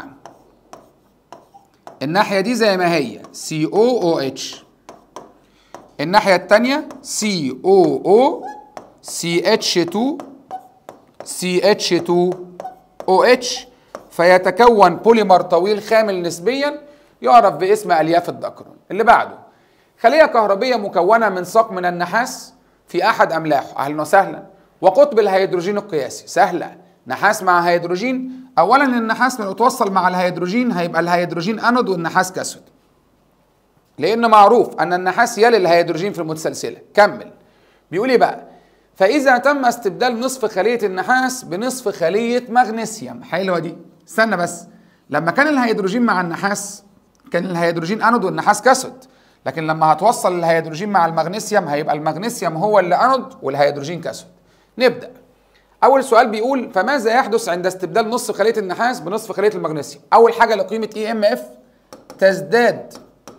الناحيه دي زي ما هي سي او او اتش الناحيه الثانيه سي او او سي اتش 2 سي اتش 2 او اتش فيتكون بوليمر طويل خامل نسبيا يعرف باسم الياف الدكرون اللي بعده خلية كهربية مكونة من ساق من النحاس في أحد أملاحه أهلا وسهلا وقطب الهيدروجين القياسي سهلة نحاس مع هيدروجين أولا النحاس لو اتوصل مع الهيدروجين هيبقى الهيدروجين أنود والنحاس كاثود لأن معروف أن النحاس يلي الهيدروجين في المتسلسلة كمل بيقول إيه بقى فإذا تم استبدال نصف خلية النحاس بنصف خلية مغنيسيوم حلوة دي استنى بس لما كان الهيدروجين مع النحاس كان الهيدروجين أنود والنحاس كاثود لكن لما هتوصل الهيدروجين مع المغنيسيوم هيبقى المغنيسيوم هو اللي انود والهيدروجين كاثود نبدا اول سؤال بيقول فماذا يحدث عند استبدال نصف خليه النحاس بنصف خليه المغنيسيوم اول حاجه لقيمه اي ام اف تزداد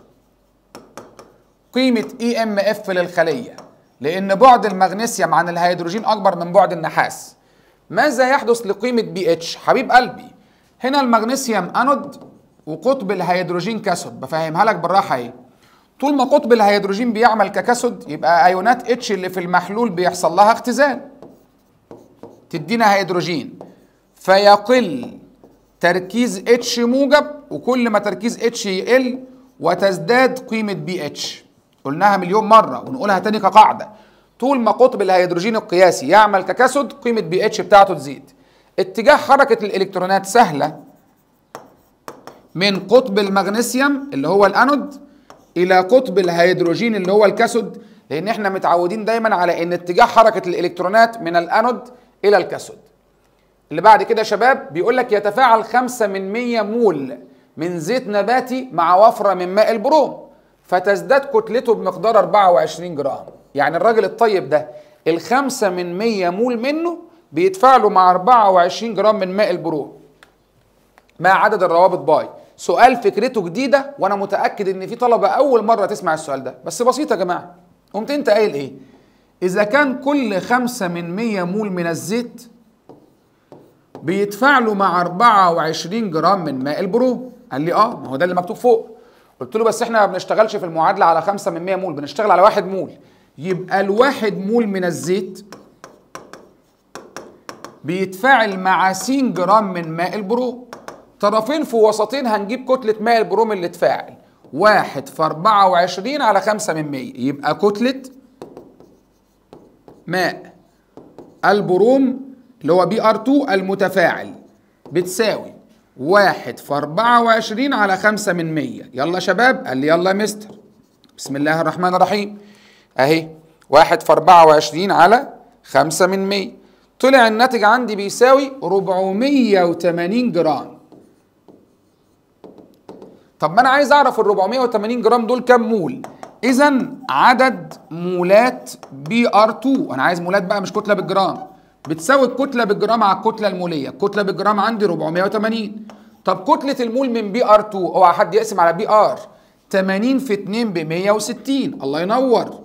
قيمه اي ام اف للخليه لان بعد المغنيسيوم عن الهيدروجين اكبر من بعد النحاس ماذا يحدث لقيمه بي اتش حبيب قلبي هنا المغنيسيوم انود وقطب الهيدروجين كاثود بفهمها لك بالراحه ايه طول ما قطب الهيدروجين بيعمل ككاثود يبقى ايونات اتش اللي في المحلول بيحصل لها اختزال تدينا هيدروجين فيقل تركيز اتش موجب وكل ما تركيز اتش يقل وتزداد قيمة بي اتش قلناها مليون مرة ونقولها تاني كقاعدة طول ما قطب الهيدروجين القياسي يعمل ككاثود قيمة بي اتش بتاعته تزيد اتجاه حركة الالكترونات سهلة من قطب المغنيسيوم اللي هو الانود الى قطب الهيدروجين اللي هو الكاثود لان احنا متعودين دايما على ان اتجاه حركه الالكترونات من الانود الى الكاثود اللي بعد كده يا شباب بيقول لك يتفاعل 5 من 100 مول من زيت نباتي مع وفره من ماء البروم فتزداد كتلته بمقدار 24 جرام يعني الراجل الطيب ده الخمسة من 100 مول منه بيتفاعلوا مع 24 جرام من ماء البروم مع عدد الروابط باي سؤال فكرته جديدة وانا متأكد ان في طلبة اول مرة تسمع السؤال ده بس بسيطة يا جماعة قمت انت قايل ايه اذا كان كل خمسة من 100 مول من الزيت بيتفاعلوا مع 24 جرام من ماء البروم قال لي اه ما هو ده اللي مكتوب فوق قلت له بس احنا ما بنشتغلش في المعادله على 5 من 100 مول بنشتغل على 1 مول يبقى الواحد مول من الزيت بيتفاعل مع س جرام من ماء البروم طرفين في وسطين هنجيب كتلة ماء البروم اللي اتفاعل واحد في 24 على 5 من 100 يبقى كتلة ماء البروم اللي هو بي ار 2 المتفاعل بتساوي واحد في 24 على 5 من 100 يلا يا شباب قال لي يلا يا مستر بسم الله الرحمن الرحيم اهي واحد في 24 على 5 من 100 طلع الناتج عندي بيساوي 480 جرام طب ما انا عايز اعرف ال 480 جرام دول كام مول اذا عدد مولات بي ار 2 انا عايز مولات بقى مش كتله بالجرام بتساوي الكتله بالجرام على الكتله الموليه الكتله بالجرام عندي 480 طب كتله المول من بي ار 2 اوعى حد يقسم على بي ار 80 في 2 ب 160 الله ينور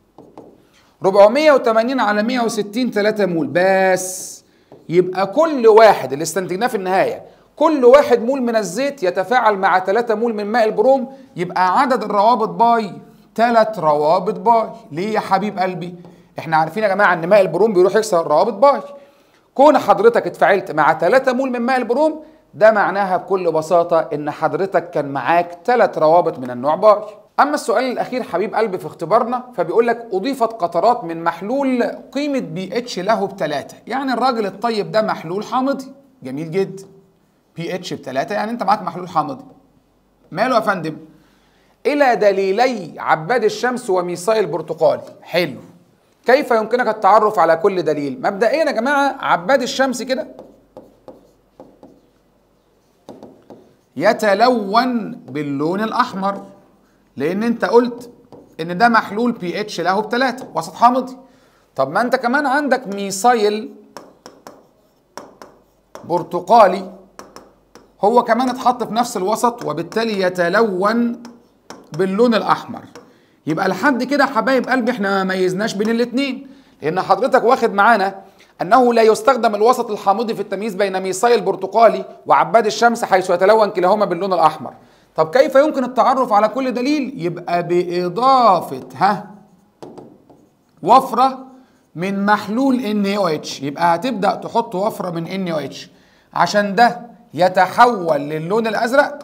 480 على 160 3 مول بس يبقى كل واحد اللي استنتجناه في النهايه كل واحد مول من الزيت يتفاعل مع 3 مول من ماء البروم يبقى عدد الروابط باي 3 روابط باي ليه يا حبيب قلبي احنا عارفين يا جماعه ان ماء البروم بيروح يكسر روابط باي كون حضرتك اتفاعلت مع 3 مول من ماء البروم ده معناها بكل بساطه ان حضرتك كان معاك 3 روابط من النوع باي اما السؤال الاخير حبيب قلبي في اختبارنا فبيقول لك اضيفت قطرات من محلول قيمه بي اتش له بثلاثه يعني الراجل الطيب ده محلول حامضي جميل جدا بي اتش بثلاثه يعني انت معاك محلول حامضي ماله يا فندم الى دليلي عباد الشمس وميثاق البرتقالي حلو كيف يمكنك التعرف على كل دليل مبدئيا يا جماعه عباد الشمس كده يتلون باللون الاحمر لان انت قلت ان ده محلول بي اتش له بثلاثة وسط حامضي طب ما انت كمان عندك ميثايل برتقالي هو كمان اتحط في نفس الوسط وبالتالي يتلون باللون الاحمر يبقى لحد كده حبايب قلبي احنا ما ميزناش بين الاثنين لان حضرتك واخد معانا انه لا يستخدم الوسط الحامضي في التمييز بين ميثايل برتقالي وعباد الشمس حيث يتلون كلاهما باللون الاحمر طب كيف يمكن التعرف على كل دليل يبقى باضافه ها وفره من محلول NaOH يبقى هتبدا تحط وفره من NaOH عشان ده يتحول للون الازرق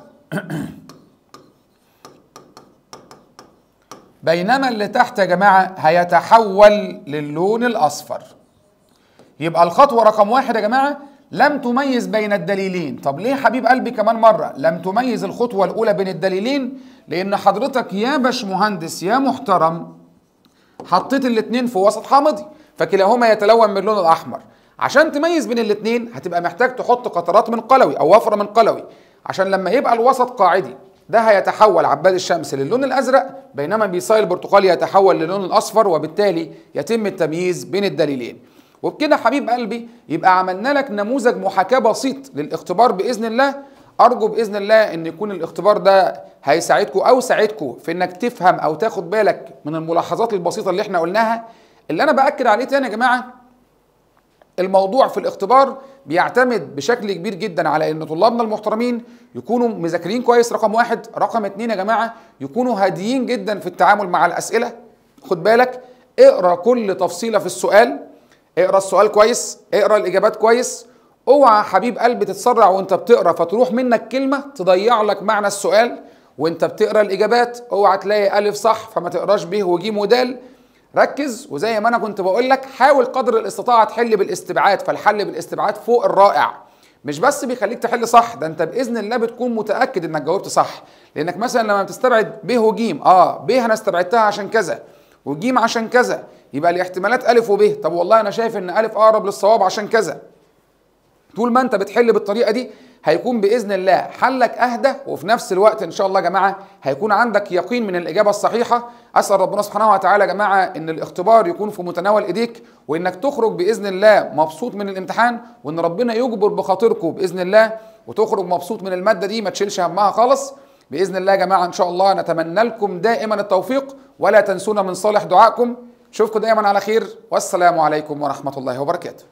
بينما اللي تحت يا جماعه هيتحول للون الاصفر يبقى الخطوه رقم واحد يا جماعه لم تميز بين الدليلين طب ليه حبيب قلبي كمان مرة لم تميز الخطوة الأولى بين الدليلين لأن حضرتك يا باش مهندس يا محترم حطيت الاتنين في وسط حامضي فكلاهما يتلون باللون الأحمر عشان تميز بين الاتنين هتبقى محتاج تحط قطرات من قلوي أو وفرة من قلوي عشان لما يبقى الوسط قاعدي ده هيتحول عباد الشمس للون الأزرق بينما بيصايل البرتقالي يتحول للون الأصفر وبالتالي يتم التمييز بين الدليلين وبكده حبيب قلبي يبقى عملنا لك نموذج محاكاة بسيط للاختبار بإذن الله أرجو بإذن الله أن يكون الاختبار ده هيساعدكم أو ساعدكم في أنك تفهم أو تاخد بالك من الملاحظات البسيطة اللي احنا قلناها اللي أنا بأكد عليه تاني يا جماعة الموضوع في الاختبار بيعتمد بشكل كبير جدا على ان طلابنا المحترمين يكونوا مذاكرين كويس رقم واحد رقم اتنين يا جماعة يكونوا هاديين جدا في التعامل مع الأسئلة خد بالك اقرا كل تفصيلة في السؤال اقرا السؤال كويس اقرا الاجابات كويس اوعى حبيب قلبي تتسرع وانت بتقرا فتروح منك كلمه تضيع لك معنى السؤال وانت بتقرا الاجابات اوعى تلاقي الف صح فما تقراش ب وج ودال ركز وزي ما انا كنت بقول لك حاول قدر الاستطاعه تحل بالاستبعاد فالحل بالاستبعاد فوق الرائع مش بس بيخليك تحل صح ده انت باذن الله بتكون متاكد انك جاوبت صح لانك مثلا لما بتستبعد ب وج اه ب انا استبعدتها عشان كذا وج عشان كذا يبقى الاحتمالات الف وب طب والله انا شايف ان الف اقرب للصواب عشان كذا طول ما انت بتحل بالطريقه دي هيكون باذن الله حلك اهدى وفي نفس الوقت ان شاء الله يا جماعه هيكون عندك يقين من الاجابه الصحيحه اسال ربنا سبحانه وتعالى يا جماعه ان الاختبار يكون في متناول ايديك وانك تخرج باذن الله مبسوط من الامتحان وان ربنا يجبر بخاطركم باذن الله وتخرج مبسوط من الماده دي ما تشيلش همها خالص باذن الله يا جماعه ان شاء الله نتمنى لكم دائما التوفيق ولا تنسونا من صالح دعائكم اشوفكم دائما على خير والسلام عليكم ورحمه الله وبركاته